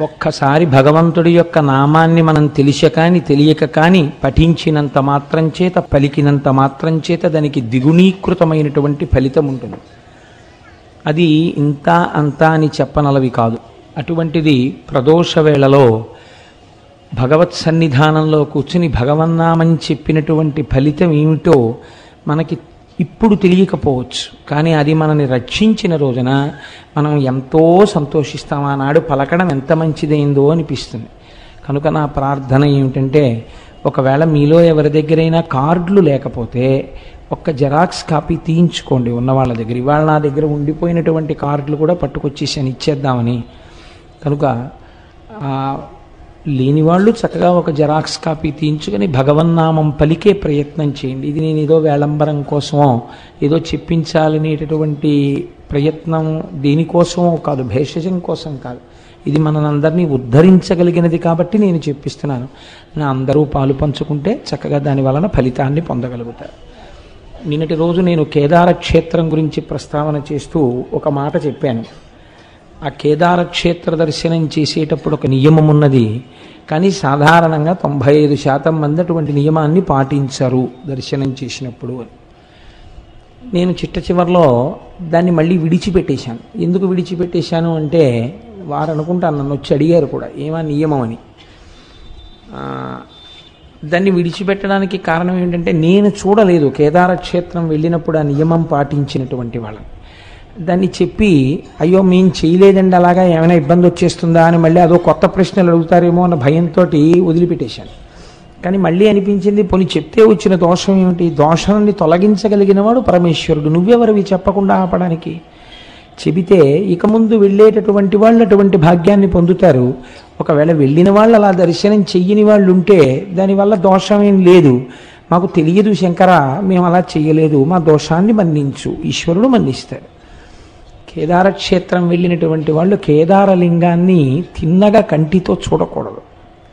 ఒక్కసారి భగవంతుడి యొక్క నామాన్ని మనం తెలిస కాని తెలియక కాని పఠించినంత మాత్రం చేత పలికినంత మాత్రం చేత దానికి ద్విగుణీకృతమైనటువంటి ఫలితం ఉంటుంది అది ఇంత అంత అని చెప్పనలవి కాదు అటువంటిది ప్రదోష వేళలో భగవత్ సన్నిధానంలో కూర్చుని భగవన్నామని చెప్పినటువంటి ఫలితం ఏమిటో మనకి ఇప్పుడు తెలియకపోవచ్చు కానీ అది మనని రక్షించిన రోజున మనం ఎంతో సంతోషిస్తాం ఆనాడు పలకడం ఎంత మంచిదైందో అనిపిస్తుంది కనుక నా ప్రార్థన ఏమిటంటే ఒకవేళ మీలో ఎవరి దగ్గరైనా కార్డులు లేకపోతే ఒక్క జెరాక్స్ కాపీ తీయించుకోండి ఉన్న వాళ్ళ దగ్గర ఇవాళ నా దగ్గర ఉండిపోయినటువంటి కార్డులు కూడా పట్టుకొచ్చేసాను ఇచ్చేద్దామని కనుక ఆ, లేని వాళ్ళు చక్కగా ఒక జెరాక్స్ కాపీ తీయించుకొని భగవన్నామం పలికే ప్రయత్నం చేయండి ఇది నేను ఏదో వేళంబరం కోసమో ఏదో చెప్పించాలనేటటువంటి ప్రయత్నం దేనికోసమో కాదు భేషజం కోసం కాదు ఇది మనందరినీ ఉద్ధరించగలిగినది కాబట్టి నేను చెప్పిస్తున్నాను నా అందరూ పాలు పంచుకుంటే చక్కగా దాని వలన ఫలితాన్ని పొందగలుగుతారు నిన్నటి రోజు నేను కేదార క్షేత్రం గురించి ప్రస్తావన చేస్తూ ఒక మాట చెప్పాను ఆ కేదార క్షేత్ర దర్శనం చేసేటప్పుడు ఒక నియమం ఉన్నది కానీ సాధారణంగా తొంభై ఐదు శాతం మంది అటువంటి నియమాన్ని పాటించరు దర్శనం చేసినప్పుడు అని నేను చిట్ట చివరిలో దాన్ని మళ్ళీ విడిచిపెట్టేశాను ఎందుకు విడిచిపెట్టేశాను అంటే వారు అనుకుంటాను నన్ను వచ్చి అడిగారు కూడా ఏమా నియమం అని ఆ, దాన్ని విడిచిపెట్టడానికి కారణం ఏంటంటే నేను చూడలేదు కేదార క్షేత్రం వెళ్ళినప్పుడు ఆ నియమం పాటించినటువంటి వాళ్ళని దాన్ని చెప్పి అయ్యో మేము చేయలేదండి అలాగా ఏమైనా ఇబ్బంది వచ్చేస్తుందా అని మళ్ళీ అదో కొత్త ప్రశ్నలు అడుగుతారేమో అన్న భయంతో వదిలిపెట్టేశాను కానీ మళ్ళీ అనిపించింది పోనీ చెప్తే వచ్చిన దోషం ఏమిటి దోషాన్ని తొలగించగలిగిన వాడు పరమేశ్వరుడు నువ్వెవరివి చెప్పకుండా ఆపడానికి చెబితే ఇక ముందు వెళ్ళేటటువంటి వాళ్ళు అటువంటి భాగ్యాన్ని పొందుతారు ఒకవేళ వెళ్ళిన వాళ్ళు అలా దర్శనం చెయ్యని వాళ్ళు ఉంటే దానివల్ల దోషం ఏం లేదు మాకు తెలియదు శంకర మేము అలా చెయ్యలేదు మా దోషాన్ని మన్నించు ఈశ్వరుడు మన్నిస్తాడు కేదార క్షేత్రం వెళ్ళినటువంటి వాళ్ళు కేదారలింగాన్ని తిన్నగా కంటితో చూడకూడదు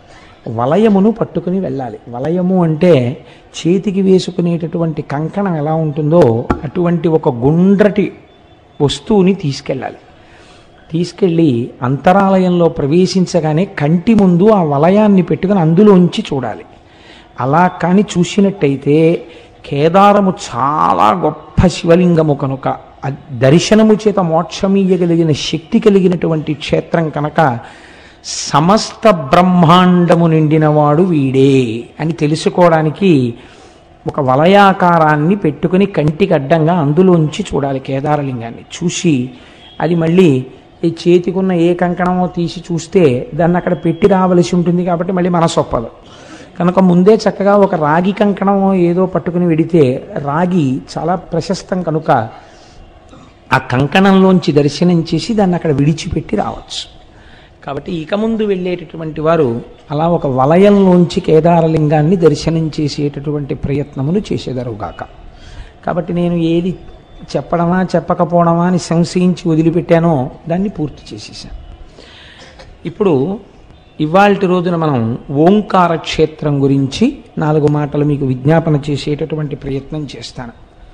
వలయమును పట్టుకుని వెళ్ళాలి వలయము అంటే చేతికి వేసుకునేటటువంటి కంకణం ఎలా ఉంటుందో అటువంటి ఒక గుండ్రటి వస్తువుని తీసుకెళ్ళాలి తీసుకెళ్ళి అంతరాలయంలో ప్రవేశించగానే కంటి ముందు ఆ వలయాన్ని పెట్టుకుని అందులోంచి చూడాలి అలా కానీ చూసినట్టయితే కేదారము చాలా గొప్ప శివలింగము కనుక ఆ దర్శనము చేత మోక్షమీయగలిగిన శక్తి కలిగినటువంటి క్షేత్రం కనుక సమస్త బ్రహ్మాండము నిండినవాడు వీడే అని తెలుసుకోవడానికి ఒక వలయాకారాన్ని పెట్టుకుని కంటికి అడ్డంగా అందులోంచి చూడాలి కేదారలింగాన్ని చూసి అది మళ్ళీ ఈ చేతికున్న ఏ కంకణమో తీసి చూస్తే దాన్ని అక్కడ పెట్టి రావలసి ఉంటుంది కాబట్టి మళ్ళీ మనసు ఒప్పదు కనుక ముందే చక్కగా ఒక రాగి కంకణమో ఏదో పట్టుకుని వెడితే రాగి చాలా ప్రశస్తం కనుక ఆ కంకణంలోంచి దర్శనం చేసి దాన్ని అక్కడ విడిచిపెట్టి రావచ్చు కాబట్టి ఇక ముందు వెళ్ళేటటువంటి వారు అలా ఒక వలయంలోంచి కేదారలింగాన్ని దర్శనం చేసేటటువంటి ప్రయత్నములు చేసేదరుగాక కాబట్టి నేను ఏది చెప్పడమా చెప్పకపోవడమా అని సంశయించి వదిలిపెట్టానో దాన్ని పూర్తి చేసేసాను ఇప్పుడు ఇవాల్టి రోజున మనం ఓంకార క్షేత్రం గురించి నాలుగు మాటలు మీకు విజ్ఞాపన చేసేటటువంటి ప్రయత్నం చేస్తాను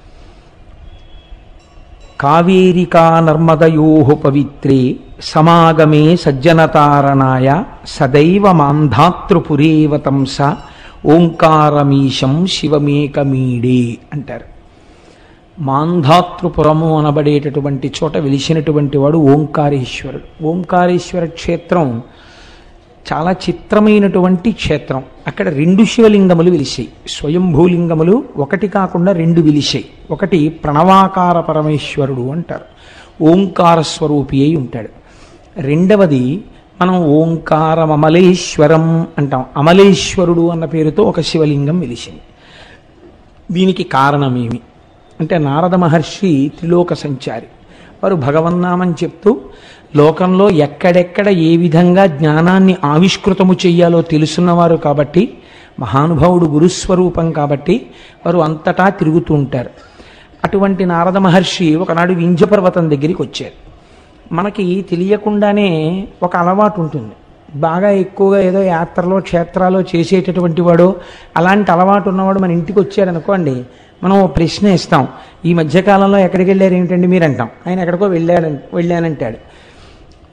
కావేరికా నర్మదయో పవిత్రే సమాగమే సజ్జనతారణాయ సదైవ మాంధాతృపురేవతంస ఓంకారమీశం శివమేకమీడే అంటారు మాంధాతృపురము అనబడేటటువంటి చోట వెలిసినటువంటి వాడు ఓంకారేశ్వరుడు ఓంకారేశ్వర క్షేత్రం చాలా చిత్రమైనటువంటి క్షేత్రం అక్కడ రెండు శివలింగములు వెలిసాయి స్వయంభూలింగములు ఒకటి కాకుండా రెండు వెలిసాయి ఒకటి ప్రణవాకార పరమేశ్వరుడు అంటారు ఓంకార స్వరూపి అయి ఉంటాడు రెండవది మనం ఓంకారం అమలేశ్వరం అంటాం అమలేశ్వరుడు అన్న పేరుతో ఒక శివలింగం వెలిసింది దీనికి కారణమేమి అంటే నారద మహర్షి త్రిలోక సంచారి వారు భగవన్నామం చెప్తూ లోకంలో ఎక్కడెక్కడ ఏ విధంగా జ్ఞానాన్ని ఆవిష్కృతము చెయ్యాలో తెలుసున్నవారు కాబట్టి మహానుభావుడు గురుస్వరూపం కాబట్టి వారు అంతటా తిరుగుతూ ఉంటారు అటువంటి నారద మహర్షి ఒకనాడు వింధ్యపర్వతం దగ్గరికి వచ్చారు మనకి తెలియకుండానే ఒక అలవాటు ఉంటుంది బాగా ఎక్కువగా ఏదో యాత్రలో క్షేత్రాలో చేసేటటువంటి వాడు అలాంటి అలవాటు ఉన్నవాడు మన ఇంటికి వచ్చాడు అనుకోండి మనం ఓ ప్రశ్న ఇస్తాం ఈ మధ్యకాలంలో ఎక్కడికి వెళ్ళారు ఏమిటండి మీరు అంటాం ఆయన ఎక్కడికో వెళ్ళాడు వెళ్ళానంటాడు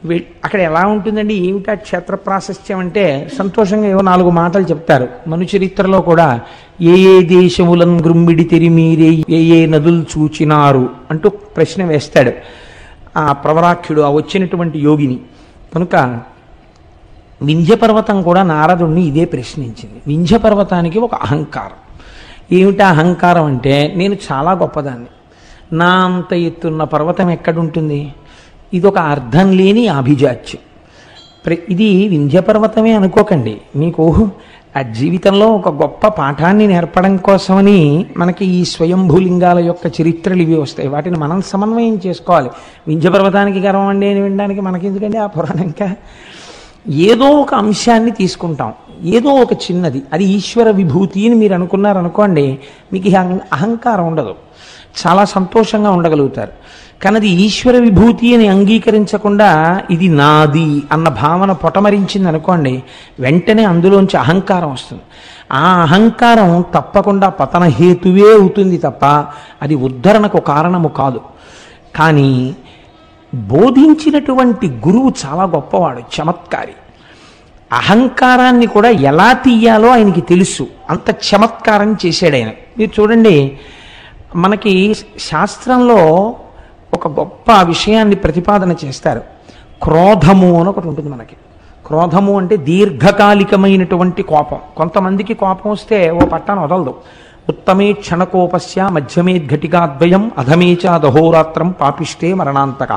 వె- అక్కడ ఎలా ఉంటుందండి ఏమిటా క్షేత్ర ప్రాశస్త్యం అంటే సంతోషంగా ఏవో నాలుగు మాటలు చెప్తారు మను చరిత్రలో కూడా ఏ ఏ దేశములను గ్రుమ్మిడి తెరిమీరే ఏ ఏ నదులు చూచినారు అంటూ ప్రశ్న వేస్తాడు ఆ ప్రవరాఖ్యుడు ఆ వచ్చినటువంటి యోగిని కనుక వింధ్యపర్వతం కూడా నారదుణ్ణి ఇదే ప్రశ్నించింది వింధ్యపర్వతానికి ఒక అహంకారం ఏమిటి ఆ అహంకారం అంటే నేను చాలా గొప్పదాన్ని నా అంత ఎత్తున్న పర్వతం ఎక్కడుంటుంది ఇది ఒక అర్థం లేని అభిజాత్యం ప్ర- ఇది వింధ్యపర్వతమే అనుకోకండి మీకు ఆ జీవితంలో ఒక గొప్ప పాఠాన్ని నేర్పడం కోసమని మనకి ఈ స్వయంభూలింగాల యొక్క చరిత్రలు ఇవి వస్తాయి వాటిని మనం సమన్వయం చేసుకోవాలి వింధ్యపర్వతానికి గర్వం అండి అని వినడానికి మనకెందుకండి ఆ పురాణం ఇంకా ఏదో ఒక అంశాన్ని తీసుకుంటాం ఏదో ఒక చిన్నది అది ఈశ్వర విభూతి అని మీరు అనుకున్నారనుకోండి మీకు ఈ అహం- అహంకారం ఉండదు చాలా సంతోషంగా ఉండగలుగుతారు కానీ అది ఈశ్వర విభూతి అని అంగీకరించకుండా ఇది నాది అన్న భావన పొటమరించింది అనుకోండి వెంటనే అందులోంచి అహంకారం వస్తుంది ఆ అహంకారం తప్పకుండా పతన హేతువే అవుతుంది తప్ప అది ఉద్ధరణకు కారణము కాదు కానీ బోధించినటువంటి గురువు చాలా గొప్పవాడు చమత్కారి అహంకారాన్ని కూడా ఎలా తీయాలో ఆయనకి తెలుసు అంత చమత్కారం చేశాడు ఆయన మీరు చూడండి మనకి శాస్త్రంలో ఒక గొప్ప విషయాన్ని ప్రతిపాదన చేస్తారు క్రోధము అని ఒకటి ఉంటుంది మనకి క్రోధము అంటే దీర్ఘకాలికమైనటువంటి కోపం కొంతమందికి కోపం వస్తే ఓ పట్టాన వదలదు ఉత్తమే క్షణకోపస్య మధ్యమే ఘటికాద్వయం అధమేచ దహోరాత్రం పాపిష్టే మరణాంతక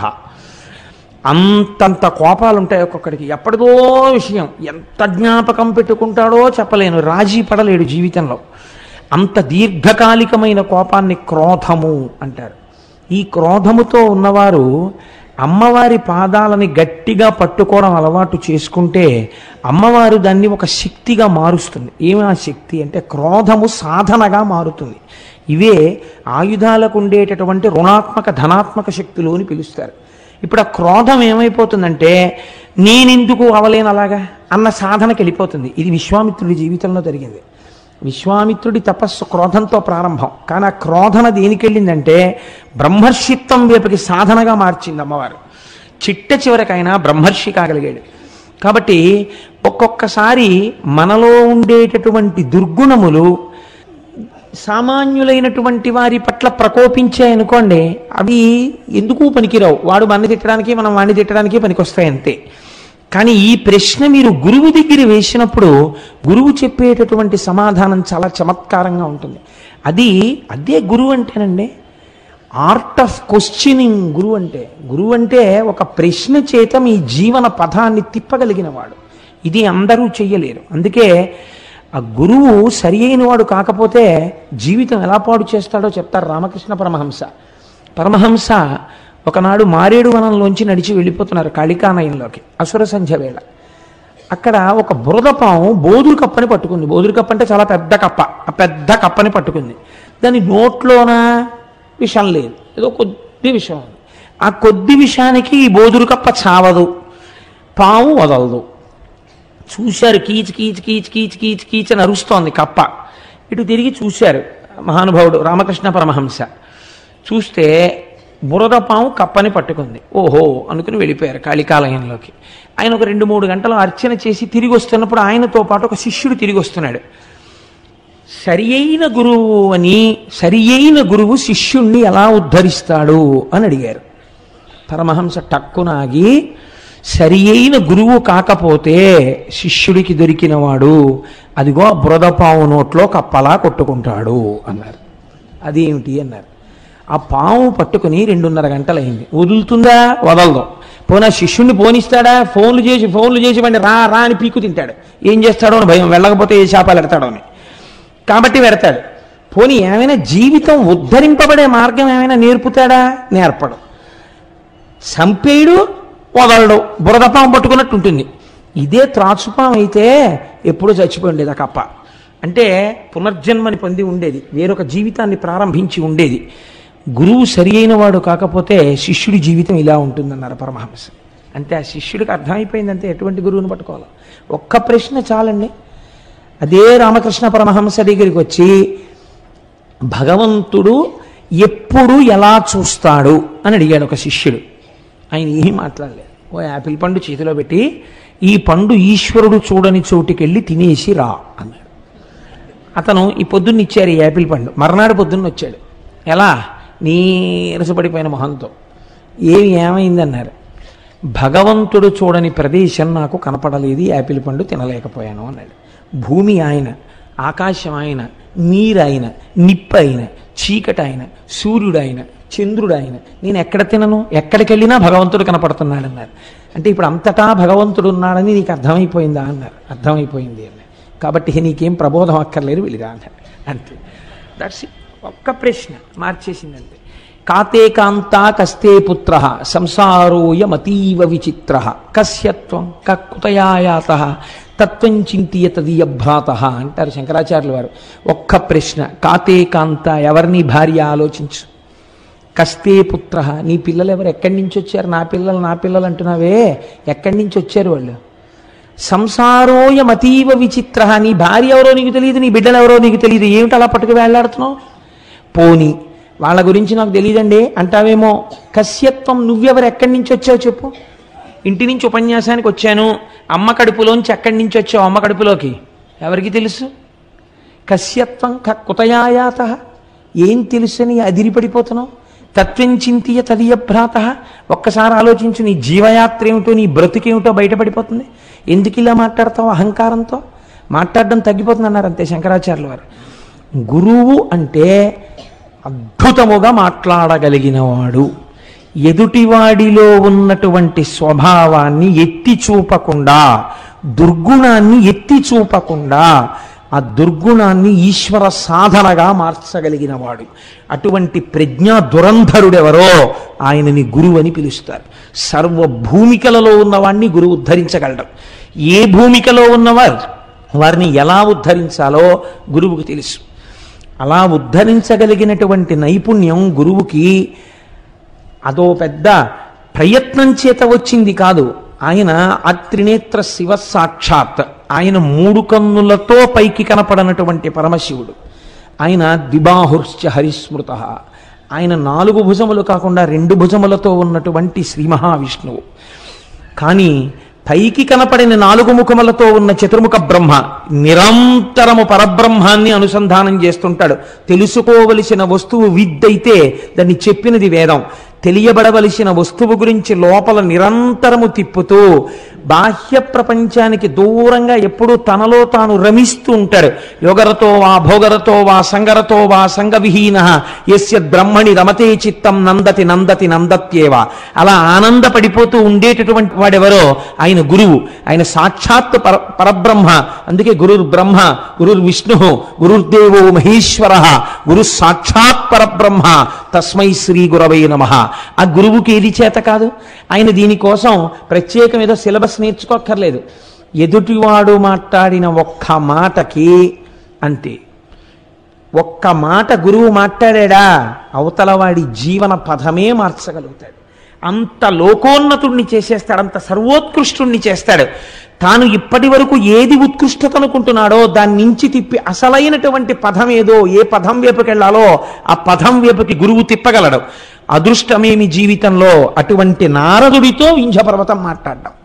అంతంత కోపాలు ఉంటాయి ఒక్కొక్కడికి ఎప్పటిదో విషయం ఎంత జ్ఞాపకం పెట్టుకుంటాడో చెప్పలేను రాజీ పడలేడు జీవితంలో అంత దీర్ఘకాలికమైన కోపాన్ని క్రోధము అంటారు ఈ క్రోధముతో ఉన్నవారు అమ్మవారి పాదాలని గట్టిగా పట్టుకోవడం అలవాటు చేసుకుంటే అమ్మవారు దాన్ని ఒక శక్తిగా మారుస్తుంది ఏమి ఆ శక్తి అంటే క్రోధము సాధనగా మారుతుంది ఇవే ఆయుధాలకు ఉండేటటువంటి రుణాత్మక ధనాత్మక శక్తులు అని పిలుస్తారు ఇప్పుడు ఆ క్రోధం ఏమైపోతుందంటే నేనెందుకు అవలేను అలాగా అన్న సాధనకి వెళ్ళిపోతుంది ఇది విశ్వామిత్రుడి జీవితంలో జరిగింది విశ్వామిత్రుడి తపస్సు క్రోధంతో ప్రారంభం కానీ ఆ క్రోధన దేనికి వెళ్ళిందంటే బ్రహ్మర్షిత్వం వైపుకి సాధనగా మార్చింది అమ్మవారు చిట్ట చివరికైనా బ్రహ్మర్షి కాగలిగాడు కాబట్టి ఒక్కొక్కసారి మనలో ఉండేటటువంటి దుర్గుణములు సామాన్యులైనటువంటి వారి పట్ల ప్రకోపించాయనుకోండి అవి ఎందుకు పనికిరావు వాడు వాడిని తిట్టడానికి మనం వాడిని తిట్టడానికి పనికొస్తాయి అంతే కానీ ఈ ప్రశ్న మీరు గురువు దగ్గర వేసినప్పుడు గురువు చెప్పేటటువంటి సమాధానం చాలా చమత్కారంగా ఉంటుంది అది అదే గురువు అంటేనండి ఆర్ట్ ఆఫ్ క్వశ్చనింగ్ గురువు అంటే గురువు అంటే ఒక ప్రశ్న చేత మీ జీవన పథాన్ని తిప్పగలిగిన వాడు ఇది అందరూ చెయ్యలేరు అందుకే ఆ గురువు సరి అయిన వాడు కాకపోతే జీవితం ఎలా పాడు చేస్తాడో చెప్తారు రామకృష్ణ పరమహంస పరమహంస ఒకనాడు మారేడు వనంలోంచి నడిచి వెళ్ళిపోతున్నారు కాళికానయంలోకి అసుర సంధ్య వేళ అక్కడ ఒక బురద పాము బోదురు కప్పని పట్టుకుంది బోదురు కప్ప అంటే చాలా పెద్ద కప్ప ఆ పెద్ద కప్పని పట్టుకుంది దాని నోట్లోన విషం లేదు ఏదో కొద్ది విషం ఉంది ఆ కొద్ది విషానికి ఈ బోదురు కప్ప చావదు పాము వదలదు చూశారు కీచ్ కీచ్ కీచ్ కీచ్ కీచ్ కీచ్ అని అరుస్తోంది కప్ప ఇటు తిరిగి చూశారు మహానుభావుడు రామకృష్ణ పరమహంస చూస్తే బురద పాము కప్పని పట్టుకుంది ఓహో అనుకుని వెళ్ళిపోయారు కాళికాలయంలోకి ఆయన ఒక రెండు మూడు గంటలు అర్చన చేసి తిరిగి వస్తున్నప్పుడు ఆయనతో పాటు ఒక శిష్యుడు తిరిగి వస్తున్నాడు సరి అయిన గురువు అని సరి అయిన గురువు శిష్యుణ్ణి ఎలా ఉద్ధరిస్తాడు అని అడిగారు పరమహంస టక్కునాగి సరి అయిన గురువు కాకపోతే శిష్యుడికి దొరికినవాడు అదిగో ఆ బురదపాము నోట్లో కప్పలా కొట్టుకుంటాడు అన్నారు అదేమిటి అన్నారు ఆ పాము పట్టుకుని రెండున్నర గంటలైంది వదులుతుందా వదలదు పోనా శిష్యుణ్ణి పోనిస్తాడా ఫోన్లు చేసి ఫోన్లు చేసి వాడిని రా రా అని పీకు తింటాడు ఏం చేస్తాడో అని భయం వెళ్ళకపోతే ఏ శాపాలు ఎడతాడో అని కాబట్టి పెడతాడు పోనీ ఏమైనా జీవితం ఉద్ధరింపబడే మార్గం ఏమైనా నేర్పుతాడా నేర్పడు సంపేయుడు వదలడు బురదపాం పట్టుకున్నట్టు ఉంటుంది ఇదే త్రాచుపాం అయితే ఎప్పుడూ చచ్చిపోయిండేది ఆ కప్ప అంటే పునర్జన్మని పొంది ఉండేది వేరొక జీవితాన్ని ప్రారంభించి ఉండేది గురువు సరి అయిన వాడు కాకపోతే శిష్యుడి జీవితం ఇలా ఉంటుందన్నారు పరమహంస అంటే ఆ శిష్యుడికి అర్థమైపోయిందంటే ఎటువంటి గురువుని పట్టుకోవాలి ఒక్క ప్రశ్న చాలండి అదే రామకృష్ణ పరమహంస దగ్గరికి వచ్చి భగవంతుడు ఎప్పుడు ఎలా చూస్తాడు అని అడిగాడు ఒక శిష్యుడు ఆయన ఏమీ మాట్లాడలేదు ఓ యాపిల్ పండు చేతిలో పెట్టి ఈ పండు ఈశ్వరుడు చూడని చోటుకెళ్ళి తినేసి రా అన్నాడు అతను ఈ పొద్దున్న ఇచ్చారు ఈ యాపిల్ పండు మర్నాడు పొద్దున్న వచ్చాడు ఎలా నీరసపడిపోయిన మొహంతో ఏమి ఏమైందన్నారు భగవంతుడు చూడని ప్రదేశం నాకు కనపడలేదు ఈ యాపిల్ పండు తినలేకపోయాను అన్నాడు భూమి ఆయన ఆకాశం ఆయన నీరు ఆయన నిప్పు ఆయన చీకటి ఆయన సూర్యుడు ఆయన చంద్రుడు ఆయన నేను ఎక్కడ తినను ఎక్కడికి వెళ్ళినా భగవంతుడు కనపడుతున్నాడు అన్నారు అంటే ఇప్పుడు అంతటా భగవంతుడు ఉన్నాడని నీకు అర్థమైపోయిందా అన్నారు అర్థమైపోయింది అన్నారు కాబట్టి నీకేం ప్రబోధం అక్కర్లేదు వెళ్ళిరా అన్నారు అంతే దట్స్ ఒక్క ప్రశ్న మార్చేసింది అంతే కాతే కాంతా కస్తే పుత్ర సంసారోయమతీవ విచిత్ర కస్యత్వం కకుతయాయాత తత్వం చింతియ తదీయభ్రాత అంటారు శంకరాచార్యులు వారు ఒక్క ప్రశ్న కాతే కాంత ఎవరిని భార్య ఆలోచించు కస్తే పుత్ర నీ పిల్లలు ఎవరు ఎక్కడి నుంచి వచ్చారు నా పిల్లలు నా పిల్లలు అంటున్నావే ఎక్కడి నుంచి వచ్చారు వాళ్ళు సంసారోయమతీవ విచిత్ర నీ భార్య ఎవరో నీకు తెలియదు నీ బిడ్డలు ఎవరో నీకు తెలియదు ఏమిటి అలా పట్టుకు వేళ్లాడుతున్నావు పోని వాళ్ళ గురించి నాకు తెలియదండి అంటావేమో కశ్యత్వం నువ్వెవరు ఎక్కడి నుంచి వచ్చావు చెప్పు ఇంటి నుంచి ఉపన్యాసానికి వచ్చాను అమ్మ కడుపులోంచి ఎక్కడి నుంచి వచ్చావు అమ్మ కడుపులోకి ఎవరికి తెలుసు కశ్యత్వం క కుతయాయాత ఏం తెలుసని అదిరిపడిపోతున్నావు తత్వం చింతియ తదియభ్రాత ఒక్కసారి ఆలోచించు నీ జీవయాత్ర ఏమిటో నీ బ్రతుకేమిటో బయటపడిపోతుంది ఎందుకు ఇలా మాట్లాడతావు అహంకారంతో మాట్లాడడం తగ్గిపోతుంది అన్నారు అంతే శంకరాచార్యుల వారు గురువు అంటే అద్భుతముగా మాట్లాడగలిగినవాడు ఎదుటివాడిలో ఉన్నటువంటి స్వభావాన్ని ఎత్తి చూపకుండా దుర్గుణాన్ని ఎత్తి చూపకుండా ఆ దుర్గుణాన్ని ఈశ్వర సాధనగా మార్చగలిగినవాడు అటువంటి ప్రజ్ఞా దురంధరుడెవరో ఆయనని గురువు అని పిలుస్తారు సర్వ భూమికలలో ఉన్నవాడిని గురువు ఉద్ధరించగలడు ఏ భూమికలో ఉన్నవారు వారిని ఎలా ఉద్ధరించాలో గురువుకు తెలుసు అలా ఉద్ధరించగలిగినటువంటి నైపుణ్యం గురువుకి అదో పెద్ద ప్రయత్నం చేత వచ్చింది కాదు ఆయన ఆ త్రినేత్ర శివ సాక్షాత్ ఆయన మూడు కన్నులతో పైకి కనపడనటువంటి పరమశివుడు ఆయన ద్విబాహుర్శ్చ హరిస్మృత ఆయన నాలుగు భుజములు కాకుండా రెండు భుజములతో ఉన్నటువంటి శ్రీ మహావిష్ణువు కానీ పైకి కనపడిన నాలుగు ముఖములతో ఉన్న చతుర్ముఖ బ్రహ్మ నిరంతరము పరబ్రహ్మాన్ని అనుసంధానం చేస్తుంటాడు తెలుసుకోవలసిన వస్తువు విద్దైతే దాన్ని చెప్పినది వేదం తెలియబడవలసిన వస్తువు గురించి లోపల నిరంతరము తిప్పుతూ బాహ్య ప్రపంచానికి దూరంగా ఎప్పుడూ తనలో తాను రమిస్తూ ఉంటాడు యోగరతో వా భోగరతో వా సంగరతో వా సంగవిహీన ఎస్య బ్రహ్మణి రమతే చిత్తం నందతి నందతి నందత్యేవ అలా ఆనందపడిపోతూ ఉండేటటువంటి వాడెవరో ఆయన గురువు ఆయన సాక్షాత్ పర పరబ్రహ్మ అందుకే గురుర్ బ్రహ్మ గురుర్ విష్ణు గురుర్దేవో మహేశ్వర గురు సాక్షాత్ పరబ్రహ్మ తస్మై శ్రీ గురవై నమ ఆ గురువుకి ఏది చేత కాదు ఆయన దీనికోసం ప్రత్యేకం ఏదో సిలబస్ నేర్చుకోక్కర్లేదు ఎదుటివాడు మాట్లాడిన ఒక్క మాటకి అంతే ఒక్క మాట గురువు మాట్లాడా అవతల వాడి జీవన పదమే మార్చగలుగుతాడు అంత లోకోన్నతుణ్ణి చేసేస్తాడు అంత సర్వోత్కృష్టుణ్ణి చేస్తాడు తాను ఇప్పటి వరకు ఏది ఉత్కృష్టత అనుకుంటున్నాడో దాని నుంచి తిప్పి అసలైనటువంటి పదం ఏదో ఏ పదం వైపుకెళ్లాలో ఆ పదం వైపుకి గురువు తిప్పగలడు అదృష్టమేమి జీవితంలో అటువంటి నారదుడితో వింధ్యపర్వతం మాట్లాడడం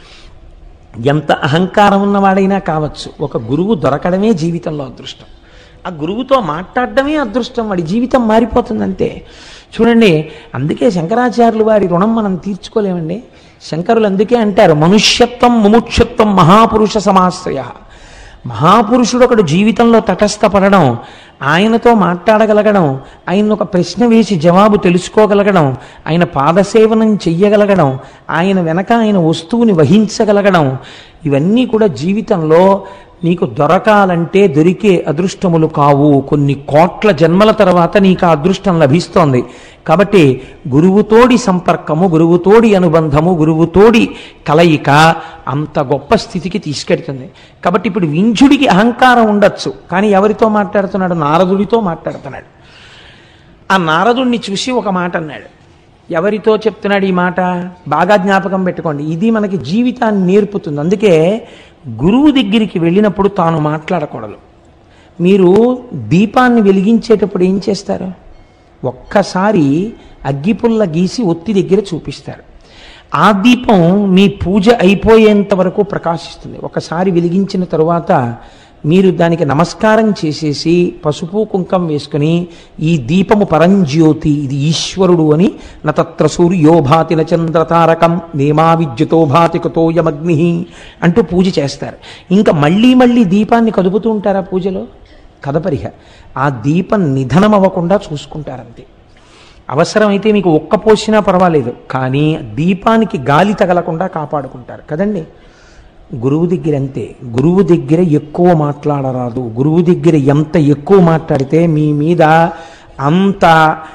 ఎంత అహంకారం ఉన్నవాడైనా కావచ్చు ఒక గురువు దొరకడమే జీవితంలో అదృష్టం ఆ గురువుతో మాట్లాడడమే అదృష్టం వాడి జీవితం మారిపోతుంది అంతే చూడండి అందుకే శంకరాచార్యులు వారి రుణం మనం తీర్చుకోలేమండి శంకరులు అందుకే అంటారు మనుష్యత్వం ముముక్షత్వం మహాపురుష సమాశ్రయ మహాపురుషుడు ఒకడు జీవితంలో తటస్థపడడం ఆయనతో మాట్లాడగలగడం ఆయన ఒక ప్రశ్న వేసి జవాబు తెలుసుకోగలగడం ఆయన పాదసేవనం చెయ్యగలగడం ఆయన వెనక ఆయన వస్తువుని వహించగలగడం ఇవన్నీ కూడా జీవితంలో నీకు దొరకాలంటే దొరికే అదృష్టములు కావు కొన్ని కోట్ల జన్మల తర్వాత నీకు ఆ అదృష్టం లభిస్తోంది కాబట్టి గురువుతోడి సంపర్కము గురువుతోడి అనుబంధము గురువుతోడి కలయిక అంత గొప్ప స్థితికి తీసుకెడుతుంది కాబట్టి ఇప్పుడు వింజుడికి అహంకారం ఉండొచ్చు కానీ ఎవరితో మాట్లాడుతున్నాడు నారదుడితో మాట్లాడుతున్నాడు ఆ నారదుడిని చూసి ఒక మాట అన్నాడు ఎవరితో చెప్తున్నాడు ఈ మాట బాగా జ్ఞాపకం పెట్టుకోండి ఇది మనకి జీవితాన్ని నేర్పుతుంది అందుకే గురువు దగ్గరికి వెళ్ళినప్పుడు తాను మాట్లాడకూడదు మీరు దీపాన్ని వెలిగించేటప్పుడు ఏం చేస్తారు ఒక్కసారి అగ్గిపుల్ల గీసి ఒత్తి దగ్గర చూపిస్తారు ఆ దీపం మీ పూజ అయిపోయేంత వరకు ప్రకాశిస్తుంది ఒకసారి వెలిగించిన తరువాత మీరు దానికి నమస్కారం చేసేసి పసుపు కుంకం వేసుకుని ఈ దీపము పరంజ్యోతి ఇది ఈశ్వరుడు అని నతత్ర సూర్యో భాతి చంద్రతారకం నేమా విద్యుతో భాతి కుతోయమగ్ని అంటూ పూజ చేస్తారు ఇంకా మళ్ళీ మళ్ళీ దీపాన్ని కదుపుతూ ఉంటారా పూజలో కదపరిహ ఆ దీపం నిధనం అవ్వకుండా చూసుకుంటారంతే అవసరమైతే మీకు ఒక్క పోసినా పర్వాలేదు కానీ దీపానికి గాలి తగలకుండా కాపాడుకుంటారు కదండి గురువు దగ్గర అంతే గురువు దగ్గర ఎక్కువ మాట్లాడరాదు గురువు దగ్గర ఎంత ఎక్కువ మాట్లాడితే మీ మీద అంత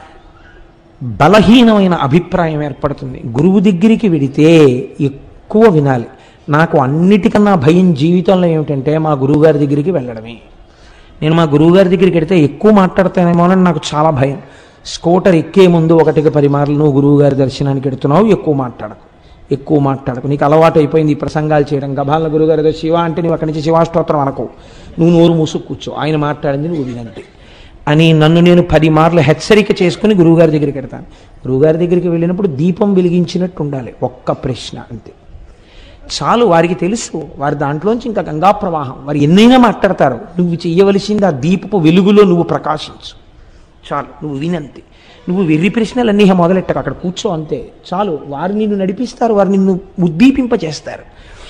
బలహీనమైన అభిప్రాయం ఏర్పడుతుంది గురువు దగ్గరికి వెడితే ఎక్కువ వినాలి నాకు అన్నిటికన్నా భయం జీవితంలో ఏమిటంటే మా గురువుగారి దగ్గరికి వెళ్ళడమే నేను మా గురువుగారి దగ్గరికి వెడితే ఎక్కువ మాట్లాడతానేమో అని నాకు చాలా భయం స్కూటర్ ఎక్కే ముందు ఒకటికి పది మార్లు నువ్వు గురువుగారి దర్శనానికి వెడుతున్నావు ఎక్కువ మాట్లాడకు ఎక్కువ మాట్లాడకు నీకు అలవాటు అయిపోయింది ఈ ప్రసంగాలు చేయడం గభాల గురుగారు ఏదో శివ అంటే నువ్వు అక్కడి నుంచి శివాష్టోత్రం అనకు నువ్వు నోరు మూసుకు కూర్చో ఆయన మాట్లాడింది నువ్వు వినంటే అని నన్ను నేను పది మార్లు హెచ్చరిక చేసుకుని గురువుగారి దగ్గరికి వెడతాను గురువుగారి దగ్గరికి వెళ్ళినప్పుడు దీపం వెలిగించినట్టు ఉండాలి ఒక్క ప్రశ్న అంతే చాలు వారికి తెలుసు వారి దాంట్లోంచి ఇంకా గంగా ప్రవాహం వారు ఎన్నైనా మాట్లాడతారు నువ్వు చెయ్యవలసింది ఆ దీపపు వెలుగులో నువ్వు ప్రకాశించు చాలు నువ్వు వినంతే నువ్వు వెర్రి ప్రశ్నలు అన్నీ మొదలెట్టకు అక్కడ కూర్చో అంతే చాలు వారు నిన్ను నడిపిస్తారు వారు నిన్ను ఉద్దీపింపచేస్తారు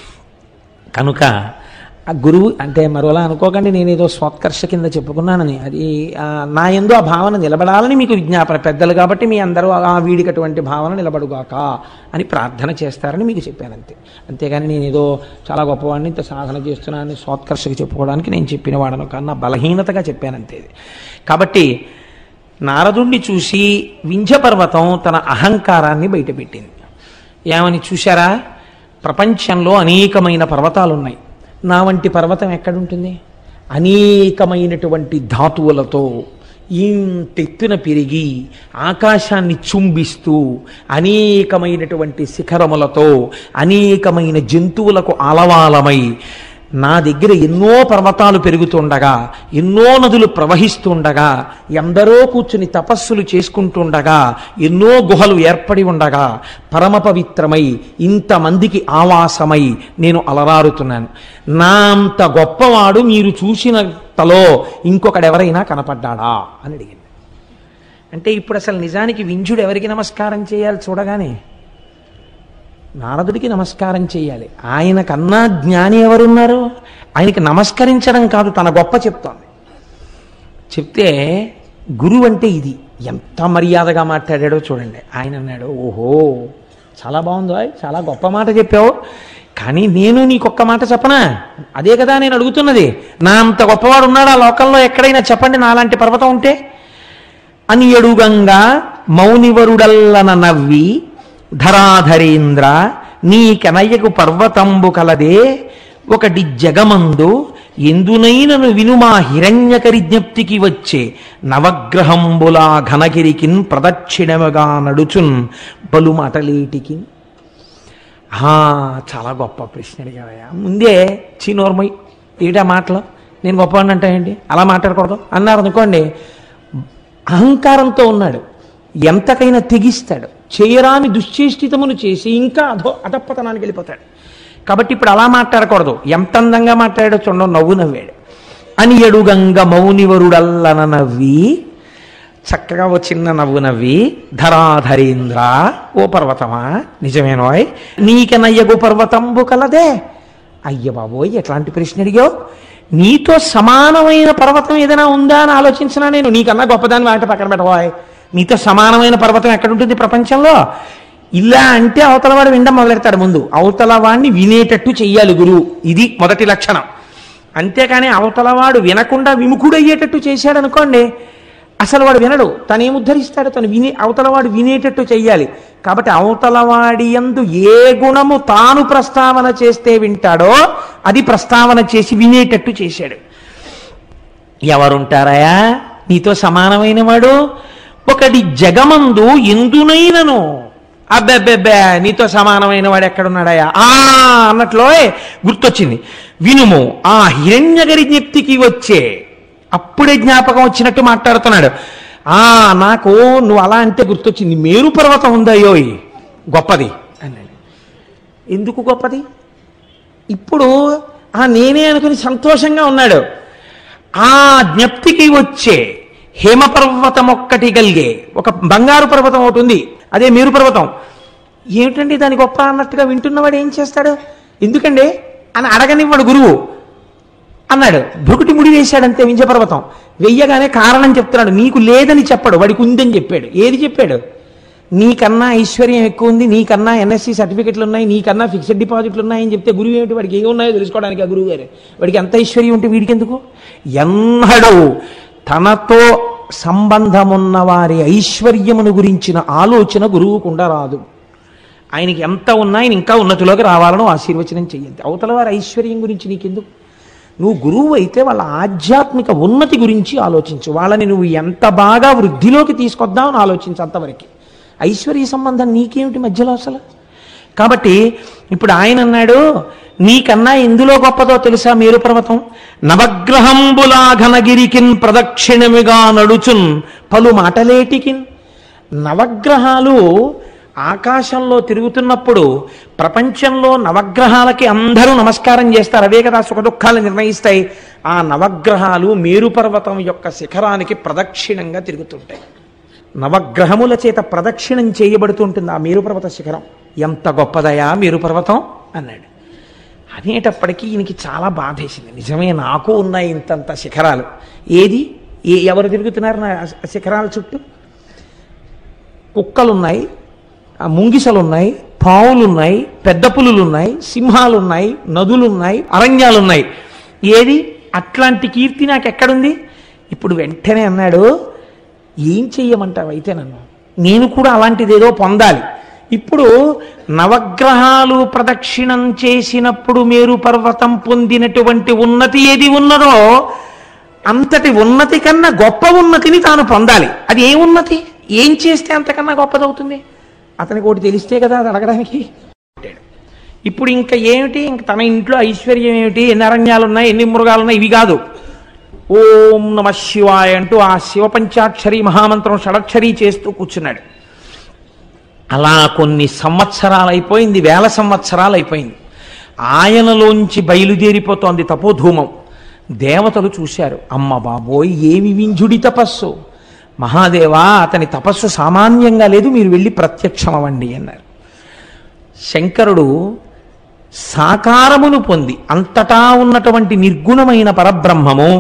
కనుక ఆ గురువు అంటే మరోలా అనుకోకండి నేను ఏదో స్వత్కర్ష కింద చెప్పుకున్నానని అది ఆ, నా ఎందు ఆ భావన నిలబడాలని మీకు విజ్ఞాపన పెద్దలు కాబట్టి మీ అందరూ ఆ వీడికి అటువంటి భావన నిలబడుగాక అని ప్రార్థన చేస్తారని మీకు చెప్పాను అంతే అంతేగాని నేను ఏదో చాలా గొప్పవాడిని ఇంత సాధన చేస్తున్నానని స్వత్కర్షకి చెప్పుకోవడానికి నేను చెప్పిన వాడను కన్నా బలహీనతగా చెప్పానంతే ఇది కాబట్టి నారదుణ్ణి చూసి వింధ్యపర్వతం తన అహంకారాన్ని బయటపెట్టింది ఏమని చూశారా ప్రపంచంలో అనేకమైన పర్వతాలు ఉన్నాయి నా వంటి పర్వతం ఎక్కడుంటుంది అనేకమైనటువంటి ధాతువులతో ఇంతెత్తున పెరిగి ఆకాశాన్ని చుంబిస్తూ అనేకమైనటువంటి శిఖరములతో అనేకమైన జంతువులకు ఆలవాలమై నా దగ్గర ఎన్నో పర్వతాలు పెరుగుతుండగా ఎన్నో నదులు ప్రవహిస్తుండగా ఎందరో కూర్చుని తపస్సులు చేసుకుంటుండగా ఎన్నో గుహలు ఏర్పడి ఉండగా పరమ పవిత్రమై ఇంతమందికి ఆవాసమై నేను అలరారుతున్నాను నా అంత గొప్పవాడు మీరు చూసినంతలో ఇంకొకడెవరైనా కనపడ్డాడా అని అడిగింది అంటే ఇప్పుడు అసలు నిజానికి వింజుడు ఎవరికి నమస్కారం చేయాలి చూడగానే నారదుడికి నమస్కారం చేయాలి ఆయన కన్నా జ్ఞాని ఎవరున్నారు ఆయనకి నమస్కరించడం కాదు తన గొప్ప చెప్తోంది చెప్తే గురువు అంటే ఇది ఎంత మర్యాదగా మాట్లాడాడో చూడండి ఆయన అన్నాడు ఓహో చాలా బాగుందో చాలా గొప్ప మాట చెప్పావు కానీ నేను నీకొక్క మాట చెప్పనా అదే కదా నేను అడుగుతున్నది నా అంత గొప్పవాడు ఉన్నాడు ఆ లోకంలో ఎక్కడైనా చెప్పండి నాలాంటి పర్వతం ఉంటే అని ఎడుగంగా మౌనివరుడల్లన నవ్వి ధరాధరేంద్ర నీ కనయ్యకు పర్వతంబు కలదే ఒకటి జగమందు ఎందునైనను వినుమా హిరణ్యకరి జ్ఞప్తికి వచ్చే నవగ్రహంబులా ఘనగిరికిన్ ప్రదక్షిణముగా నడుచున్ బలు మాటలేటికి ఆ, చాలా గొప్ప ప్రశ్న అడిగావయ్యా ముందే చీనోర్మయ్ ఏటా మాటలు నేను గొప్పవాడిని అంటే ఏంటి అలా మాట్లాడకూడదు అన్నారు అనుకోండి అహంకారంతో ఉన్నాడు ఎంతకైనా తెగిస్తాడు చేయరాని దుశ్చేష్టితమును చేసి ఇంకా అధో అధప్పతనానికి వెళ్ళిపోతాడు కాబట్టి ఇప్పుడు అలా మాట్లాడకూడదు ఎంత అందంగా మాట్లాడాడో చూడండి నవ్వు నవ్వాడు అని ఎడుగంగ మౌనివరుడల్లన నవ్వి చక్కగా ఓ చిన్న నవ్వు నవ్వి ధరాధరేంద్ర ఓ పర్వతమా నిజమేనోయ్ నీకెనయ్యగు పర్వతంబు కలదే అయ్య బాబోయ్ ఎట్లాంటి ప్రశ్న అడిగావు నీతో సమానమైన పర్వతం ఏదైనా ఉందా అని ఆలోచించినా నేను నీకన్నా గొప్పదాన్ని వాటి పక్కన పెట్టబోయ్ నీతో సమానమైన పర్వతం ఎక్కడుంటుంది ప్రపంచంలో ఇలా అంటే అవతల వాడు వినడం మొదలెడతాడు ముందు అవతల వాడిని వినేటట్టు చెయ్యాలి గురువు ఇది మొదటి లక్షణం అంతేకాని అవతలవాడు వినకుండా విముఖుడయ్యేటట్టు చేశాడు అనుకోండి అసలు వాడు వినడు తను ఏం ఉద్ధరిస్తాడు తను వినే అవతలవాడు వినేటట్టు చెయ్యాలి కాబట్టి అవతలవాడి యందు ఏ గుణము తాను ప్రస్తావన చేస్తే వింటాడో అది ప్రస్తావన చేసి వినేటట్టు చేశాడు ఎవరుంటారయా నీతో సమానమైన వాడు ఒకటి జగమందు ఎందునైనను అబ్బెబ్బెబ్బే నీతో సమానమైన వాడు ఎక్కడున్నాడయా ఆ అన్నట్లో గుర్తొచ్చింది వినుము ఆ హిరణ్యగరి జ్ఞప్తికి వచ్చే అప్పుడే జ్ఞాపకం వచ్చినట్టు మాట్లాడుతున్నాడు ఆ నాకు నువ్వు అలా అంటే గుర్తొచ్చింది మేరు పర్వతం ఉందయ్యోయ్ గొప్పది అన్నాడు ఎందుకు గొప్పది ఇప్పుడు ఆ నేనే అనుకుని సంతోషంగా ఉన్నాడు ఆ జ్ఞప్తికి వచ్చే హేమపర్వతం ఒక్కటి కలిగే ఒక బంగారు పర్వతం ఒకటి ఉంది అదే మేరు పర్వతం ఏమిటండి దాని గొప్ప అన్నట్టుగా వింటున్నవాడు ఏం చేస్తాడు ఎందుకండి అని అడగనివ్వడు గురువు అన్నాడు భృకుటి ముడి వేశాడంతే వింజపర్వతం వెయ్యగానే కారణం చెప్తున్నాడు నీకు లేదని చెప్పడు వాడికి ఉందని చెప్పాడు ఏది చెప్పాడు నీకన్నా ఐశ్వర్యం ఎక్కువ ఉంది నీకన్నా ఎన్ఎస్సి సర్టిఫికెట్లు ఉన్నాయి నీకన్నా ఫిక్స్డ్ డిపాజిట్లు ఉన్నాయని చెప్తే గురువు ఏమిటి వాడికి ఏమి ఉన్నాయో తెలుసుకోవడానికి ఆ గురువు గారు వాడికి ఎంత ఐశ్వర్యం ఉంటే వీడికి ఎందుకు ఎన్నడూ తనతో సంబంధమున్న వారి ఐశ్వర్యమును గురించిన ఆలోచన గురువుకుండా రాదు ఆయనకి ఎంత ఉన్నా ఆయన ఇంకా ఉన్నతిలోకి రావాలని ఆశీర్వచనం చెయ్యండి అవతల వారి ఐశ్వర్యం గురించి నీకెందుకు నువ్వు గురువు అయితే వాళ్ళ ఆధ్యాత్మిక ఉన్నతి గురించి ఆలోచించు వాళ్ళని నువ్వు ఎంత బాగా వృద్ధిలోకి తీసుకొద్దామని ఆలోచించు అంతవరకు ఐశ్వర్య సంబంధం నీకేమిటి మధ్యలో అసలు కాబట్టి ఇప్పుడు ఆయన అన్నాడు నీకన్నా ఎందులో గొప్పదో తెలుసా మేరు పర్వతం నవగ్రహంబులా ఘనగిరికిన్ ప్రదక్షిణమిగా నడుచున్ పలు మాటలేటికిన్ నవగ్రహాలు ఆకాశంలో తిరుగుతున్నప్పుడు ప్రపంచంలో నవగ్రహాలకి అందరూ నమస్కారం చేస్తారు అవే కదా సుఖ దుఃఖాలు నిర్ణయిస్తాయి ఆ నవగ్రహాలు మేరు పర్వతం యొక్క శిఖరానికి ప్రదక్షిణంగా తిరుగుతుంటాయి నవగ్రహముల చేత ప్రదక్షిణం చేయబడుతుంటుంది ఆ మేరు పర్వత శిఖరం ఎంత గొప్పదయా మేరు పర్వతం అన్నాడు అనేటప్పటికీ ఈయనకి చాలా బాధేసింది నిజమే నాకు ఉన్నాయి ఇంతంత శిఖరాలు ఏది ఏ ఎవరు తిరుగుతున్నారు నా శిఖరాల చుట్టూ కుక్కలున్నాయి ఆ ముంగిసలున్నాయి పావులున్నాయి పెద్ద పులులున్నాయి సింహాలున్నాయి నదులున్నాయి అరణ్యాలున్నాయి ఏది అట్లాంటి కీర్తి నాకు ఎక్కడుంది ఇప్పుడు వెంటనే అన్నాడు ఏం చెయ్యమంటావు అయితే నన్ను నేను కూడా అలాంటిదేదో పొందాలి ఇప్పుడు నవగ్రహాలు ప్రదక్షిణం చేసినప్పుడు మేరు పర్వతం పొందినటువంటి ఉన్నతి ఏది ఉన్నదో అంతటి ఉన్నతి కన్నా గొప్ప ఉన్నతిని తాను పొందాలి అది ఏ ఉన్నతి ఏం చేస్తే అంతకన్నా గొప్పదవుతుంది అతనికి ఒకటి తెలిస్తే కదా అది అడగడానికి ఇప్పుడు ఇంకా ఏమిటి ఇంక తన ఇంట్లో ఐశ్వర్యం ఏమిటి ఎన్ని అరణ్యాలు ఉన్నాయి ఎన్ని మృగాలు ఉన్నాయి ఇవి కాదు ఓం నమ శివాయ అంటూ ఆ శివపంచాక్షరి మహామంత్రం షడక్షరి చేస్తూ కూర్చున్నాడు అలా కొన్ని సంవత్సరాలు అయిపోయింది వేల సంవత్సరాలు అయిపోయింది ఆయనలోంచి బయలుదేరిపోతోంది తపోధూమం దేవతలు చూశారు అమ్మ బాబోయ్ ఏమి వింజుడి తపస్సు మహాదేవా అతని తపస్సు సామాన్యంగా లేదు మీరు వెళ్ళి ప్రత్యక్షమవండి అన్నారు శంకరుడు సాకారమును పొంది అంతటా ఉన్నటువంటి నిర్గుణమైన పరబ్రహ్మము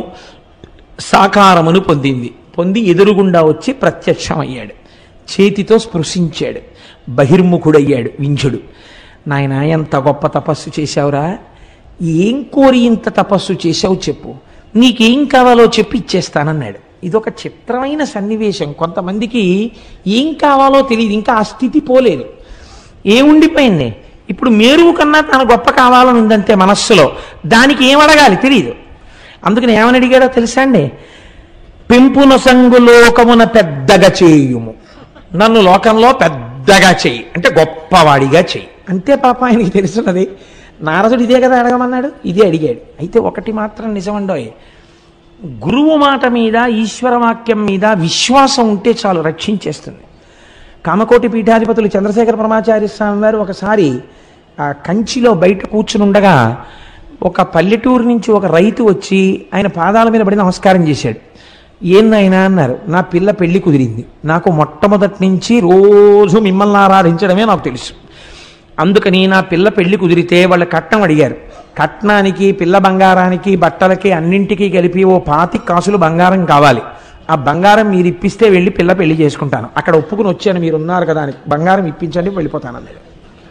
సాకారమును పొందింది పొంది ఎదురుగుండా వచ్చి ప్రత్యక్షమయ్యాడు చేతితో స్పృశించాడు బహిర్ముఖుడయ్యాడు వింజుడు నాయన ఎంత గొప్ప తపస్సు చేశావురా ఏం కోరి ఇంత తపస్సు చేశావు చెప్పు నీకేం కావాలో చెప్పి ఇచ్చేస్తానన్నాడు ఇదొక చిత్రమైన సన్నివేశం కొంతమందికి ఏం కావాలో తెలియదు ఇంకా ఆ స్థితి పోలేదు ఏముండిపోయింది ఇప్పుడు మేరువు కన్నా తన గొప్ప కావాలని ఉందంతే మనస్సులో దానికి ఏం అడగాలి తెలియదు అందుకని ఏమని అడిగాడో తెలుసా అండి పెంపున సంగు లోకమున పెద్దగా చేయుము నన్ను లోకంలో పెద్దగా చెయ్యి అంటే గొప్పవాడిగా చెయ్యి అంతే పాప ఆయనకి తెలుసున్నది నారదుడు ఇదే కదా అడగమన్నాడు ఇదే అడిగాడు అయితే ఒకటి మాత్రం నిజమండోయ్ గురువు మాట మీద ఈశ్వర వాక్యం మీద విశ్వాసం ఉంటే చాలు రక్షించేస్తుంది కామకోటి పీఠాధిపతులు చంద్రశేఖర పరమాచార్య స్వామి వారు ఒకసారి ఆ కంచిలో బయట కూర్చుని ఉండగా ఒక పల్లెటూరు నుంచి ఒక రైతు వచ్చి ఆయన పాదాల మీద పడి నమస్కారం చేశాడు ఏందైనా అన్నారు నా పిల్ల పెళ్లి కుదిరింది నాకు మొట్టమొదటి నుంచి రోజు మిమ్మల్ని ఆరాధించడమే నాకు తెలుసు అందుకని నా పిల్ల పెళ్లి కుదిరితే వాళ్ళ కట్నం అడిగారు కట్నానికి పిల్ల బంగారానికి బట్టలకి అన్నింటికీ కలిపి ఓ పాతి కాసులు బంగారం కావాలి ఆ బంగారం మీరు ఇప్పిస్తే వెళ్ళి పిల్ల పెళ్లి చేసుకుంటాను అక్కడ ఒప్పుకుని వచ్చాను మీరు ఉన్నారు కదా అని బంగారం ఇప్పించండి వెళ్ళిపోతాను అన్నాడు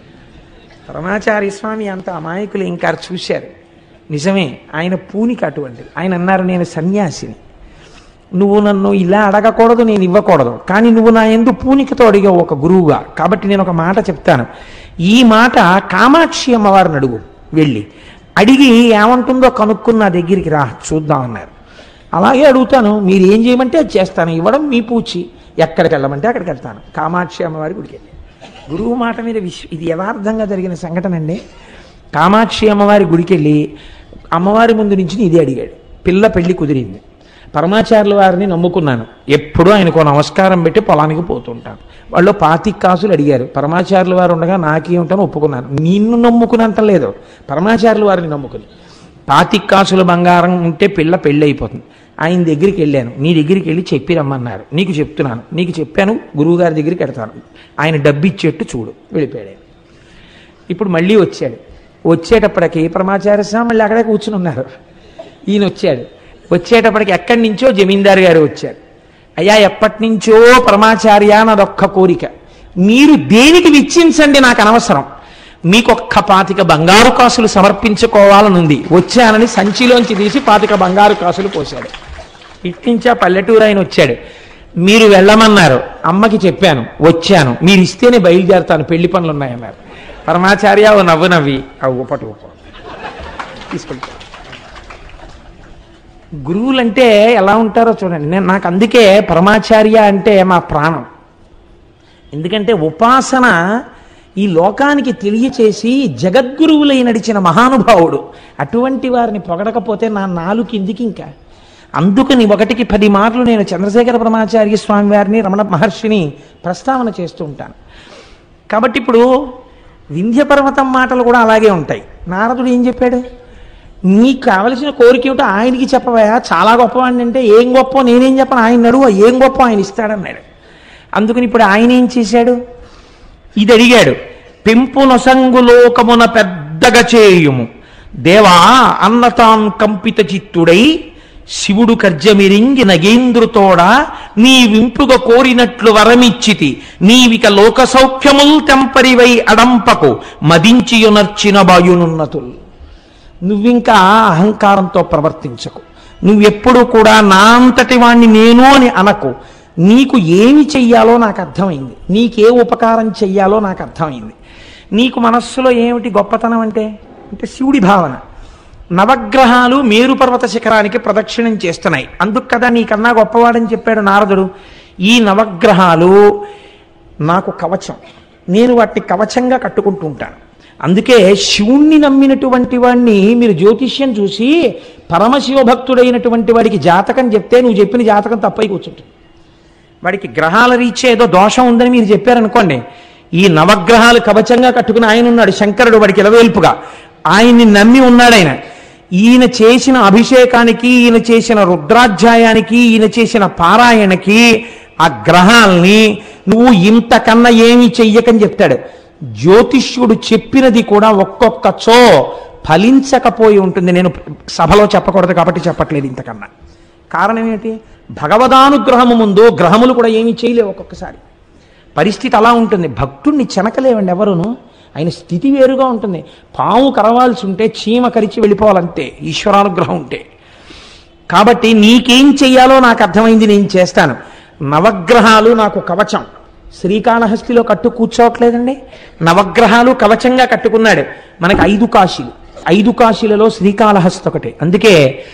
పరమాచార్య స్వామి అంత అమాయకులు ఇంకా చూశారు నిజమే ఆయన పూనికి అటువంటిది ఆయన అన్నారు నేను సన్యాసిని నువ్వు నన్ను ఇలా అడగకూడదు నేను ఇవ్వకూడదు కానీ నువ్వు నా ఎందు పూనికతో అడిగావు ఒక గురువుగా కాబట్టి నేను ఒక మాట చెప్తాను ఈ మాట కామాక్షి అమ్మవారిని అడుగు వెళ్ళి అడిగి ఏమంటుందో కనుక్కుని నా దగ్గరికి రా చూద్దాం అన్నారు అలాగే అడుగుతాను మీరు ఏం చేయమంటే అది చేస్తాను ఇవ్వడం మీ పూచి ఎక్కడికి వెళ్ళమంటే అక్కడికి వెళ్తాను కామాక్షి అమ్మవారి గుడికి వెళ్ళి గురువు మాట మీద విశ్వ ఇది యథార్థంగా జరిగిన సంఘటన అండి కామాక్షి అమ్మవారి గుడికి వెళ్ళి అమ్మవారి ముందు నుంచి ఇదే అడిగాడు పిల్ల పెళ్లి కుదిరింది పరమాచార్యుల వారిని నమ్ముకున్నాను ఎప్పుడూ ఆయనకు నమస్కారం పెట్టి పొలానికి పోతుంటాను వాళ్ళు పాతిక కాసులు అడిగారు పరమాచార్యుల వారు ఉండగా నాకేమిటని ఒప్పుకున్నాను నిన్ను నమ్ముకున్నంత లేదు పరమాచార్యుల వారిని నమ్ముకుని పాతిక కాసుల బంగారం ఉంటే పిల్ల పెళ్ళి అయిపోతుంది ఆయన దగ్గరికి వెళ్ళాను నీ దగ్గరికి వెళ్ళి చెప్పి రమ్మన్నారు నీకు చెప్తున్నాను నీకు చెప్పాను గురువుగారి దగ్గరికి వెడతాను ఆయన డబ్బు ఇచ్చేట్టు చూడు వెళ్ళిపోయాడు ఆయన. ఇప్పుడు మళ్ళీ వచ్చాడు వచ్చేటప్పటికి పరమాచార్య స్వామి మళ్ళీ అక్కడే కూర్చుని ఉన్నారు ఈయన వచ్చాడు వచ్చేటప్పటికి ఎక్కడి నుంచో జమీందారు గారు వచ్చారు అయ్యా ఎప్పటి నుంచో పరమాచార్య నాదొక్క కోరిక మీరు దేనికి విచ్చించండి నాకు అనవసరం మీకు ఒక్క పాతిక బంగారు కాసులు సమర్పించుకోవాలనుంది వచ్చానని సంచిలోంచి తీసి పాతిక బంగారు కాసులు పోశాడు ఇట్టించా పల్లెటూరు ఆయన వచ్చాడు మీరు వెళ్ళమన్నారు అమ్మకి చెప్పాను వచ్చాను మీరు ఇస్తేనే బయలుదేరుతాను పెళ్లి పనులు ఉన్నాయన్నారు పరమాచార్య ఓ నవ్వు నవ్వి ఆ ఊపటి ఊప తీసుకెళ్తా గురువులంటే ఎలా ఉంటారో చూడండి నేను నాకు అందుకే పరమాచార్య అంటే మా ప్రాణం ఎందుకంటే ఉపాసన ఈ లోకానికి తెలియచేసి జగద్గురువులై నడిచిన మహానుభావుడు అటువంటి వారిని పొగడకపోతే నా నాలుగు కిందికి ఇంకా అందుకని ఒకటికి పది మార్లు నేను చంద్రశేఖర పరమాచార్య స్వామి వారిని రమణ మహర్షిని ప్రస్తావన చేస్తూ ఉంటాను కాబట్టి ఇప్పుడు వింధ్య పర్వతం మాటలు కూడా అలాగే ఉంటాయి నారదుడు ఏం చెప్పాడు నీకు కావలసిన కోరిక ఏమిటో ఆయనకి చెప్పవయా చాలా గొప్పవాడిని అంటే ఏం గొప్ప నేనేం చెప్పను ఆయన నడువు ఏం గొప్ప ఆయన ఇస్తాడన్నాడు అందుకని ఇప్పుడు ఆయన ఏం చేశాడు ఇది అడిగాడు పెంపు నొసంగు లోకమున పెద్దగా చేయుము దేవా అన్నతాన్ కంపిత చిత్తుడై శివుడు కర్జమిరింగి నగేంద్రుతోడ నీ వింపుగ కోరినట్లు వరమిచ్చితి నీవిక లోక సౌఖ్యముల్ తెంపరివై అడంపకు మదించియునర్చిన బాయునున్నతుల్ నువ్వింకా అహంకారంతో ప్రవర్తించకు నువ్వెప్పుడు కూడా నా అంతటి వాణ్ణి నేను అని అనకు నీకు ఏమి చెయ్యాలో నాకు అర్థమైంది నీకే ఉపకారం చెయ్యాలో నాకు అర్థమైంది నీకు మనస్సులో ఏమిటి గొప్పతనం అంటే అంటే శివుడి భావన నవగ్రహాలు మేరు పర్వత శిఖరానికి ప్రదక్షిణం చేస్తున్నాయి అందుకు కదా నీకన్నా గొప్పవాడని చెప్పాడు నారదుడు ఈ నవగ్రహాలు నాకు కవచం నేను వాటిని కవచంగా కట్టుకుంటూ ఉంటాను అందుకే శివుణ్ణి నమ్మినటువంటి వాడిని మీరు జ్యోతిష్యం చూసి పరమశివ భక్తుడైనటువంటి వాడికి జాతకం చెప్తే నువ్వు చెప్పిన జాతకం తప్పై కూర్చుంటుంది వాడికి గ్రహాల రీత్యా ఏదో దోషం ఉందని మీరు చెప్పారనుకోండి ఈ నవగ్రహాలు కవచంగా కట్టుకుని ఆయన ఉన్నాడు శంకరుడు వాడికి ఇలవేల్పుగా ఆయన్ని నమ్మి ఉన్నాడు ఆయన ఈయన చేసిన అభిషేకానికి ఈయన చేసిన రుద్రాధ్యాయానికి ఈయన చేసిన పారాయణకి ఆ గ్రహాల్ని నువ్వు ఇంతకన్నా ఏమి చెయ్యకని చెప్తాడు జ్యోతిష్యుడు చెప్పినది కూడా ఒక్కొక్కచో ఫలించకపోయి ఉంటుంది నేను సభలో చెప్పకూడదు కాబట్టి చెప్పట్లేదు ఇంతకన్నా కారణం ఏమిటి భగవదానుగ్రహము ముందు గ్రహములు కూడా ఏమీ చేయలేవు ఒక్కొక్కసారి పరిస్థితి అలా ఉంటుంది భక్తుణ్ణి చెనకలేవండి ఎవరును ఆయన స్థితి వేరుగా ఉంటుంది పాము కరవాల్సి ఉంటే చీమ కరిచి వెళ్ళిపోవాలంతే ఈశ్వరానుగ్రహం ఉంటే కాబట్టి నీకేం చెయ్యాలో నాకు అర్థమైంది నేను చేస్తాను నవగ్రహాలు నాకు కవచం శ్రీకాళహస్తిలో కట్టు కూర్చోవట్లేదండి నవగ్రహాలు కవచంగా కట్టుకున్నాడు మనకి ఐదు కాశీలు ఐదు కాశీలలో శ్రీకాళహస్తి ఒకటి అందుకే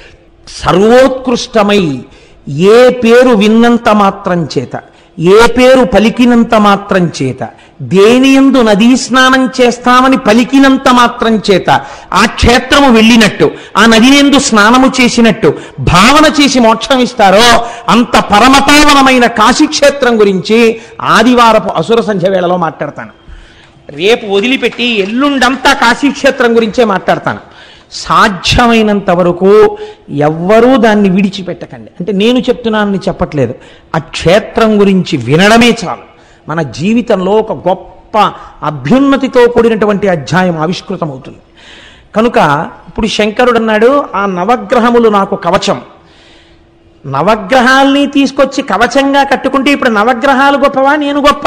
సర్వోత్కృష్టమై ఏ పేరు విన్నంత మాత్రం చేత ఏ పేరు పలికినంత మాత్రం చేత దేనియందు నదీ స్నానం చేస్తామని పలికినంత మాత్రం చేత ఆ క్షేత్రము వెళ్ళినట్టు ఆ నదినందు స్నానము చేసినట్టు భావన చేసి మోక్షం ఇస్తారో అంత పరమపావనమైన కాశీక్షేత్రం గురించి ఆదివారపు అసుర సంధ్య వేళలో మాట్లాడతాను రేపు వదిలిపెట్టి ఎల్లుండంతా కాశీక్షేత్రం గురించే మాట్లాడతాను సాధ్యమైనంత వరకు ఎవ్వరూ దాన్ని విడిచిపెట్టకండి అంటే నేను చెప్తున్నానని చెప్పట్లేదు ఆ క్షేత్రం గురించి వినడమే చాలు మన జీవితంలో ఒక గొప్ప అభ్యున్నతితో కూడినటువంటి అధ్యాయం ఆవిష్కృతమవుతుంది కనుక ఇప్పుడు శంకరుడు అన్నాడు ఆ నవగ్రహములు నాకు కవచం నవగ్రహాల్ని తీసుకొచ్చి కవచంగా కట్టుకుంటే ఇప్పుడు నవగ్రహాలు గొప్పవా నేను గొప్ప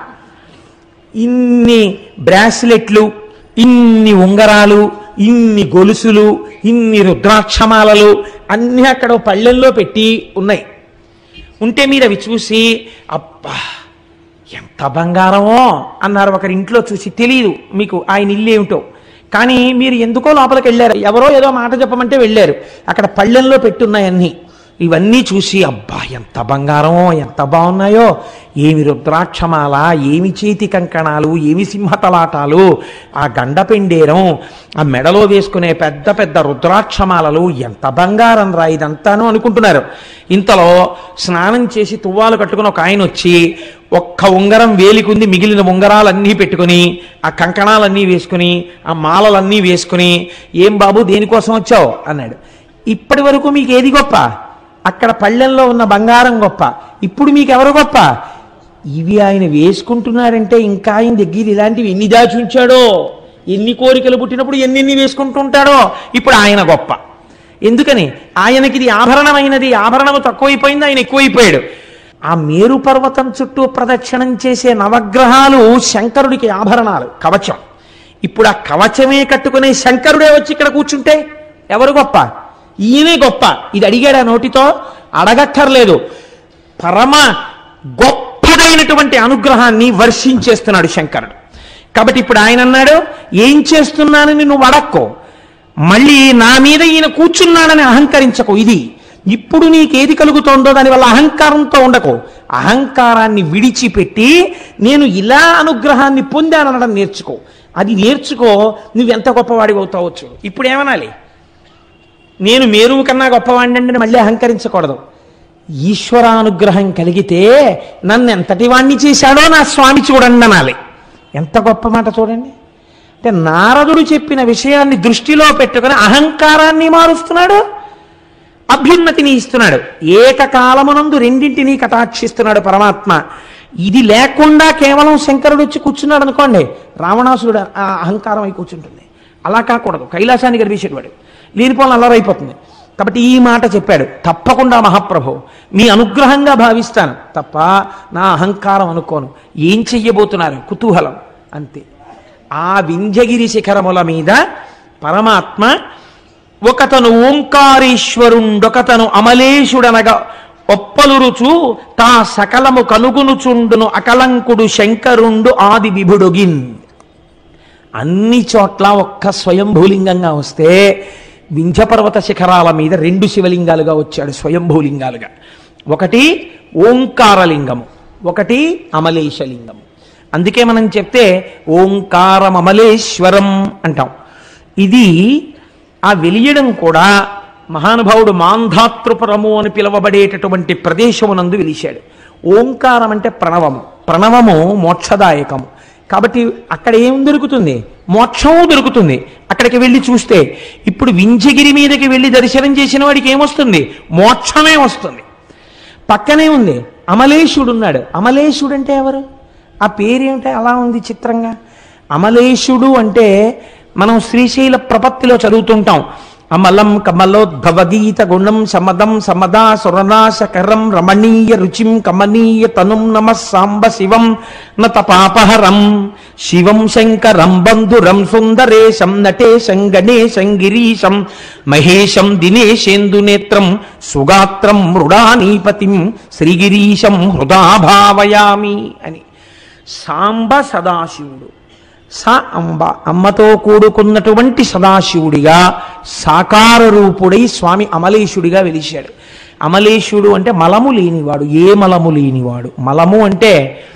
ఇన్ని బ్రాస్లెట్లు ఇన్ని ఉంగరాలు ఇన్ని గొలుసులు ఇన్ని రుద్రాక్షమాలలు అన్నీ అక్కడ ఓ పళ్ళెల్లో పెట్టి ఉన్నాయి ఉంటే మీరు అవి చూసి అబ్బా ఎంత బంగారమో అన్నారు ఒకరి ఇంట్లో చూసి తెలియదు మీకు ఆయన ఇల్లు ఏమిటో కానీ మీరు ఎందుకో లోపలికి వెళ్ళారు ఎవరో ఏదో మాట చెప్పమంటే వెళ్ళారు అక్కడ పళ్ళెంలో పెట్టున్నాయి అన్నీ ఇవన్నీ చూసి అబ్బా ఎంత బంగారమో ఎంత బాగున్నాయో ఏమి రుద్రాక్షమాల ఏమి చేతి కంకణాలు ఏమి సింహతలాటాలు ఆ గండపెండేరం ఆ మెడలో వేసుకునే పెద్ద పెద్ద రుద్రాక్షమాలలు ఎంత బంగారం రా ఇదంతాను అనుకుంటున్నారు ఇంతలో స్నానం చేసి తువ్వాలు కట్టుకుని ఒక ఆయన వచ్చి ఒక్క ఉంగరం వేలికుంది మిగిలిన ఉంగరాలన్నీ పెట్టుకుని ఆ కంకణాలన్నీ వేసుకుని ఆ మాలలన్నీ వేసుకుని ఏం బాబు దేనికోసం వచ్చావు అన్నాడు ఇప్పటి వరకు మీకు ఏది గొప్ప అక్కడ పళ్ళెంలో ఉన్న బంగారం గొప్ప ఇప్పుడు మీకు ఎవరు గొప్ప ఇవి ఆయన వేసుకుంటున్నాడంటే ఇంకా ఆయన దగ్గర ఇలాంటివి ఎన్ని దాచి ఉంచాడో ఎన్ని కోరికలు పుట్టినప్పుడు ఎన్నెన్ని వేసుకుంటుంటాడో ఇప్పుడు ఆయన గొప్ప ఎందుకని ఆయనకి ఇది ఆభరణమైనది ఆభరణము తక్కువైపోయింది ఆయన ఎక్కువైపోయాడు ఆ మేరు పర్వతం చుట్టూ ప్రదక్షిణం చేసే నవగ్రహాలు శంకరుడికి ఆభరణాలు కవచం ఇప్పుడు ఆ కవచమే కట్టుకునే శంకరుడే వచ్చి ఇక్కడ కూర్చుంటే ఎవరు గొప్ప ఈయనే గొప్ప ఇది అడిగాడు ఆ నోటితో అడగక్కర్లేదు పరమ గొప్పదైనటువంటి అనుగ్రహాన్ని వర్షించేస్తున్నాడు శంకరుడు కాబట్టి ఇప్పుడు ఆయన అన్నాడు ఏం చేస్తున్నానని నువ్వు అడక్కో మళ్ళీ నా మీద ఈయన కూర్చున్నాడని అహంకరించకు ఇది ఇప్పుడు నీకేది కలుగుతోందో దానివల్ల అహంకారంతో ఉండకు అహంకారాన్ని విడిచిపెట్టి నేను ఇలా అనుగ్రహాన్ని పొందాననడం నేర్చుకో అది నేర్చుకో నువ్వెంత గొప్పవాడివి అవుతావో చూడు ఇప్పుడు ఏమనాలి నేను మేరువు కన్నా గొప్పవాడిని మళ్ళీ అహంకరించకూడదు ఈశ్వరానుగ్రహం కలిగితే నన్ను ఎంతటి వాణ్ణి చేశాడో నా స్వామి చూడండి అనాలి ఎంత గొప్ప మాట చూడండి అంటే నారదుడు చెప్పిన విషయాన్ని దృష్టిలో పెట్టుకుని అహంకారాన్ని మారుస్తున్నాడు అభ్యున్నతిని ఇస్తున్నాడు ఏకకాలమునందు రెండింటినీ కటాక్షిస్తున్నాడు పరమాత్మ ఇది లేకుండా కేవలం శంకరుడు వచ్చి కూర్చున్నాడు అనుకోండి రావణాసురుడు ఆ అహంకారం అయి కూర్చుంటుంది అలా కాకూడదు కైలాసానికి గర్భించేవాడు లేనిపోలను అల్లరైపోతుంది కాబట్టి ఈ మాట చెప్పాడు తప్పకుండా మహాప్రభు మీ అనుగ్రహంగా భావిస్తాను తప్ప నా అహంకారం అనుకోను ఏం చెయ్యబోతున్నారు కుతూహలం అంతే ఆ వింధ్యగిరి శిఖరముల మీద పరమాత్మ ఒకతను ఓంకారేశ్వరుండొకతను అమలేశుడనగా ఒప్పలురుచు తా సకలము కనుగునుచుండును అకలంకుడు శంకరుండు ఆది విభుడొగిన్ అన్ని చోట్ల ఒక్క స్వయంభూలింగంగా వస్తే వింధ్యపర్వత శిఖరాల మీద రెండు శివలింగాలుగా వచ్చాడు స్వయంభూలింగాలుగా ఒకటి ఓంకారలింగము ఒకటి అమలేశలింగము అందుకే మనం చెప్తే ఓంకారమమలేశ్వరం అంటాం ఇది ఆ వెలియడం కూడా మహానుభావుడు మాంధాతృపురము అని పిలువబడేటటువంటి ప్రదేశమునందు వెలిశాడు ఓంకారం అంటే ప్రణవము ప్రణవము మోక్షదాయకము కాబట్టి అక్కడ ఏం దొరుకుతుంది మోక్షము దొరుకుతుంది అక్కడికి వెళ్ళి చూస్తే ఇప్పుడు వింజగిరి మీదకి వెళ్ళి దర్శనం చేసిన వాడికి ఏమొస్తుంది మోక్షమే వస్తుంది పక్కనే ఉంది అమలేశుడు ఉన్నాడు అమలేశుడు అంటే ఎవరు ఆ పేరేమిటి అలా ఉంది చిత్రంగా అమలేశుడు అంటే మనం శ్రీశైల ప్రపత్తిలో చదువుతుంటాం అమలం కమలోద్భవగీత గుణం సమదం సమదా సురనాశకరం రమణీయ రుచిం కమనీయ తనుం నమ సాంబ శివం నత పాపహరం శివం శంకరం బంధురం సుందరేశం నటేశం గణేశం గిరీశం మహేశం దినేశేందునేత్రం సుగాత్రం మృడానీపతిం శ్రీగిరీశం హృదా భావయామి అని సాంబ సదాశివుడు స అంబ అమ్మతో కూడుకున్నటువంటి సదాశివుడిగా సాకార రూపుడై స్వామి అమలేశుడిగా వెలిశాడు అమలేశుడు అంటే మలము లేనివాడు ఏ మలము లేనివాడు మలము అంటే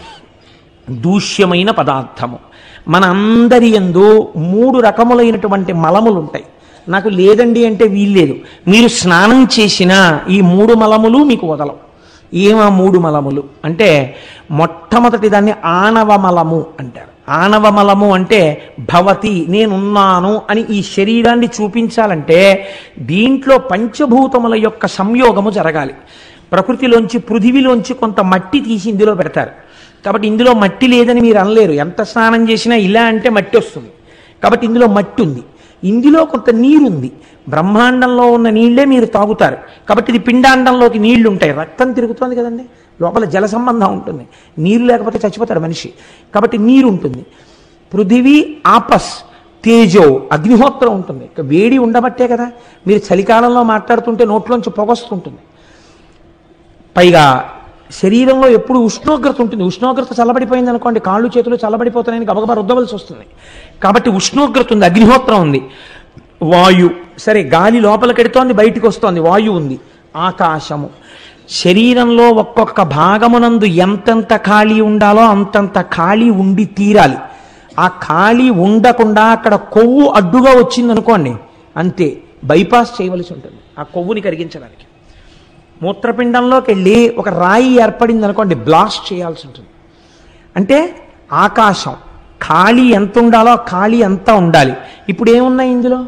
దూష్యమైన పదార్థము మన అందరి ఎందు మూడు రకములైనటువంటి మలములు ఉంటాయి నాకు లేదండి అంటే వీల్లేదు మీరు స్నానం చేసిన ఈ మూడు మలములు మీకు వదలవు ఏమా మూడు మలములు అంటే మొట్టమొదటి దాన్ని ఆణవ మలము అంటారు ఆణవ మలము అంటే భవతి నేనున్నాను అని ఈ శరీరాన్ని చూపించాలంటే దీంట్లో పంచభూతముల యొక్క సంయోగము జరగాలి ప్రకృతిలోంచి పృథివిలోంచి కొంత మట్టి తీసి ఇందులో పెడతారు కాబట్టి ఇందులో మట్టి లేదని మీరు అనలేరు ఎంత స్నానం చేసినా ఇలా అంటే మట్టి వస్తుంది కాబట్టి ఇందులో మట్టి ఉంది ఇందులో కొంత నీరుంది బ్రహ్మాండంలో ఉన్న నీళ్లే మీరు తాగుతారు కాబట్టి ఇది పిండాండంలోకి నీళ్లు ఉంటాయి రక్తం తిరుగుతోంది కదండి లోపల జల సంబంధం ఉంటుంది నీరు లేకపోతే చచ్చిపోతాడు మనిషి కాబట్టి నీరు ఉంటుంది పృథివీ ఆపస్ తేజో అగ్నిహోత్రం ఉంటుంది ఇక వేడి ఉండబట్టే కదా మీరు చలికాలంలో మాట్లాడుతుంటే నోట్లోంచి పొగొస్తుంటుంది పైగా శరీరంలో ఎప్పుడు ఉష్ణోగ్రత ఉంటుంది ఉష్ణోగ్రత చల్లబడిపోయింది అనుకోండి కాళ్ళు చేతులు చల్లబడిపోతున్నాయని గబగబా రుద్దవలసి వస్తుంది కాబట్టి ఉష్ణోగ్రత ఉంది అగ్నిహోత్రం ఉంది వాయు సరే గాలి లోపలికి ఎడుతోంది బయటికి వస్తోంది వాయువు ఉంది ఆకాశము శరీరంలో ఒక్కొక్క భాగమునందు ఎంతెంత ఖాళీ ఉండాలో అంతంత ఖాళీ ఉండి తీరాలి ఆ ఖాళీ ఉండకుండా అక్కడ కొవ్వు అడ్డుగా వచ్చిందనుకోండి అంతే బైపాస్ చేయవలసి ఉంటుంది ఆ కొవ్వుని కరిగించడానికి మూత్రపిండంలోకి వెళ్ళి ఒక రాయి ఏర్పడింది అనుకోండి బ్లాస్ట్ చేయాల్సి ఉంటుంది అంటే ఆకాశం ఖాళీ ఎంత ఉండాలో ఆ ఖాళీ అంతా ఉండాలి ఇప్పుడు ఏమున్నాయి ఇందులో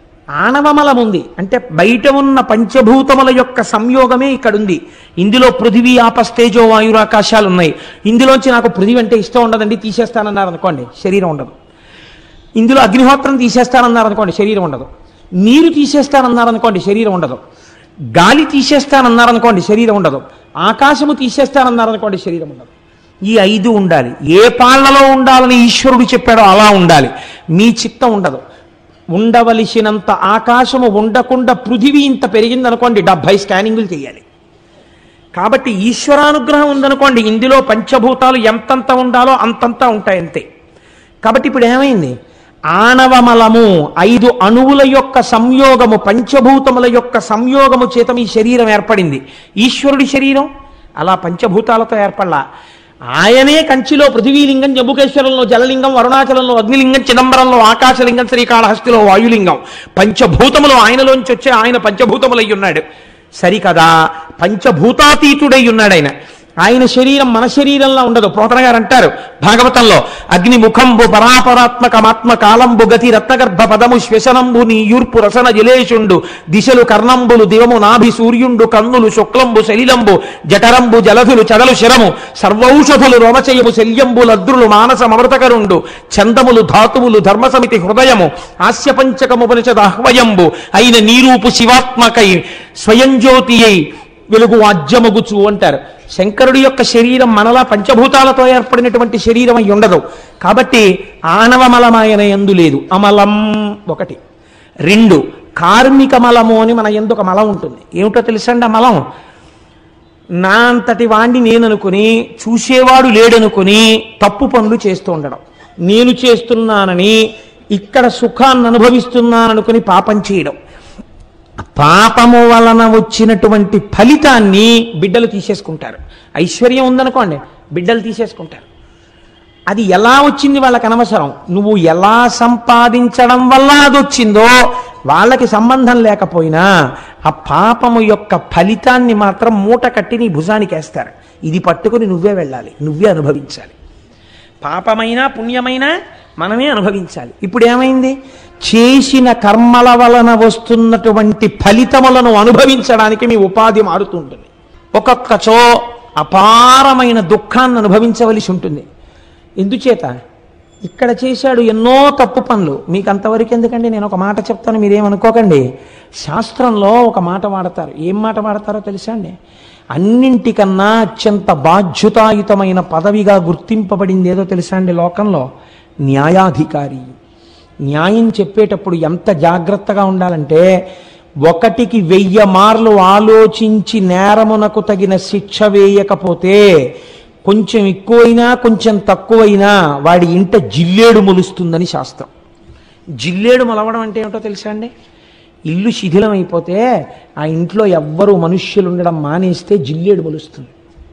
ఆణవమలం ఉంది అంటే బయట ఉన్న పంచభూతముల యొక్క సంయోగమే ఇక్కడ ఉంది ఇందులో పృథివీ ఆపస్తేజో వాయురాకాశాలు ఉన్నాయి ఇందులోంచి నాకు పృథివీ అంటే ఇష్టం ఉండదండి తీసేస్తానన్నారు అనుకోండి శరీరం ఉండదు ఇందులో అగ్నిహోత్రం తీసేస్తానన్నారు అనుకోండి శరీరం ఉండదు నీరు తీసేస్తానన్నారు అనుకోండి శరీరం ఉండదు గాలి తీసేస్తానన్నారు అనుకోండి శరీరం ఉండదు ఆకాశము తీసేస్తానన్నారు అనుకోండి శరీరం ఉండదు ఈ ఐదు ఉండాలి ఏ పాళ్లలో ఉండాలని ఈశ్వరుడు చెప్పాడో అలా ఉండాలి మీ చిత్తం ఉండదు ఉండవలసినంత ఆకాశము ఉండకుండా పృథివీ ఇంత పెరిగిందనుకోండి డెబ్భై స్కానింగులు చేయాలి కాబట్టి ఈశ్వరానుగ్రహం ఉందనుకోండి ఇందులో పంచభూతాలు ఎంతంత ఉండాలో అంతంత ఉంటాయి అంతే కాబట్టి ఇప్పుడు ఏమైంది ఆణవమలము ఐదు అణువుల యొక్క సంయోగము పంచభూతముల యొక్క సంయోగము చేత మీ శరీరం ఏర్పడింది ఈశ్వరుడి శరీరం అలా పంచభూతాలతో ఏర్పడలా ఆయనే కంచిలో పృథివీలింగం జంబుకేశ్వరంలో జలలింగం అరుణాచలంలో అగ్నిలింగం చిదంబరంలో ఆకాశలింగం శ్రీకాళహస్తిలో వాయులింగం పంచభూతములు ఆయనలోంచి వచ్చే ఆయన పంచభూతములై ఉన్నాడు సరికదా పంచభూతాతీతుడై ఉన్నాడు ఆయన ఆయన శరీరం మన శరీరంలో ఉండదు పోతన గారు అంటారు భాగవతంలో అగ్ని ముఖంబు పరాపరాత్మకమాత్మ కాలంబు గతి రత్నగర్భ పదము శ్వసనంబు నీ యూర్పు రసన జలేషుండు దిశలు కర్ణంబులు దివము నాభి సూర్యుండు కన్నులు శుక్లంబు శలిలంబు జఠరంబు జలధులు చదలు శరము సర్వౌషధులు రోమచయము శల్యంబు లద్రులు మానస మమృతకరుండు చందములు ధాతువులు ధర్మసమితి హృదయము హాస్యపంచకముపనిషద ఆహ్వయంబు అయిన నీరూపు శివాత్మకై స్వయం జ్యోతి అయి వెలుగు వాద్యమగుచు అంటారు శంకరుడి యొక్క శరీరం మనలా పంచభూతాలతో ఏర్పడినటువంటి శరీరం అయి ఉండదు కాబట్టి ఆణవమలమాయన ఎందు లేదు అమలం ఒకటి రెండు కార్మిక మలము అని మన ఎందు ఒక మలం ఉంటుంది ఏమిటో తెలుసండి ఆ మలం నా అంతటి వాణ్ణి నేననుకుని చూసేవాడు లేడనుకుని తప్పు పనులు చేస్తూ ఉండడం నేను చేస్తున్నానని ఇక్కడ సుఖాన్ని అనుభవిస్తున్నాననుకుని పాపం చేయడం పాపము వలన వచ్చినటువంటి ఫలితాన్ని బిడ్డలు తీసేసుకుంటారు ఐశ్వర్యం ఉందనుకోండి బిడ్డలు తీసేసుకుంటారు అది ఎలా వచ్చింది వాళ్ళకి అనవసరం నువ్వు ఎలా సంపాదించడం వల్ల అది వచ్చిందో వాళ్ళకి సంబంధం లేకపోయినా ఆ పాపము యొక్క ఫలితాన్ని మాత్రం మూట కట్టి నీ భుజానికి వేస్తారు ఇది పట్టుకుని నువ్వే వెళ్ళాలి నువ్వే అనుభవించాలి పాపమైనా పుణ్యమైనా మనమే అనుభవించాలి ఇప్పుడు ఏమైంది చేసిన కర్మల వలన వస్తున్నటువంటి ఫలితములను అనుభవించడానికి మీ ఉపాధి మారుతుంటుంది ఒక్కొక్కచో అపారమైన దుఃఖాన్ని అనుభవించవలసి ఉంటుంది ఎందుచేత ఇక్కడ చేశాడు ఎన్నో తప్పు పనులు మీకు అంతవరకు ఎందుకండి నేను ఒక మాట చెప్తాను మీరేమనుకోకండి శాస్త్రంలో ఒక మాట వాడతారు ఏం మాట వాడతారో తెలుసా అండి అన్నింటికన్నా అత్యంత బాధ్యతాయుతమైన పదవిగా గుర్తింపబడింది ఏదో తెలుసా అండి లోకంలో న్యాయాధికారి న్యాయం చెప్పేటప్పుడు ఎంత జాగ్రత్తగా ఉండాలంటే ఒకటికి వెయ్యి మార్లు ఆలోచించి నేరమునకు తగిన శిక్ష వేయకపోతే కొంచెం ఎక్కువైనా కొంచెం తక్కువైనా వాడి ఇంట జిల్లేడు మొలుస్తుందని శాస్త్రం జిల్లేడు మొలవడం అంటే ఏమిటో తెలుసా అండి ఇల్లు శిథిలం అయిపోతే ఆ ఇంట్లో ఎవ్వరు మనుష్యులు ఉండడం మానేస్తే జిల్లేడు మొలుస్తుంది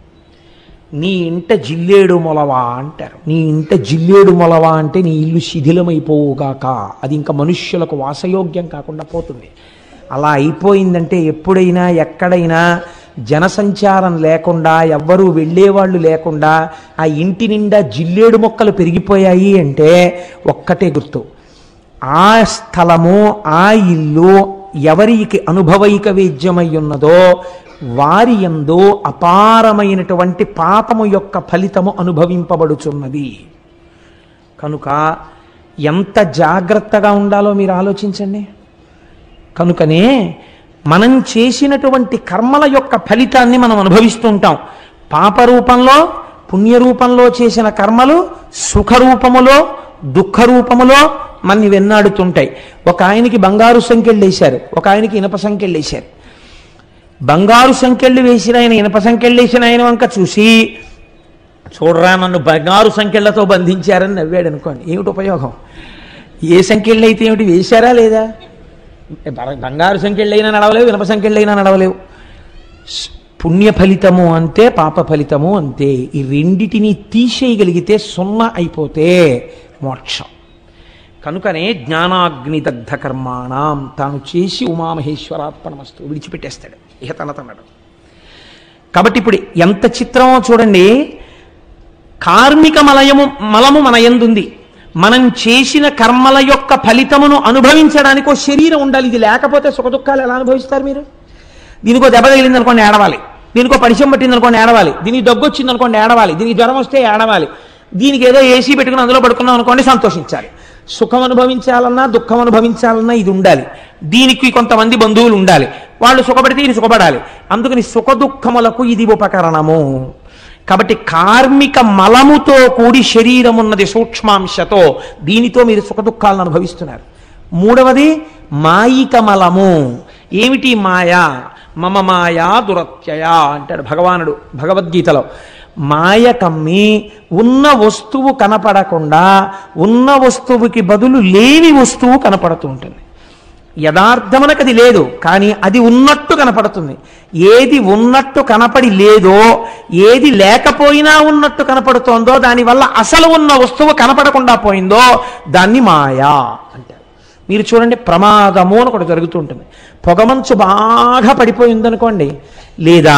నీ ఇంట జిల్లేడు మొలవా అంటారు నీ ఇంట జిల్లేడు మొలవా అంటే నీ ఇల్లు శిథిలమైపోవుగాక అది ఇంకా మనుష్యులకు వాసయోగ్యం కాకుండా పోతుంది అలా అయిపోయిందంటే ఎప్పుడైనా ఎక్కడైనా జనసంచారం లేకుండా ఎవ్వరూ వెళ్ళేవాళ్ళు లేకుండా ఆ ఇంటి నిండా జిల్లేడు మొక్కలు పెరిగిపోయాయి అంటే ఒక్కటే గుర్తు ఆ స్థలము ఆ ఇల్లు ఎవరికి అనుభవైక వేద్యమై ఉన్నదో వారి ఎందు అపారమైనటువంటి పాపము యొక్క ఫలితము అనుభవింపబడుచున్నది కనుక ఎంత జాగ్రత్తగా ఉండాలో మీరు ఆలోచించండి కనుకనే మనం చేసినటువంటి కర్మల యొక్క ఫలితాన్ని మనం అనుభవిస్తూ ఉంటాం పాప రూపంలో పుణ్య రూపంలో చేసిన కర్మలు సుఖ రూపములో దుఃఖ రూపములో మనని వెన్నాడుతుంటాయి ఒక ఆయనకి బంగారు సంఖ్యలు వేశారు ఒక ఆయనకి ఇనప సంఖ్యలు వేశారు బంగారు సంఖ్యలు వేసిన ఆయన ఇనప సంఖ్యలు వేసిన ఆయన వంక చూసి చూడరా నన్ను బంగారు సంఖ్యలతో బంధించారని నవ్వాడు అనుకోండి ఏమిటి ఉపయోగం ఏ సంఖ్యలు అయితే ఏమిటి వేశారా లేదా బ- బంగారు సంఖ్యలు అయినా నడవలేవు ఇనప సంఖ్యలు అయినా నడవలేవు స్- పుణ్య ఫలితము అంతే పాప ఫలితము అంతే ఈ రెండిటిని తీసేయగలిగితే సున్నా అయిపోతే మోక్షం కనుకనే జ్ఞానాగ్ని దగ్ధ కర్మాణం తాను చేసి ఉమామహేశ్వరార్పణమస్తు విడిచిపెట్టేస్తాడు ఇహ తన తనడు కాబట్టి ఇప్పుడు ఎంత చిత్రమో చూడండి కార్మిక మలయము మలము మన ఎందుంది మనం చేసిన కర్మల యొక్క ఫలితమును అనుభవించడానికి ఒక శరీరం ఉండాలి ఇది లేకపోతే సుఖ దుఃఖాలు ఎలా అనుభవిస్తారు మీరు దీనికో దెబ్బ తగిలింది అనుకోండి ఏడవాలి దీనికో పరిచయం పట్టింది అనుకోండి ఏడవాలి దీనికి దగ్గు వచ్చింది అనుకోండి ఏడవాలి దీనికి జ్వరం వస్తే ఏడవాలి దీనికి ఏదో ఏసీ పెట్టుకుని అందులో పడుకున్నాం అనుకోండి సంతోషించాలి సుఖం అనుభవించాలన్నా దుఃఖం అనుభవించాలన్నా ఇది ఉండాలి దీనికి కొంతమంది బంధువులు ఉండాలి వాళ్ళు సుఖపడితే ఇది సుఖపడాలి అందుకని సుఖ దుఃఖములకు ఇది ఉపకరణము కాబట్టి కార్మిక మలముతో కూడి శరీరం ఉన్నది సూక్ష్మాంశతో దీనితో మీరు సుఖ దుఃఖాలను అనుభవిస్తున్నారు మూడవది మాయిక మలము ఏమిటి మాయ మమ మాయా దురత్యయ అంటాడు భగవానుడు భగవద్గీతలో మాయ కమ్మి ఉన్న వస్తువు కనపడకుండా ఉన్న వస్తువుకి బదులు లేని వస్తువు కనపడుతూ ఉంటుంది యథార్థమునకు అది లేదు కానీ అది ఉన్నట్టు కనపడుతుంది ఏది ఉన్నట్టు కనపడి లేదో ఏది లేకపోయినా ఉన్నట్టు కనపడుతోందో దానివల్ల అసలు ఉన్న వస్తువు కనపడకుండా పోయిందో దాన్ని మాయా అంటారు మీరు చూడండి ప్రమాదము అని ఒకటి జరుగుతూ ఉంటుంది పొగమంచు బాగా పడిపోయి ఉందనుకోండి లేదా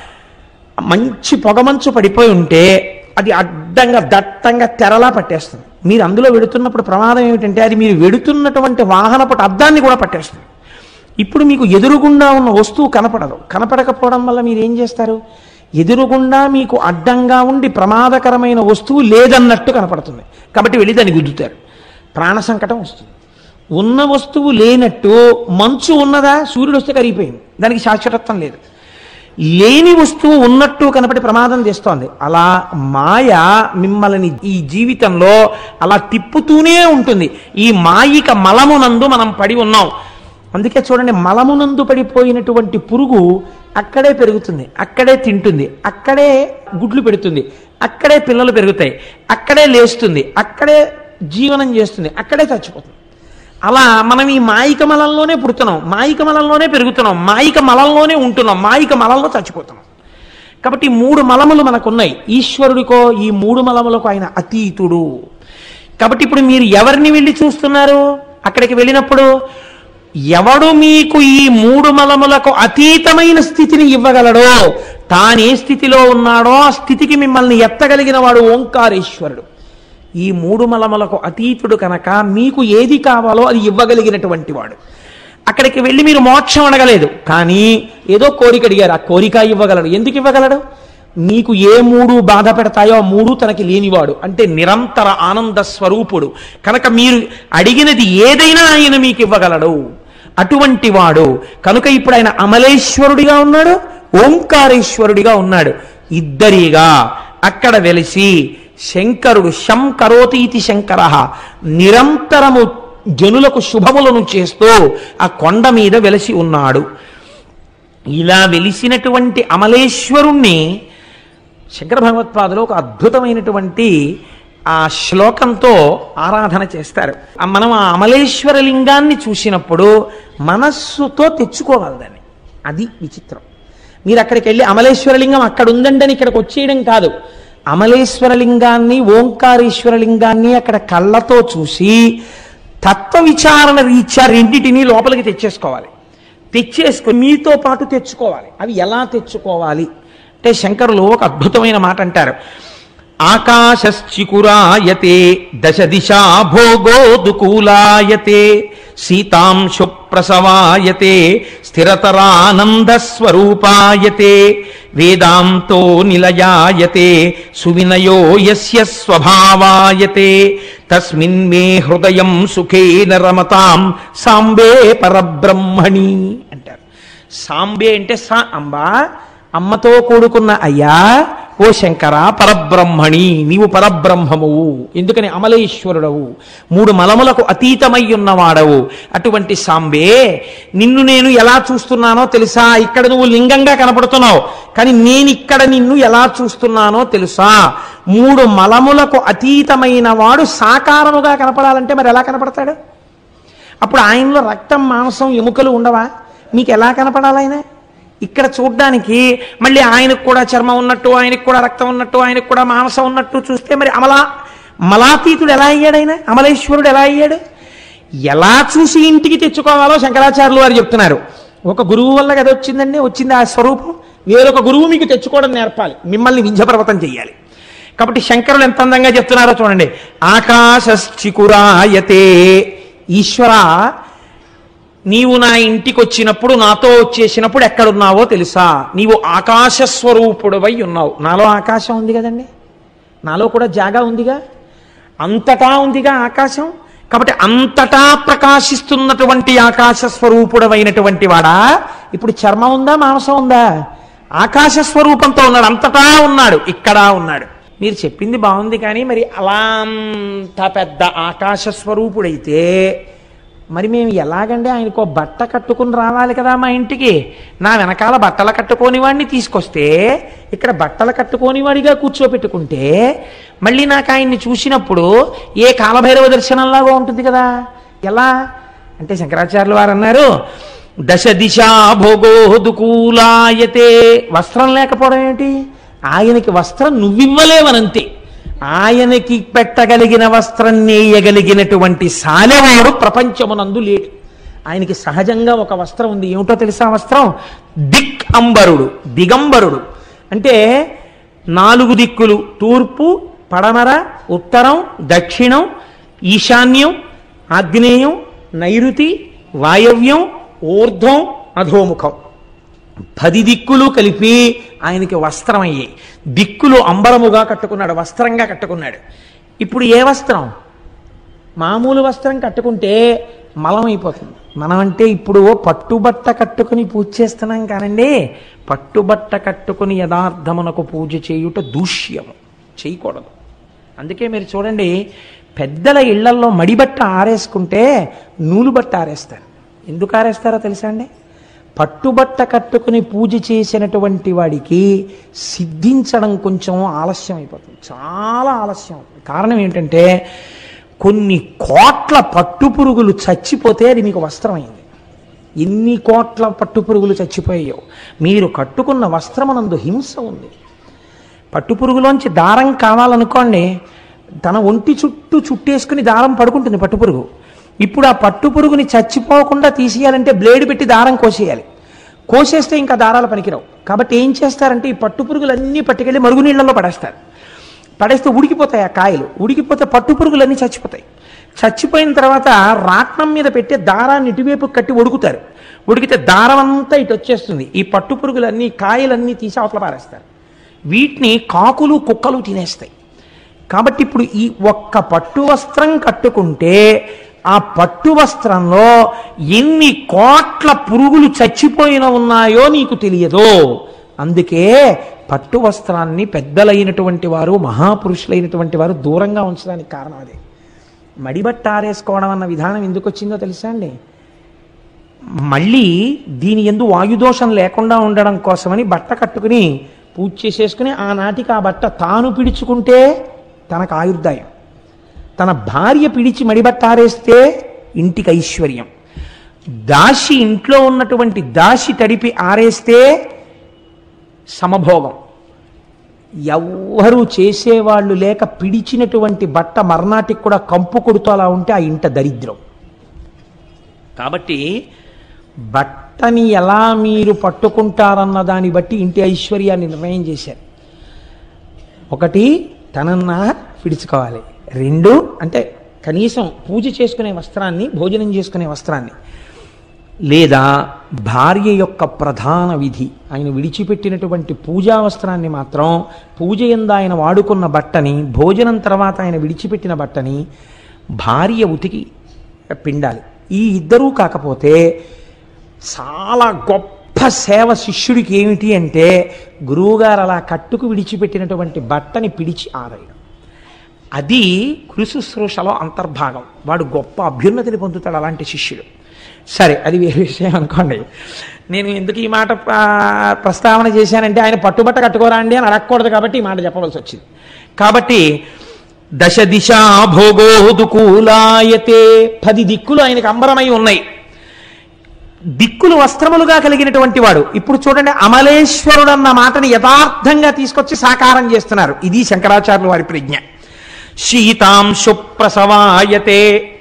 మంచి పొగమంచు పడిపోయి ఉంటే అది అడ్డంగా దట్టంగా తెరలా పట్టేస్తుంది మీరు అందులో వెడుతున్నప్పుడు ప్రమాదం ఏమిటంటే అది మీరు వెడుతున్నటువంటి వాహనపు అద్దాన్ని కూడా పట్టేస్తుంది ఇప్పుడు మీకు ఎదురుగుండా ఉన్న వస్తువు కనపడదు కనపడకపోవడం వల్ల మీరు ఏం చేస్తారు ఎదురుగుండా మీకు అడ్డంగా ఉండి ప్రమాదకరమైన వస్తువు లేదన్నట్టు కనపడుతుంది కాబట్టి వెళ్ళి దాన్ని గుద్దుతారు ప్రాణ సంకటం వస్తుంది ఉన్న వస్తువు లేనట్టు మంచు ఉన్నదా సూర్యుడు వస్తే కరిగిపోయింది దానికి శాశ్వతత్వం లేదు లేని వస్తువు ఉన్నట్టు కనపడి ప్రమాదం తెస్తోంది అలా మాయ మిమ్మల్ని ఈ జీవితంలో అలా తిప్పుతూనే ఉంటుంది ఈ మాయిక మలమునందు మనం పడి ఉన్నాం అందుకే చూడండి మలమునందు పడిపోయినటువంటి పురుగు అక్కడే పెరుగుతుంది అక్కడే తింటుంది అక్కడే గుడ్లు పెడుతుంది అక్కడే పిల్లలు పెరుగుతాయి అక్కడే లేస్తుంది అక్కడే జీవనం చేస్తుంది అక్కడే చచ్చిపోతుంది అలా మనం ఈ మాయిక మలంలోనే పుడుతున్నాం మాయిక మలంలోనే పెరుగుతున్నాం మాయిక మలంలోనే ఉంటున్నాం మాయిక మలంలో చచ్చిపోతున్నాం కాబట్టి ఈ మూడు మలములు మనకున్నాయి ఈశ్వరుడికో ఈ మూడు మలములకు ఆయన అతీతుడు కాబట్టి ఇప్పుడు మీరు ఎవరిని వెళ్ళి చూస్తున్నారు అక్కడికి వెళ్ళినప్పుడు ఎవడు మీకు ఈ మూడు మలములకు అతీతమైన స్థితిని ఇవ్వగలడో తానే స్థితిలో ఉన్నాడో ఆ స్థితికి మిమ్మల్ని ఎత్తగలిగిన వాడు ఓంకారేశ్వరుడు ఈ మూడు మలములకు అతీతుడు కనుక మీకు ఏది కావాలో అది ఇవ్వగలిగినటువంటి వాడు అక్కడికి వెళ్ళి మీరు మోక్షం అడగలేదు కానీ ఏదో కోరిక అడిగారు ఆ కోరిక ఇవ్వగలడు ఎందుకు ఇవ్వగలడు మీకు ఏ మూడు బాధ పెడతాయో ఆ మూడు తనకి లేనివాడు అంటే నిరంతర ఆనంద స్వరూపుడు కనుక మీరు అడిగినది ఏదైనా ఆయన మీకు ఇవ్వగలడు అటువంటి వాడు కనుక ఇప్పుడు ఆయన అమలేశ్వరుడిగా ఉన్నాడు ఓంకారేశ్వరుడిగా ఉన్నాడు ఇద్దరిగా అక్కడ వెలిసి శంకరుడు శం కరోతీతి శంకర నిరంతరము జనులకు శుభములను చేస్తూ ఆ కొండ మీద వెలిసి ఉన్నాడు ఇలా వెలిసినటువంటి అమలేశ్వరుణ్ణి శంకర భగవత్పాదులు ఒక అద్భుతమైనటువంటి ఆ శ్లోకంతో ఆరాధన చేస్తారు ఆ మనం ఆ అమలేశ్వర లింగాన్ని చూసినప్పుడు మనస్సుతో తెచ్చుకోవాలి దాన్ని అది విచిత్రం మీరు అక్కడికి వెళ్ళి అమలేశ్వర లింగం అక్కడ ఉందండి అని ఇక్కడికి వచ్చేయడం కాదు అమలేశ్వర లింగాన్ని ఓంకారేశ్వర లింగాన్ని అక్కడ కళ్ళతో చూసి తత్వ విచారణ రీత్యా రెండింటినీ లోపలికి తెచ్చేసుకోవాలి తెచ్చేసుకొని మీతో పాటు తెచ్చుకోవాలి అవి ఎలా తెచ్చుకోవాలి అంటే శంకరులు ఒక అద్భుతమైన మాట అంటారు ఆకాశశ్చికురాయతే దశ దిశా భోగోదుకూలాయతే సీతాంశు ప్రసవాయతే స్థిరతరానంద స్వరూపాయతే వేదాంతో నిలయాయతే సువినయో యస్య స్వభావాయతే తస్మిన్ మే హృదయం సుఖేన రమతాం సాంబే పరబ్రహ్మణి అంటారు సాంబే అంటే సా అంబా అమ్మతో కూడుకున్న అయ్యా ఓ శంకర పరబ్రహ్మణి నీవు పరబ్రహ్మమువు ఎందుకని అమలేశ్వరుడవు మూడు మలములకు అతీతమై ఉన్నవాడవు అటువంటి సాంబే నిన్ను నేను ఎలా చూస్తున్నానో తెలుసా ఇక్కడ నువ్వు లింగంగా కనపడుతున్నావు కానీ నేను ఇక్కడ నిన్ను ఎలా చూస్తున్నానో తెలుసా మూడు మలములకు అతీతమైన వాడు సాకారముగా కనపడాలంటే మరి ఎలా కనపడతాడు అప్పుడు ఆయనలో రక్తం మాంసం ఎముకలు ఉండవా మీకు ఎలా కనపడాలి ఆయన ఇక్కడ చూడ్డానికి మళ్ళీ ఆయనకు కూడా చర్మం ఉన్నట్టు ఆయనకు కూడా రక్తం ఉన్నట్టు ఆయనకు కూడా మాంసం ఉన్నట్టు చూస్తే మరి అమలా మలాతీతుడు ఎలా అయ్యాడు ఆయన అమలేశ్వరుడు ఎలా అయ్యాడు ఎలా చూసి ఇంటికి తెచ్చుకోవాలో శంకరాచార్యులు వారు చెప్తున్నారు ఒక గురువు వల్ల కదా వచ్చిందండి వచ్చింది ఆ స్వరూపం వేరొక గురువు మీకు తెచ్చుకోవడం నేర్పాలి మిమ్మల్ని వింధ్యపర్వతం చెయ్యాలి కాబట్టి శంకరులు ఎంత అందంగా చెప్తున్నారో చూడండి ఆకాశశ్చికురాయతే ఈశ్వర నీవు నా ఇంటికి వచ్చినప్పుడు నాతో వచ్చేసినప్పుడు ఎక్కడున్నావో తెలుసా నీవు ఆకాశ స్వరూపుడవై ఉన్నావు నాలో ఆకాశం ఉంది కదండి నాలో కూడా జాగా ఉందిగా అంతటా ఉందిగా ఆకాశం కాబట్టి అంతటా ప్రకాశిస్తున్నటువంటి ఆకాశ స్వరూపుడమైనటువంటి వాడా ఇప్పుడు చర్మం ఉందా మాంసం ఉందా ఆకాశ స్వరూపంతో ఉన్నాడు అంతటా ఉన్నాడు ఇక్కడ ఉన్నాడు మీరు చెప్పింది బాగుంది కానీ మరి అలా అంత పెద్ద ఆకాశ స్వరూపుడైతే మరి మేము ఎలాగండి ఆయనకో బట్ట కట్టుకుని రావాలి కదా మా ఇంటికి నా వెనకాల బట్టలు కట్టుకోని వాడిని తీసుకొస్తే ఇక్కడ బట్టలు కట్టుకోని వాడిగా కూర్చోపెట్టుకుంటే మళ్ళీ నాకు ఆయన్ని చూసినప్పుడు ఏ కాలభైరవ దర్శనంలాగా ఉంటుంది కదా ఎలా అంటే శంకరాచార్యులు వారు అన్నారు దశ దిశా భోగోదుకూలాయతే వస్త్రం లేకపోవడం ఏంటి ఆయనకి వస్త్రం నువ్వివ్వలేవనంతే ఆయనకి పెట్టగలిగిన వస్త్రం నేయగలిగినటువంటి సాలెవాడు ప్రపంచమునందు లేడు ఆయనకి సహజంగా ఒక వస్త్రం ఉంది ఏమిటో తెలుసా ఆ వస్త్రం దిక్ అంబరుడు దిగంబరుడు అంటే నాలుగు దిక్కులు తూర్పు పడమర ఉత్తరం దక్షిణం ఈశాన్యం ఆగ్నేయం నైరుతి వాయవ్యం ఊర్ధ్వం అధోముఖం పది దిక్కులు కలిపి ఆయనకి వస్త్రం అయ్యాయి దిక్కులు అంబరముగా కట్టుకున్నాడు వస్త్రంగా కట్టుకున్నాడు ఇప్పుడు ఏ వస్త్రం మామూలు వస్త్రం కట్టుకుంటే మలం అయిపోతుంది మనం అంటే ఇప్పుడు పట్టుబట్ట కట్టుకుని పూజ చేస్తున్నాం కానండి పట్టుబట్ట కట్టుకుని యథార్థమునకు పూజ చేయుట దూష్యము చేయకూడదు అందుకే మీరు చూడండి పెద్దల ఇళ్లల్లో మడిబట్ట ఆరేసుకుంటే నూలు బట్ట ఆరేస్తారు ఎందుకు ఆరేస్తారో తెలుసా అండి పట్టుబట్ట కట్టుకుని పూజ చేసినటువంటి వాడికి సిద్ధించడం కొంచెం ఆలస్యం అయిపోతుంది చాలా ఆలస్యం అవుతుంది కారణం ఏంటంటే కొన్ని కోట్ల పట్టుపురుగులు చచ్చిపోతే అది మీకు వస్త్రమైంది ఎన్ని కోట్ల పట్టుపురుగులు చచ్చిపోయాయో మీరు కట్టుకున్న వస్త్రమనందు హింస ఉంది పట్టుపురుగులోంచి దారం కావాలనుకోండి తన ఒంటి చుట్టూ చుట్టేసుకుని దారం పడుకుంటుంది పట్టుపురుగు ఇప్పుడు ఆ పట్టుపురుగుని చచ్చిపోకుండా తీసేయాలంటే బ్లేడ్ పెట్టి దారం కోసేయాలి కోసేస్తే ఇంకా దారాలు పనికిరావు కాబట్టి ఏం చేస్తారంటే ఈ పట్టుపురుగులన్నీ పట్టుకెళ్ళి మరుగునీళ్ళలో పడేస్తారు పడేస్తే ఉడికిపోతాయి ఆ కాయలు ఉడికిపోతే పట్టుపురుగులన్నీ చచ్చిపోతాయి చచ్చిపోయిన తర్వాత రాట్నం మీద పెట్టే దారాన్ని ఇటువైపు కట్టి ఉడుకుతారు ఉడికితే దారం అంతా ఇటు వచ్చేస్తుంది ఈ పట్టుపురుగులన్నీ కాయలన్నీ తీసి అవతల పారేస్తారు వీటిని కాకులు కుక్కలు తినేస్తాయి కాబట్టి ఇప్పుడు ఈ ఒక్క పట్టు వస్త్రం కట్టుకుంటే ఆ పట్టు వస్త్రంలో ఎన్ని కోట్ల పురుగులు చచ్చిపోయిన ఉన్నాయో నీకు తెలియదు అందుకే పట్టు వస్త్రాన్ని పెద్దలైనటువంటి వారు మహాపురుషులైనటువంటి వారు దూరంగా ఉంచడానికి కారణం అదే మడిబట్ట ఆరేసుకోవడం అన్న విధానం ఎందుకు వచ్చిందో తెలుసా అండి మళ్ళీ దీని ఎందు వాయుదోషం లేకుండా ఉండడం కోసమని బట్ట కట్టుకుని పూజ చేసేసుకుని ఆనాటికి ఆ బట్ట తాను పిడుచుకుంటే తనకు ఆయుర్దాయం తన భార్య పిడిచి మడిబట్ట ఆరేస్తే ఇంటికి ఐశ్వర్యం దాసి ఇంట్లో ఉన్నటువంటి దాసి తడిపి ఆరేస్తే సమభోగం ఎవ్వరూ చేసేవాళ్ళు లేక పిడిచినటువంటి బట్ట మర్నాటికి కూడా కంపు కొడుతూ అలా ఉంటే ఆ ఇంట దరిద్రం కాబట్టి బట్టని ఎలా మీరు పట్టుకుంటారన్న దాన్ని బట్టి ఇంటి ఐశ్వర్యాన్ని నిర్ణయం చేశారు ఒకటి తనన్నా పిడుచుకోవాలి రెండు అంటే కనీసం పూజ చేసుకునే వస్త్రాన్ని భోజనం చేసుకునే వస్త్రాన్ని లేదా భార్య యొక్క ప్రధాన విధి ఆయన విడిచిపెట్టినటువంటి పూజా వస్త్రాన్ని మాత్రం పూజ ఎందు ఆయన వాడుకున్న బట్టని భోజనం తర్వాత ఆయన విడిచిపెట్టిన బట్టని భార్య ఉతికి పిండాలి ఈ ఇద్దరూ కాకపోతే చాలా గొప్ప సేవ శిష్యుడికి ఏమిటి అంటే గురువుగారు అలా కట్టుకు విడిచిపెట్టినటువంటి బట్టని పిడిచి ఆరేయడం అది గురు శుశ్రూషలో అంతర్భాగం వాడు గొప్ప అభ్యున్నతిని పొందుతాడు అలాంటి శిష్యుడు సరే అది వేరే విషయం అనుకోండి నేను ఎందుకు ఈ మాట ఆ, ప్రస్తావన చేశానంటే ఆయన పట్టుబట్ట కట్టుకోరా అండి అని అడగకూడదు కాబట్టి ఈ మాట చెప్పవలసి వచ్చింది కాబట్టి దశ దిశ భోగోదుకూలాయతే పది దిక్కులు ఆయనకు అంబరమై ఉన్నాయి దిక్కులు వస్త్రములుగా కలిగినటువంటి వాడు ఇప్పుడు చూడండి అమలేశ్వరుడు అన్న మాటని యథార్థంగా తీసుకొచ్చి సాకారం చేస్తున్నారు ఇది శంకరాచార్యుల వారి ప్రజ్ఞ శీతాంశు ప్రసవాయతే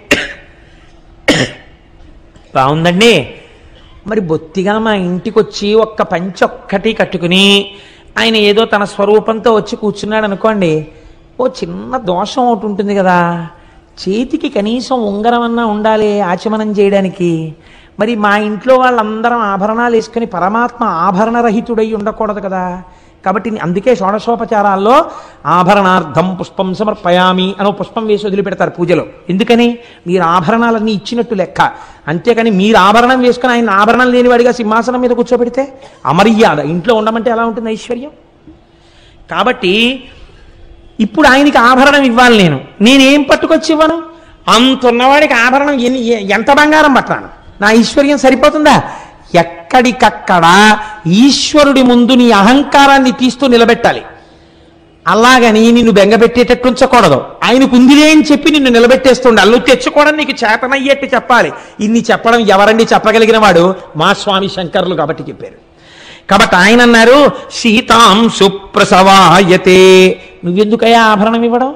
బాగుందండి మరి బొత్తిగా మా ఇంటికి వచ్చి ఒక్క పంచ ఒక్కటి కట్టుకుని ఆయన ఏదో తన స్వరూపంతో వచ్చి కూర్చున్నాడు అనుకోండి ఓ చిన్న దోషం ఒకటి ఉంటుంది కదా చేతికి కనీసం ఉంగరం అన్నా ఉండాలి ఆచమనం చేయడానికి మరి మా ఇంట్లో వాళ్ళందరం ఆభరణాలు వేసుకుని పరమాత్మ ఆభరణరహితుడై ఉండకూడదు కదా కాబట్టి అందుకే షోడశోపచారాల్లో ఆభరణార్థం పుష్పం సమర్పయామి అనో పుష్పం వేసి వదిలిపెడతారు పూజలో ఎందుకని మీరు ఆభరణాలన్నీ ఇచ్చినట్టు లెక్క అంతేకాని మీరు ఆభరణం వేసుకుని ఆయన ఆభరణం లేనివాడిగా సింహాసనం మీద కూర్చోబెడితే అమర్యాద ఇంట్లో ఉండమంటే ఎలా ఉంటుంది ఐశ్వర్యం కాబట్టి ఇప్పుడు ఆయనకి ఆభరణం ఇవ్వాలి నేను నేనేం పట్టుకొచ్చి ఇవ్వను అంత ఉన్నవాడికి ఆభరణం ఎన్ని ఎ- ఎంత బంగారం పట్టాను నా ఐశ్వర్యం సరిపోతుందా ఎక్కడికక్కడ ఈశ్వరుడి ముందు నీ అహంకారాన్ని తీస్తూ నిలబెట్టాలి అలాగని నిన్ను బెంగపెట్టేటట్టు ఉంచకూడదు ఆయనకు ఉందిలే అని చెప్పి నిన్ను నిలబెట్టేస్తుండే అల్లు తెచ్చుకోవడం నీకు చేతనయ్యేట్టు చెప్పాలి ఇన్ని చెప్పడం ఎవరండి చెప్పగలిగిన వాడు మా స్వామి శంకర్లు కాబట్టి చెప్పారు కాబట్టి ఆయన అన్నారు సీతాం సుప్రసవాయతే నువ్వెందుకయ్యా ఆభరణం ఇవ్వడం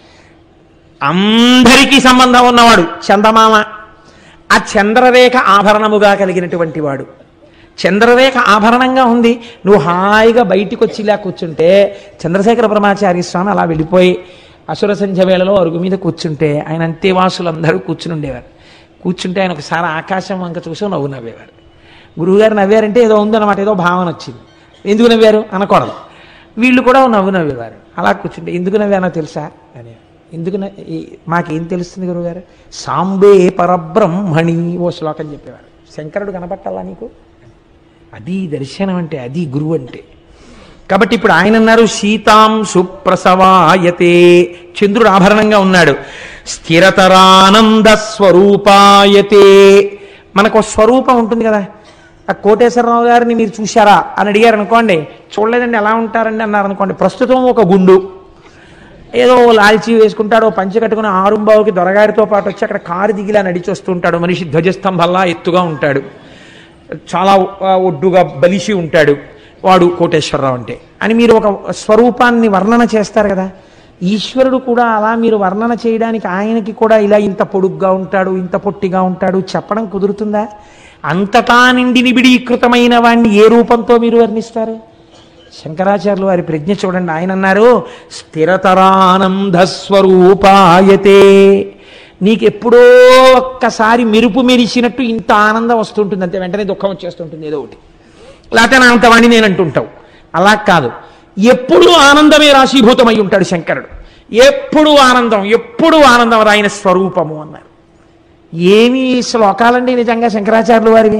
అందరికీ సంబంధం ఉన్నవాడు చందమామ ఆ చంద్రరేఖ ఆభరణముగా కలిగినటువంటి వాడు చంద్రరేఖ ఆభరణంగా ఉంది నువ్వు హాయిగా బయటికి వచ్చి ఇలా కూర్చుంటే చంద్రశేఖర బ్రహ్మాచార్య స్వామి అలా వెళ్ళిపోయి అసుర సంధ్య వేళలో అరుగు మీద కూర్చుంటే ఆయన అంతేవాసులందరూ కూర్చుని ఉండేవారు కూర్చుంటే ఆయన ఒకసారి ఆకాశం వంక చూసి నవ్వు నవ్వేవారు గురువుగారు నవ్వారంటే ఏదో ఉందన్నమాట ఏదో భావన వచ్చింది ఎందుకు నవ్వారు అనకూడదు వీళ్ళు కూడా ఓ నవ్వు నవ్వేవారు అలా కూర్చుంటే ఎందుకు నవ్వానో తెలుసా అని ఎందుకు న- ఈ- మాకేం తెలుస్తుంది గురువుగారు సాంబే పరబ్రహ్మణి ఓ శ్లోకం చెప్పేవారు శంకరుడు కనపట్టాలా నీకు అది దర్శనం అంటే అది గురువు అంటే కాబట్టి ఇప్పుడు ఆయన అన్నారు సీతాం సుప్రసవాయతే చంద్రుడు ఆభరణంగా ఉన్నాడు స్థిరతరానంద స్వరూపాయతే మనకు ఒక స్వరూపం ఉంటుంది కదా ఆ కోటేశ్వరరావు గారిని మీరు చూశారా అని అడిగారు అనుకోండి చూడలేదండి ఎలా ఉంటారండి అన్నారు అనుకోండి ప్రస్తుతం ఒక గుండు ఏదో ఓ లాల్చీ వేసుకుంటాడు ఓ పంచె కట్టుకుని ఆరుంబావుకి దొరగారితో పాటు వచ్చి అక్కడ కారు దిగిలా నడిచి వస్తుంటాడు మనిషి ధ్వజస్తంభంలా ఎత్తుగా ఉంటాడు చాలా ఆ, ఒడ్డుగా బలిసి ఉంటాడు వాడు కోటేశ్వరరావు అంటే అని మీరు ఒక స్వరూపాన్ని వర్ణన చేస్తారు కదా ఈశ్వరుడు కూడా అలా మీరు వర్ణన చేయడానికి ఆయనకి కూడా ఇలా ఇంత పొడుగ్గా ఉంటాడు ఇంత పొట్టిగా ఉంటాడు చెప్పడం కుదురుతుందా అంతటా నిండి నిబిడీకృతమైన వాణ్ణి ఏ రూపంతో మీరు వర్ణిస్తారు శంకరాచార్యులు వారి ప్రజ్ఞ చూడండి ఆయన అన్నారు స్థిరతరానంద స్వరూపాయతే నీకెప్పుడో ఒక్కసారి మెరుపు మెరిసినట్టు ఇంత ఆనందం వస్తుంటుంది అంతే వెంటనే దుఃఖం వచ్చేస్తుంటుంది ఏదో ఒకటి లేకపోతే నా అంత వాణి నేను అంటుంటావు అలా కాదు ఎప్పుడూ ఆనందమే రాశీభూతమై ఉంటాడు శంకరుడు ఎప్పుడు ఆనందం ఎప్పుడు ఆనందం రాయన స్వరూపము అన్నారు ఏమి శ్లోకాలండి నిజంగా శంకరాచార్యులు వారివి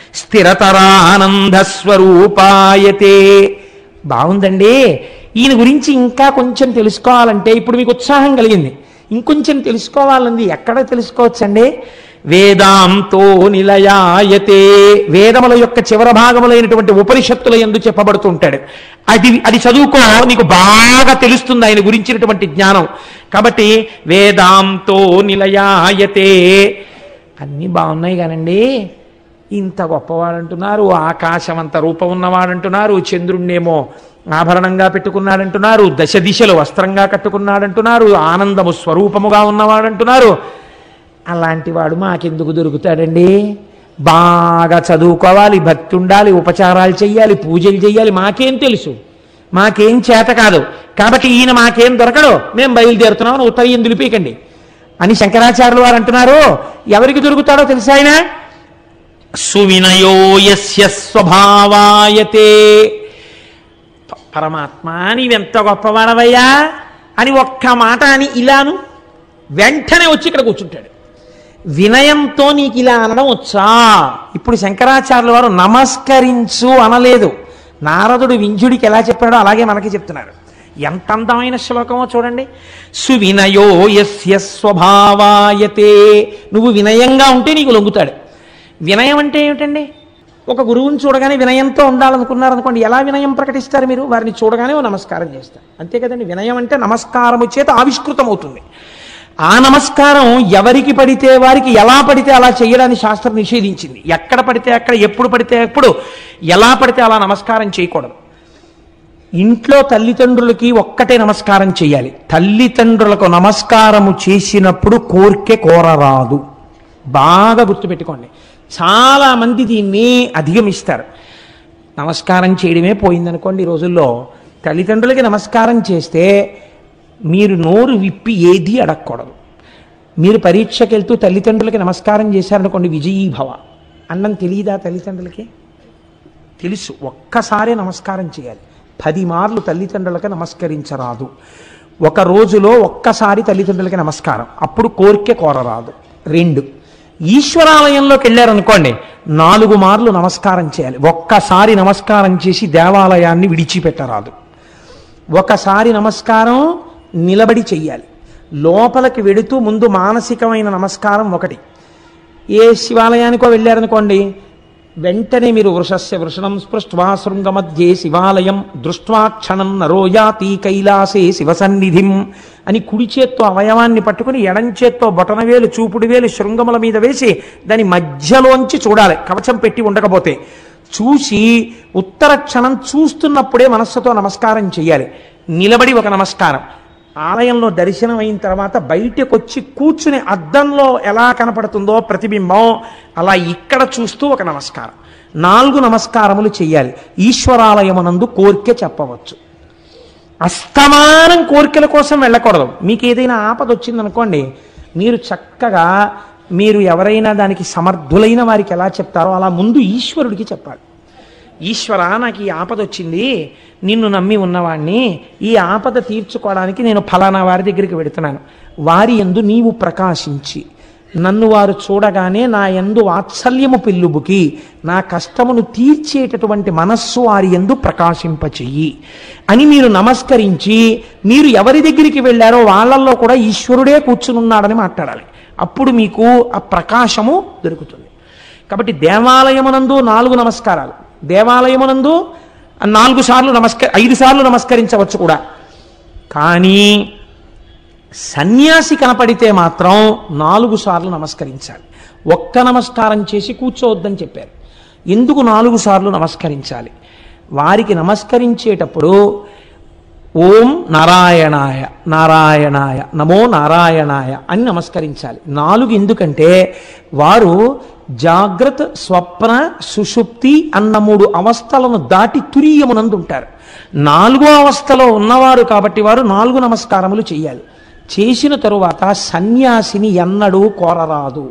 స్థిరతరానంద స్వరూపాయతే బాగుందండి ఈయన గురించి ఇంకా కొంచెం తెలుసుకోవాలంటే ఇప్పుడు మీకు ఉత్సాహం కలిగింది ఇంకొంచెం తెలుసుకోవాలంది ఎక్కడ తెలుసుకోవచ్చండి వేదాంతో నిలయాయతే వేదముల యొక్క చివర భాగములైనటువంటి ఉపనిషత్తుల ఎందు చెప్పబడుతుంటాడు అది అది చదువుకో నీకు బాగా తెలుస్తుంది ఆయన గురించినటువంటి జ్ఞానం కాబట్టి వేదాంతో నిలయాయతే అన్నీ బాగున్నాయి కానండి ఇంత గొప్పవాడంటున్నారు ఆకాశం అంత రూపం ఉన్నవాడంటున్నారు చంద్రుణ్ణేమో ఆభరణంగా పెట్టుకున్నాడంటున్నారు దశ దిశలు వస్త్రంగా కట్టుకున్నాడంటున్నారు ఆనందము స్వరూపముగా ఉన్నవాడంటున్నారు అలాంటి వాడు మాకెందుకు దొరుకుతాడండి బాగా చదువుకోవాలి భక్తి ఉండాలి ఉపచారాలు చెయ్యాలి పూజలు చెయ్యాలి మాకేం తెలుసు మాకేం చేత కాదు కాబట్టి ఈయన మాకేం దొరకడు మేము బయలుదేరుతున్నాం అని ఉత్తరీయం దులిపేయకండి అని శంకరాచార్యులు వారు అంటున్నారు ఎవరికి దొరుకుతాడో తెలుసా ఆయన సువినయో యస్య స్వభావాయతే ప- పరమాత్మ నీవెంత గొప్పవాడవయ్యా అని ఒక్క మాట అని ఇలాను వెంటనే వచ్చి ఇక్కడ కూర్చుంటాడు వినయంతో నీకు ఇలా అనడం వచ్చా ఇప్పుడు శంకరాచార్యుల వారు నమస్కరించు అనలేదు నారదుడు వింజుడికి ఎలా చెప్పాడో అలాగే మనకి చెప్తున్నారు ఎంత అందమైన శ్లోకమో చూడండి సువినయో యస్య స్వభావాయతే నువ్వు వినయంగా ఉంటే నీకు లొంగుతాడు వినయం అంటే ఏమిటండి ఒక గురువుని చూడగానే వినయంతో ఉండాలనుకున్నారనుకోండి ఎలా వినయం ప్రకటిస్తారు మీరు వారిని చూడగానే ఓ నమస్కారం చేస్తారు అంతే కదండి వినయం అంటే నమస్కారము చేత ఆవిష్కృతం అవుతుంది ఆ నమస్కారం ఎవరికి పడితే వారికి ఎలా పడితే అలా చేయడాన్ని శాస్త్రం నిషేధించింది ఎక్కడ పడితే అక్కడ ఎప్పుడు పడితే ఎప్పుడు ఎలా పడితే అలా నమస్కారం చేయకూడదు ఇంట్లో తల్లిదండ్రులకి ఒక్కటే నమస్కారం చేయాలి తల్లిదండ్రులకు నమస్కారము చేసినప్పుడు కోరికే కోరరాదు బాగా గుర్తుపెట్టుకోండి చాలా మంది దీన్ని అధిగమిస్తారు నమస్కారం చేయడమే పోయిందనుకోండి ఈ రోజుల్లో తల్లిదండ్రులకి నమస్కారం చేస్తే మీరు నోరు విప్పి ఏది అడగకూడదు మీరు పరీక్షకి వెళ్తూ తల్లిదండ్రులకి నమస్కారం చేశారనుకోండి విజయీభవ అన్నం తెలియదా తల్లిదండ్రులకి తెలుసు ఒక్కసారే నమస్కారం చేయాలి పది మార్లు తల్లిదండ్రులకి నమస్కరించరాదు ఒక రోజులో ఒక్కసారి తల్లిదండ్రులకి నమస్కారం అప్పుడు కోరిక కోరరాదు రెండు ఈశ్వరాలయంలోకి వెళ్ళారనుకోండి నాలుగు మార్లు నమస్కారం చేయాలి ఒక్కసారి నమస్కారం చేసి దేవాలయాన్ని విడిచిపెట్టరాదు ఒకసారి నమస్కారం నిలబడి చెయ్యాలి లోపలికి వెడుతూ ముందు మానసికమైన నమస్కారం ఒకటి ఏ శివాలయానికో వెళ్ళారనుకోండి వెంటనే మీరు వృషస్య వృషణం స్పృష్ట్వా శృంగమధ్యే శివాలయం దృష్ట్వా క్షణం నరోయాతి కైలాసే శివసన్నిధిం అని కుడి చేత్తో అవయవాన్ని పట్టుకుని ఎడం చేత్తో బొటనవేలు చూపుడు వేలు శృంగముల మీద వేసి దాని మధ్యలోంచి చూడాలి కవచం పెట్టి ఉండకపోతే చూసి ఉత్తర క్షణం చూస్తున్నప్పుడే మనస్సుతో నమస్కారం చేయాలి నిలబడి ఒక నమస్కారం ఆలయంలో దర్శనం అయిన తర్వాత బయటకు వచ్చి కూర్చుని అద్దంలో ఎలా కనపడుతుందో ప్రతిబింబం అలా ఇక్కడ చూస్తూ ఒక నమస్కారం నాలుగు నమస్కారములు చెయ్యాలి ఈశ్వరాలయమునందు కోరిక చెప్పవచ్చు అస్తమానం కోరికల కోసం వెళ్ళకూడదు మీకు ఏదైనా ఆపద వచ్చిందనుకోండి మీరు చక్కగా మీరు ఎవరైనా దానికి సమర్థులైన వారికి ఎలా చెప్తారో అలా ముందు ఈశ్వరుడికి చెప్పాలి ఈశ్వర నాకు ఈ ఆపద వచ్చింది నిన్ను నమ్మి ఉన్నవాణ్ణి ఈ ఆపద తీర్చుకోవడానికి నేను ఫలానా వారి దగ్గరికి వెడుతున్నాను వారి ఎందు నీవు ప్రకాశించి నన్ను వారు చూడగానే నా ఎందు వాత్సల్యము పిల్లుబుకి నా కష్టమును తీర్చేటటువంటి మనస్సు వారి ఎందు ప్రకాశింపచెయ్యి అని మీరు నమస్కరించి మీరు ఎవరి దగ్గరికి వెళ్ళారో వాళ్ళల్లో కూడా ఈశ్వరుడే కూర్చునున్నాడని మాట్లాడాలి అప్పుడు మీకు ఆ ప్రకాశము దొరుకుతుంది కాబట్టి దేవాలయమునందు నాలుగు నమస్కారాలు దేవాలయమునందు నాలుగు సార్లు నమస్క ఐదు సార్లు నమస్కరించవచ్చు కూడా కానీ సన్యాసి కనపడితే మాత్రం నాలుగు సార్లు నమస్కరించాలి ఒక్క నమస్కారం చేసి కూర్చోవద్దని చెప్పారు ఎందుకు నాలుగు సార్లు నమస్కరించాలి వారికి నమస్కరించేటప్పుడు ఓం నారాయణాయ నారాయణాయ నమో నారాయణాయ అని నమస్కరించాలి నాలుగు ఎందుకంటే వారు జాగ్రత్త స్వప్న సుషుప్తి అన్న మూడు అవస్థలను దాటి తురీయమునందు ఉంటారు నాలుగో అవస్థలో ఉన్నవారు కాబట్టి వారు నాలుగు నమస్కారములు చేయాలి చేసిన తరువాత సన్యాసిని ఎన్నడూ కోరరాదు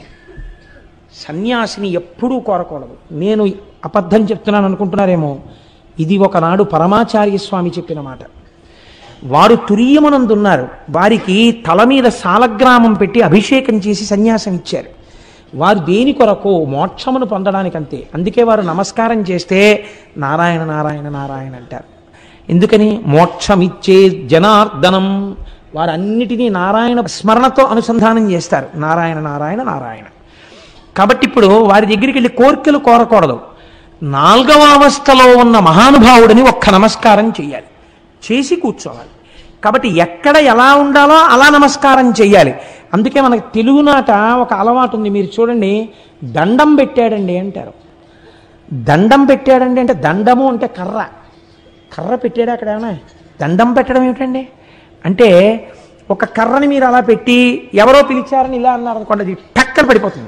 సన్యాసిని ఎప్పుడూ కోరకూడదు నేను అబద్ధం చెప్తున్నాను అనుకుంటున్నారేమో ఇది ఒకనాడు పరమాచార్య స్వామి చెప్పిన మాట వారు తురీయమునందున్నారు వారికి తల మీద సాలగ్రామం పెట్టి అభిషేకం చేసి సన్యాసం ఇచ్చారు వారు దేని కొరకు మోక్షమును పొందడానికంతే అందుకే వారు నమస్కారం చేస్తే నారాయణ నారాయణ నారాయణ అంటారు ఎందుకని మోక్షమిచ్చే జనార్దనం వారన్నిటినీ నారాయణ స్మరణతో అనుసంధానం చేస్తారు నారాయణ నారాయణ నారాయణ కాబట్టి ఇప్పుడు వారి దగ్గరికి వెళ్ళి కోరికలు కోరకూడదు నాలుగవ అవస్థలో ఉన్న మహానుభావుడిని ఒక్క నమస్కారం చేయాలి చేసి కూర్చోవాలి కాబట్టి ఎక్కడ ఎలా ఉండాలో అలా నమస్కారం చేయాలి అందుకే మనకి తెలుగునాట ఒక అలవాటు ఉంది మీరు చూడండి దండం పెట్టాడండి అంటారు దండం పెట్టాడండి అంటే దండము అంటే కర్ర కర్ర పెట్టాడు అక్కడ ఏమైనా దండం పెట్టడం ఏమిటండి అంటే ఒక కర్రని మీరు అలా పెట్టి ఎవరో పిలిచారని ఇలా అన్నారు అనుకోండి అది టక్కన పడిపోతుంది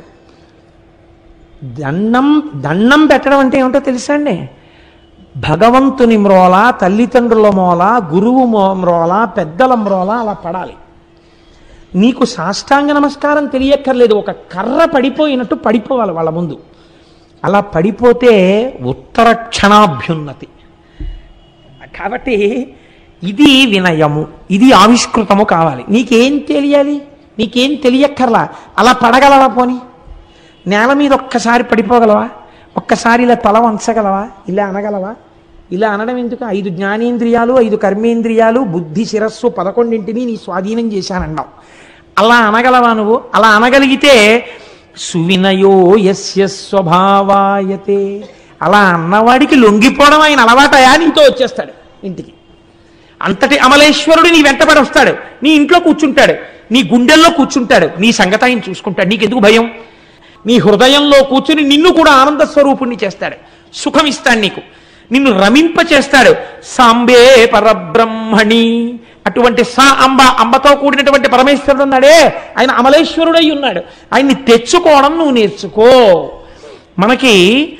దండం దండం పెట్టడం అంటే ఏమిటో తెలుసా అండి భగవంతుని మ్రోల తల్లిదండ్రుల మోల గురువు మో- మ్రోల పెద్దల మ్రోల అలా పడాలి నీకు సాష్టాంగ నమస్కారం తెలియక్కర్లేదు ఒక కర్ర పడిపోయినట్టు పడిపోవాలి వాళ్ళ ముందు అలా పడిపోతే ఉత్తర క్షణాభ్యున్నతి కాబట్టి ఇది వినయము ఇది ఆవిష్కృతము కావాలి నీకేం తెలియాలి నీకేం తెలియక్కర్లా అలా పడగలవా పోని నేల మీద ఒక్కసారి పడిపోగలవా ఒక్కసారి ఇలా తల వంచగలవా ఇలా అనగలవా ఇలా అనడం ఎందుకు ఐదు జ్ఞానేంద్రియాలు ఐదు కర్మేంద్రియాలు బుద్ధి శిరస్సు పదకొండింటిని నీ స్వాధీనం చేశానన్నావు అలా అనగలవా నువ్వు అలా అనగలిగితే సువినయో యస్య స్వభావాయతే అలా అన్నవాడికి లొంగిపోవడం ఆయన అలవాటయా నీతో వచ్చేస్తాడు ఇంటికి అంతటి అమలేశ్వరుడు నీ వెంటబడి వస్తాడు నీ ఇంట్లో కూర్చుంటాడు నీ గుండెల్లో కూర్చుంటాడు నీ సంగతి ఆయన చూసుకుంటాడు నీకెందుకు భయం నీ హృదయంలో కూర్చుని నిన్ను కూడా ఆనంద స్వరూపుణ్ణి చేస్తాడు సుఖం ఇస్తాడు నీకు నిన్ను రమింప చేస్తాడు సాంబే పరబ్రహ్మణి అటువంటి సా అంబ అంబతో కూడినటువంటి పరమేశ్వరుడు ఉన్నాడే ఆయన అమలేశ్వరుడై ఉన్నాడు ఆయన్ని తెచ్చుకోవడం నువ్వు నేర్చుకో మనకి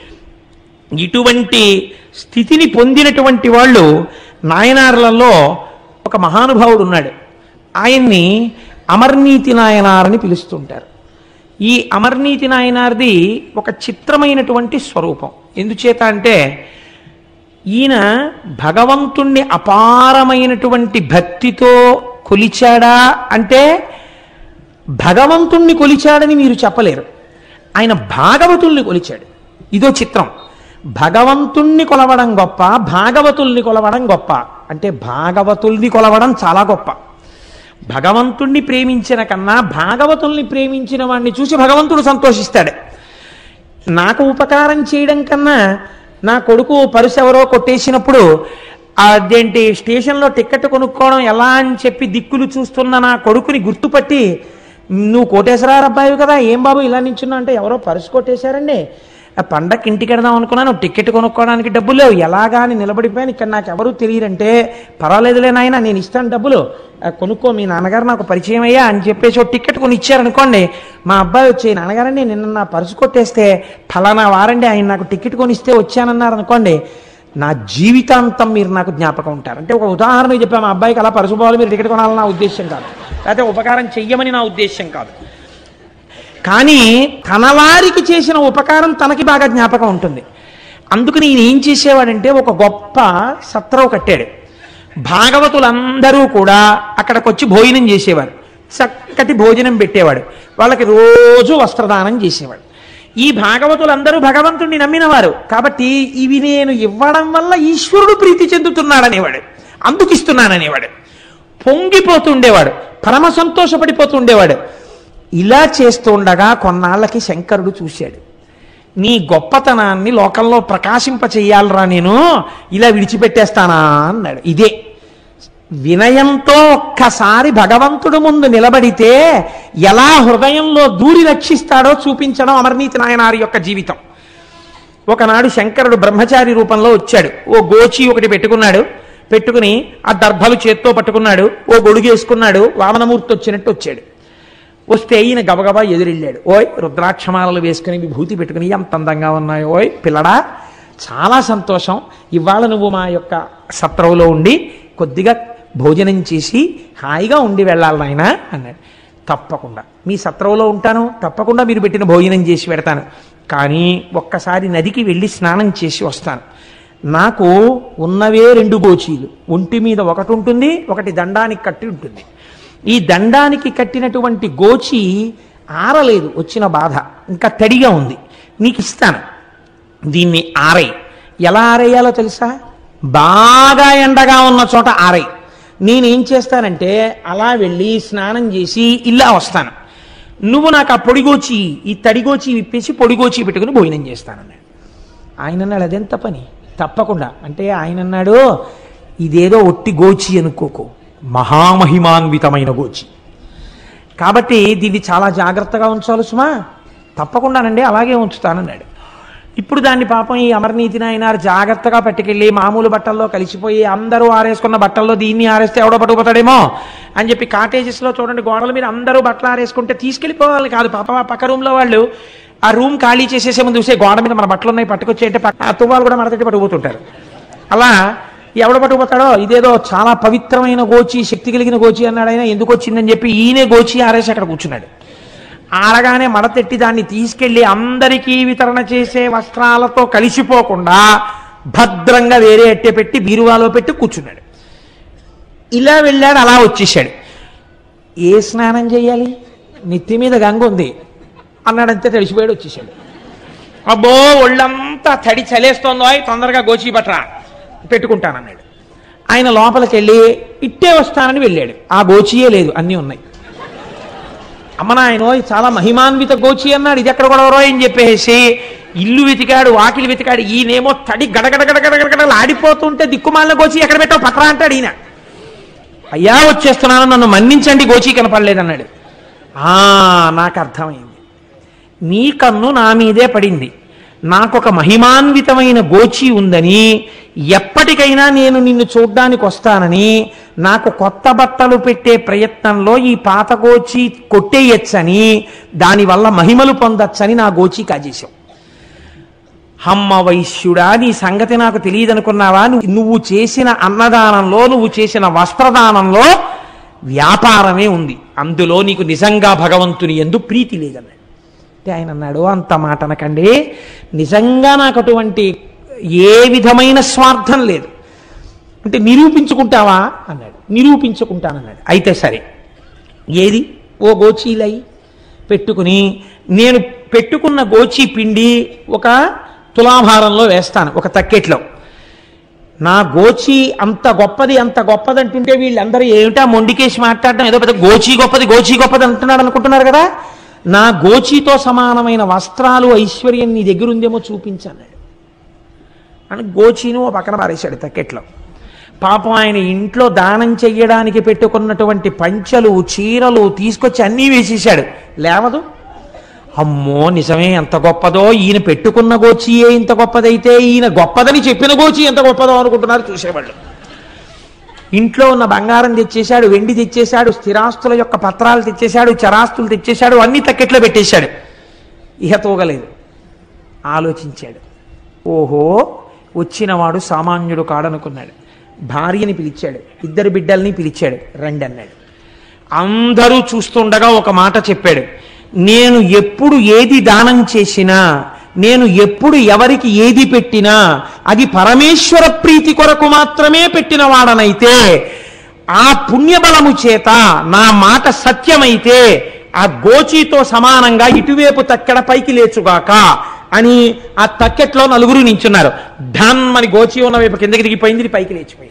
ఇటువంటి స్థితిని పొందినటువంటి వాళ్ళు నాయనార్లలో ఒక మహానుభావుడు ఉన్నాడు ఆయన్ని అమర్నీతి నాయనారని పిలుస్తుంటారు ఈ అమర్నీతి నాయనార్ది ఒక చిత్రమైనటువంటి స్వరూపం ఎందుచేత అంటే ఈయన భగవంతుణ్ణి అపారమైనటువంటి భక్తితో కొలిచాడా అంటే భగవంతుణ్ణి కొలిచాడని మీరు చెప్పలేరు ఆయన భాగవతుల్ని కొలిచాడు ఇదో చిత్రం భగవంతుణ్ణి కొలవడం గొప్ప భాగవతుల్ని కొలవడం గొప్ప అంటే భాగవతుల్ని కొలవడం చాలా గొప్ప భగవంతుణ్ణి ప్రేమించిన కన్నా భాగవతుల్ని ప్రేమించిన వాడిని చూసి భగవంతుడు సంతోషిస్తాడు నాకు ఉపకారం చేయడం కన్నా నా కొడుకు పరుసు ఎవరో కొట్టేసినప్పుడు అదేంటి స్టేషన్లో టికెట్ కొనుక్కోవడం ఎలా అని చెప్పి దిక్కులు చూస్తున్న నా కొడుకుని గుర్తుపట్టి నువ్వు కోటేశ్వరారు అబ్బాయి కదా ఏం బాబు ఇలా నించున్నా అంటే ఎవరో పరుసు కొట్టేశారండి ఆ పండక్కి ఇంటికి వెడదాం అనుకున్నాను టికెట్ కొనుక్కోవడానికి డబ్బులు లేవు ఎలాగా అని నిలబడిపోయాను ఇక్కడ నాకు ఎవరు తెలియరంటే పర్వాలేదులే నాయన నేను ఇస్తాను డబ్బులు ఆ, కొనుక్కో మీ నాన్నగారు నాకు పరిచయం అయ్యా అని చెప్పేసి ఒక టికెట్ కొని ఇచ్చారనుకోండి మా అబ్బాయి వచ్చి నాన్నగారండి నిన్న నా పరుసు కొట్టేస్తే ఫలానా వారండి ఆయన నాకు టికెట్ కొని ఇస్తే వచ్చానన్నారు అనుకోండి నా జీవితాంతం మీరు నాకు జ్ఞాపకం ఉంటారు అంటే ఒక ఉదాహరణ చెప్పా మా అబ్బాయికి అలా పరుసు పోవాలి మీరు టికెట్ కొనాలని నా ఉద్దేశం కాదు లేకపోతే ఉపకారం చెయ్యమని నా ఉద్దేశం కాదు కానీ తన వారికి చేసిన ఉపకారం తనకి బాగా జ్ఞాపకం ఉంటుంది అందుకని ఈయన ఏం చేసేవాడంటే ఒక గొప్ప సత్రం కట్టాడు భాగవతులందరూ కూడా అక్కడికి వచ్చి భోజనం చేసేవారు చక్కటి భోజనం పెట్టేవాడు వాళ్ళకి రోజు వస్త్రదానం చేసేవాడు ఈ భాగవతులందరూ భగవంతుణ్ణి నమ్మినవారు కాబట్టి ఇవి నేను ఇవ్వడం వల్ల ఈశ్వరుడు ప్రీతి చెందుతున్నాడనేవాడు అందుకు ఇస్తున్నాననేవాడు పొంగిపోతుండేవాడు పరమ సంతోషపడిపోతుండేవాడు ఇలా చేస్తూ ఉండగా కొన్నాళ్ళకి శంకరుడు చూశాడు నీ గొప్పతనాన్ని లోకంలో ప్రకాశింప చెయ్యాలరా నేను ఇలా విడిచిపెట్టేస్తానా అన్నాడు ఇదే వినయంతో ఒక్కసారి భగవంతుడు ముందు నిలబడితే ఎలా హృదయంలో దూరి రక్షిస్తాడో చూపించడం అమర్నీతి నాయనారి యొక్క జీవితం ఒకనాడు శంకరుడు బ్రహ్మచారి రూపంలో వచ్చాడు ఓ గోచి ఒకటి పెట్టుకున్నాడు పెట్టుకుని ఆ దర్భలు చేత్తో పట్టుకున్నాడు ఓ గొడుగు వేసుకున్నాడు వామనమూర్తి వచ్చినట్టు వచ్చాడు వస్తే ఈయన గబగబా ఎదురెళ్ళాడు ఓయ్ రుద్రాక్షమాలలు వేసుకుని విభూతి పెట్టుకుని ఎంత అందంగా ఉన్నాయో ఓయ్ పిల్లడా చాలా సంతోషం ఇవాళ నువ్వు మా యొక్క సత్రంలో ఉండి కొద్దిగా భోజనం చేసి హాయిగా ఉండి వెళ్ళాలి నాయన అన్నాడు తప్పకుండా మీ సత్రంలో ఉంటాను తప్పకుండా మీరు పెట్టిన భోజనం చేసి పెడతాను కానీ ఒక్కసారి నదికి వెళ్ళి స్నానం చేసి వస్తాను నాకు ఉన్నవే రెండు గోచీలు ఒంటి మీద ఒకటి ఉంటుంది ఒకటి దండానికి కట్టి ఉంటుంది ఈ దండానికి కట్టినటువంటి గోచి ఆరలేదు వచ్చిన బాధ ఇంకా తడిగా ఉంది నీకు ఇస్తాను దీన్ని ఆరై ఎలా ఆరేయాలో తెలుసా బాగా ఎండగా ఉన్న చోట ఆరై నేనేం చేస్తానంటే అలా వెళ్ళి స్నానం చేసి ఇలా వస్తాను నువ్వు నాకు ఆ పొడిగోచి ఈ తడిగోచి విప్పేసి పొడిగోచి పెట్టుకుని భోజనం చేస్తానన్నాడు ఆయన అన్నాడు అదెంత పని తప్పకుండా అంటే ఆయన అన్నాడు ఇదేదో ఒట్టి గోచి అనుకోకు మహామహిమాన్వితమైన గోచి కాబట్టి దీన్ని చాలా జాగ్రత్తగా ఉంచాలి సుమా తప్పకుండానండి అలాగే ఉంచుతానన్నాడు ఇప్పుడు దాన్ని పాపం ఈ అమర్నీతి నాయనారు జాగ్రత్తగా పట్టుకెళ్ళి మామూలు బట్టల్లో కలిసిపోయి అందరూ ఆరేసుకున్న బట్టల్లో దీన్ని ఆరేస్తే ఎవడో పట్టుకుపోతాడేమో అని చెప్పి కాటేజెస్లో చూడండి గోడల మీద అందరూ బట్టలు ఆరేసుకుంటే తీసుకెళ్ళిపోవాలి కాదు పాప ఆ పక్క రూమ్లో వాళ్ళు ఆ రూమ్ ఖాళీ చేసేసే ముందు చూసే గోడ మీద మన బట్టలు ఉన్నాయి పట్టుకొచ్చి అంటే పక్క- ఆ తువ్వాలు కూడా మడతట్టి పట్టుకుపోతుంటారు అలా ఎవడ పట్టుకుపోతాడో ఇదేదో చాలా పవిత్రమైన గోచి శక్తి కలిగిన గోచి అన్నాడు ఆయన ఎందుకు వచ్చిందని చెప్పి ఈయనే గోచి ఆరేసి అక్కడ కూర్చున్నాడు ఆడగానే మడతెట్టి దాన్ని తీసుకెళ్లి అందరికీ వితరణ చేసే వస్త్రాలతో కలిసిపోకుండా భద్రంగా వేరే అట్టే పెట్టి బీరువాలో పెట్టి కూర్చున్నాడు ఇలా వెళ్ళాడు అలా వచ్చేసాడు ఏ స్నానం చేయాలి నెత్తి మీద గంగ ఉంది అన్నాడంతే తడిసిపోయాడు వచ్చేసాడు అబ్బో ఒళ్ళంతా తడి చలేస్తోందో అయ్ తొందరగా గోచి పట్రా పెట్టుకుంటానన్నాడు ఆయన లోపలికి వెళ్ళి ఇట్టే వస్తానని వెళ్ళాడు ఆ గోచియే లేదు అన్నీ ఉన్నాయి అమ్మ నాయనో ఇది చాలా మహిమాన్విత గోచి అన్నాడు ఇది ఎక్కడ కూడా అని చెప్పేసి ఇల్లు వెతికాడు వాకిలి వెతికాడు ఈయనేమో తడి గడగడ గడగడ గడగడలు ఆడిపోతుంటే దిక్కుమాలిన గోచి ఎక్కడ పెట్టావు పట్రా అంటాడు ఈయన అయ్యా వచ్చేస్తున్నాను నన్ను మన్నించండి గోచి కనపడలేదన్నాడు ఆ నాకు అర్థమైంది నీ కన్ను నా మీదే పడింది నాకొక మహిమాన్వితమైన గోచి ఉందని ఎప్పటికైనా నేను నిన్ను చూడ్డానికి వస్తానని నాకు కొత్త బట్టలు పెట్టే ప్రయత్నంలో ఈ పాత గోచి కొట్టేయచ్చని దానివల్ల మహిమలు పొందొచ్చని నా గోచి కాజేశావు హమ్మ వైశ్యుడా నీ సంగతి నాకు తెలియదనుకున్నావా నువ్వు- నువ్వు చేసిన అన్నదానంలో నువ్వు చేసిన వస్త్రదానంలో వ్యాపారమే ఉంది అందులో నీకు నిజంగా భగవంతుని ఎందు ప్రీతి లేదన్నాడు అంటే ఆయన అన్నాడు అంత మాట అనకండి నిజంగా నాకు అటువంటి ఏ విధమైన స్వార్థం లేదు అంటే నిరూపించుకుంటావా అన్నాడు నిరూపించుకుంటానన్నాడు అయితే సరే ఏది ఓ గోచీలై పెట్టుకుని నేను పెట్టుకున్న గోచీ పిండి ఒక తులాభారంలో వేస్తాను ఒక తక్కెట్లో నా గోచి అంత గొప్పది అంత గొప్పది అంటుంటే వీళ్ళందరూ ఏమిటా మొండికేసి మాట్లాడడం ఏదో పెద్ద గోచి గొప్పది గోచి గొప్పది అంటున్నాడు అనుకుంటున్నారు కదా నా గోచితో సమానమైన వస్త్రాలు ఐశ్వర్యం నీ దగ్గర ఉందేమో చూపించాడు అని గోచీను ఓ పక్కన పారేశాడు తక్కెట్లో పాపం ఆయన ఇంట్లో దానం చెయ్యడానికి పెట్టుకున్నటువంటి పంచలు చీరలు తీసుకొచ్చి అన్నీ వేసేశాడు లేవదు అమ్మో నిజమే ఎంత గొప్పదో ఈయన పెట్టుకున్న గోచియే ఇంత గొప్పదైతే ఈయన గొప్పదని చెప్పిన గోచి ఎంత గొప్పదో అనుకుంటున్నారు చూసేవాళ్ళు ఇంట్లో ఉన్న బంగారం తెచ్చేశాడు వెండి తెచ్చేశాడు స్థిరాస్తుల యొక్క పత్రాలు తెచ్చేశాడు చరాస్తులు తెచ్చేశాడు అన్ని తక్కెట్లో పెట్టేశాడు ఇహ తోగలేదు ఆలోచించాడు ఓహో వచ్చినవాడు సామాన్యుడు కాడనుకున్నాడు భార్యని పిలిచాడు ఇద్దరు బిడ్డల్ని పిలిచాడు రండి అన్నాడు అందరూ చూస్తుండగా ఒక మాట చెప్పాడు నేను ఎప్పుడు ఏది దానం చేసినా నేను ఎప్పుడు ఎవరికి ఏది పెట్టినా అది పరమేశ్వర ప్రీతి కొరకు మాత్రమే పెట్టిన వాడనైతే ఆ పుణ్యబలము చేత నా మాట సత్యమైతే ఆ గోచీతో సమానంగా ఇటువైపు తక్కెడ పైకి లేచుగాక అని ఆ తక్కెట్లో నలుగురు నించున్నారు ధన్ అని గోచి ఉన్న వైపు కిందకి దిగిపోయింది ఇది పైకి లేచిపోయింది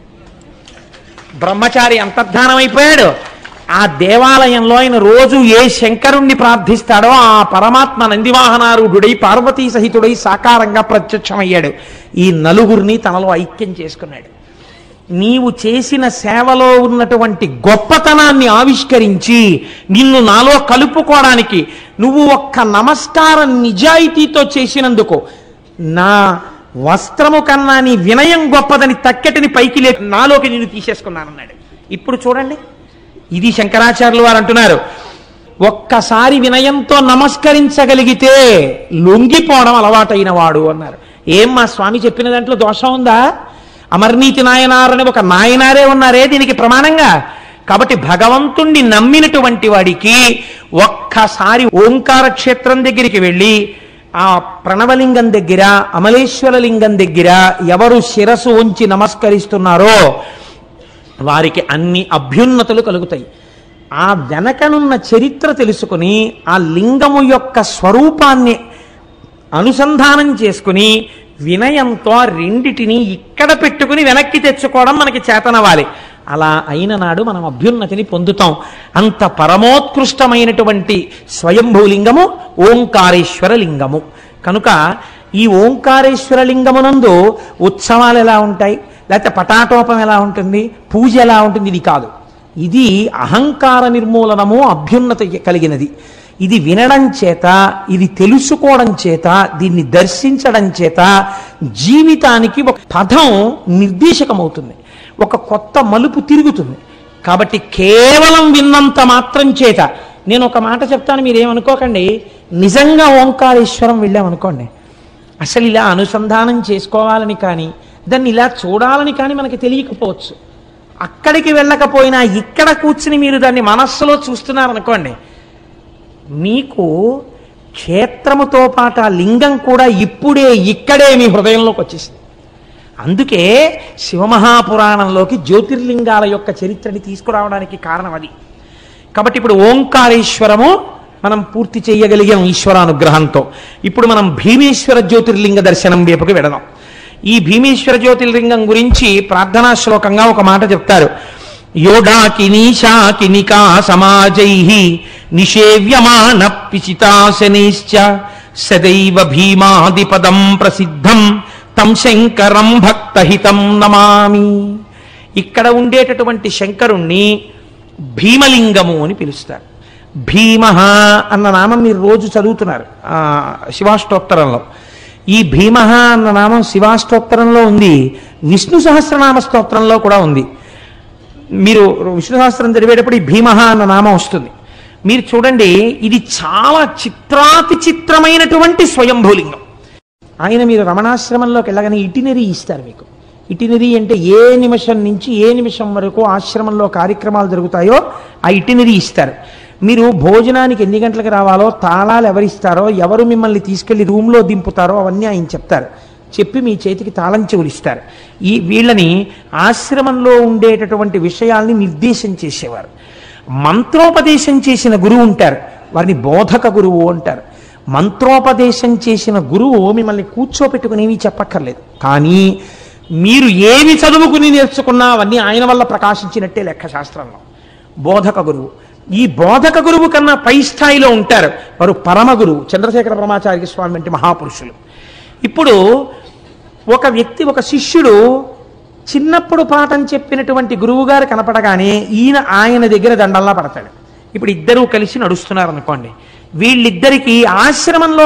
బ్రహ్మచారి అంతర్ధానం అయిపోయాడు ఆ దేవాలయంలో ఆయన రోజు ఏ శంకరుణ్ణి ప్రార్థిస్తాడో ఆ పరమాత్మ నందివాహనారూఢుడై పార్వతీ సహితుడై సాకారంగా ప్రత్యక్షమయ్యాడు ఈ నలుగురిని తనలో ఐక్యం చేసుకున్నాడు నీవు చేసిన సేవలో ఉన్నటువంటి గొప్పతనాన్ని ఆవిష్కరించి నిన్ను నాలో కలుపుకోవడానికి నువ్వు ఒక్క నమస్కారం నిజాయితీతో చేసినందుకు నా వస్త్రము కన్నా నీ వినయం గొప్పదని తక్కెటిని పైకి లే నాలోకి నేను తీసేసుకున్నానన్నాడు ఇప్పుడు చూడండి ఇది శంకరాచార్యులు వారు అంటున్నారు ఒక్కసారి వినయంతో నమస్కరించగలిగితే లొంగిపోవడం అలవాటైన వాడు అన్నారు ఏం మా స్వామి చెప్పిన దాంట్లో దోషం ఉందా అమర్నీతి నాయనారని ఒక నాయనారే ఉన్నారే దీనికి ప్రమాణంగా కాబట్టి భగవంతుణ్ణి నమ్మినటువంటి వాడికి ఒక్కసారి ఓంకార క్షేత్రం దగ్గరికి వెళ్ళి ఆ ప్రణవలింగం దగ్గర అమలేశ్వర లింగం దగ్గర ఎవరు శిరసు ఉంచి నమస్కరిస్తున్నారో వారికి అన్ని అభ్యున్నతులు కలుగుతాయి ఆ వెనకనున్న చరిత్ర తెలుసుకుని ఆ లింగము యొక్క స్వరూపాన్ని అనుసంధానం చేసుకుని వినయంతో రెండిటిని ఇక్కడ పెట్టుకుని వెనక్కి తెచ్చుకోవడం మనకి చేతనవాలి అలా అయిన నాడు మనం అభ్యున్నతిని పొందుతాం అంత పరమోత్కృష్టమైనటువంటి స్వయంభూలింగము ఓంకారేశ్వర లింగము కనుక ఈ ఓంకారేశ్వర లింగమునందు ఉత్సవాలు ఎలా ఉంటాయి లేకపోతే పటాటోపం ఎలా ఉంటుంది పూజ ఎలా ఉంటుంది ఇది కాదు ఇది అహంకార నిర్మూలనము అభ్యున్నత కలిగినది ఇది వినడం చేత ఇది తెలుసుకోవడం చేత దీన్ని దర్శించడం చేత జీవితానికి ఒక పదం నిర్దేశకమవుతుంది ఒక కొత్త మలుపు తిరుగుతుంది కాబట్టి కేవలం విన్నంత మాత్రం చేత నేను ఒక మాట చెప్తాను మీరేమనుకోకండి నిజంగా ఓంకారేశ్వరం వెళ్ళామనుకోండి అసలు ఇలా అనుసంధానం చేసుకోవాలని కానీ దాన్ని ఇలా చూడాలని కానీ మనకి తెలియకపోవచ్చు అక్కడికి వెళ్ళకపోయినా ఇక్కడ కూర్చుని మీరు దాన్ని మనస్సులో చూస్తున్నారనుకోండి మీకు క్షేత్రముతో పాటు ఆ లింగం కూడా ఇప్పుడే ఇక్కడే మీ హృదయంలోకి వచ్చేసింది అందుకే శివమహాపురాణంలోకి జ్యోతిర్లింగాల యొక్క చరిత్రని తీసుకురావడానికి కారణం అది కాబట్టి ఇప్పుడు ఓంకారేశ్వరము మనం పూర్తి చేయగలిగాం ఈశ్వరానుగ్రహంతో ఇప్పుడు మనం భీమేశ్వర జ్యోతిర్లింగ దర్శనం వైపుకి వెడదాం ఈ భీమేశ్వర జ్యోతిర్లింగం గురించి ప్రార్థనా శ్లోకంగా ఒక మాట చెప్తారు యోడాకినీశాకినికా సమాజై నిషేవ్యమాన పిచితాశనైశ్చ సదైవ భీమాదిపదం ప్రసిద్ధం తం శంకరం భక్తహితం నమామి ఇక్కడ ఉండేటటువంటి శంకరుణ్ణి భీమలింగము అని పిలుస్తారు భీమ అన్న నామం మీరు రోజు చదువుతున్నారు ఆ, శివాష్టోత్తరంలో ఈ భీమ అన్న నామం శివాష్టోత్తరంలో ఉంది విష్ణు సహస్రనామ స్తోత్రంలో కూడా ఉంది మీరు విష్ణు సహస్రం చదివేటప్పుడు ఈ భీమ అన్న నామం వస్తుంది మీరు చూడండి ఇది చాలా చిత్రాతి చిత్రమైనటువంటి స్వయంభూలింగం ఆయన మీరు రమణాశ్రమంలోకి వెళ్ళగానే ఇటినరీ ఇస్తారు మీకు ఇటినరీ అంటే ఏ నిమిషం నుంచి ఏ నిమిషం వరకు ఆశ్రమంలో కార్యక్రమాలు జరుగుతాయో ఆ ఇటినరీ ఇస్తారు మీరు భోజనానికి ఎన్ని గంటలకు రావాలో తాళాలు ఎవరిస్తారో ఎవరు మిమ్మల్ని తీసుకెళ్లి రూమ్లో దింపుతారో అవన్నీ ఆయన చెప్తారు చెప్పి మీ చేతికి తాళం చెవులు ఇస్తారు ఈ వీళ్ళని ఆశ్రమంలో ఉండేటటువంటి విషయాల్ని నిర్దేశం చేసేవారు మంత్రోపదేశం చేసిన గురువు ఉంటారు వారిని బోధక గురువు అంటారు మంత్రోపదేశం చేసిన గురువు మిమ్మల్ని కూర్చోపెట్టుకునేవి చెప్పక్కర్లేదు కానీ మీరు ఏమి చదువుకుని నేర్చుకున్నా అవన్నీ ఆయన వల్ల ప్రకాశించినట్టే లెక్క శాస్త్రంలో బోధక గురువు ఈ బోధక గురువు కన్నా పై స్థాయిలో ఉంటారు వారు పరమ గురువు చంద్రశేఖర బ్రహ్మాచార్య స్వామి వంటి మహాపురుషులు ఇప్పుడు ఒక వ్యక్తి ఒక శిష్యుడు చిన్నప్పుడు పాఠం చెప్పినటువంటి గురువుగారు కనపడగానే ఈయన ఆయన దగ్గర దండల్లా పడతాడు ఇప్పుడు ఇద్దరూ కలిసి నడుస్తున్నారు అనుకోండి వీళ్ళిద్దరికీ ఆశ్రమంలో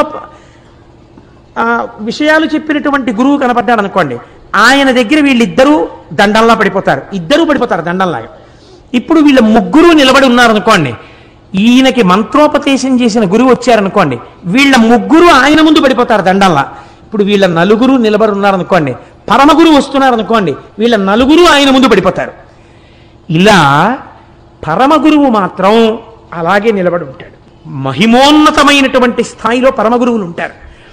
ఆ, విషయాలు చెప్పినటువంటి గురువు కనపడ్డాడు అనుకోండి ఆయన దగ్గర వీళ్ళిద్దరూ దండల్లా పడిపోతారు ఇద్దరూ పడిపోతారు దండంలాగా ఇప్పుడు వీళ్ళ ముగ్గురు నిలబడి ఉన్నారనుకోండి ఈయనకి మంత్రోపదేశం చేసిన గురువు వచ్చారనుకోండి వీళ్ళ ముగ్గురు ఆయన ముందు పడిపోతారు దండల్లా ఇప్పుడు వీళ్ళ నలుగురు నిలబడి ఉన్నారనుకోండి పరమ గురువు వస్తున్నారనుకోండి వీళ్ళ నలుగురు ఆయన ముందు పడిపోతారు ఇలా పరమ గురువు మాత్రం అలాగే నిలబడి ఉంటాడు మహిమోన్నతమైనటువంటి స్థాయిలో పరమ గురువులు ఉంటారు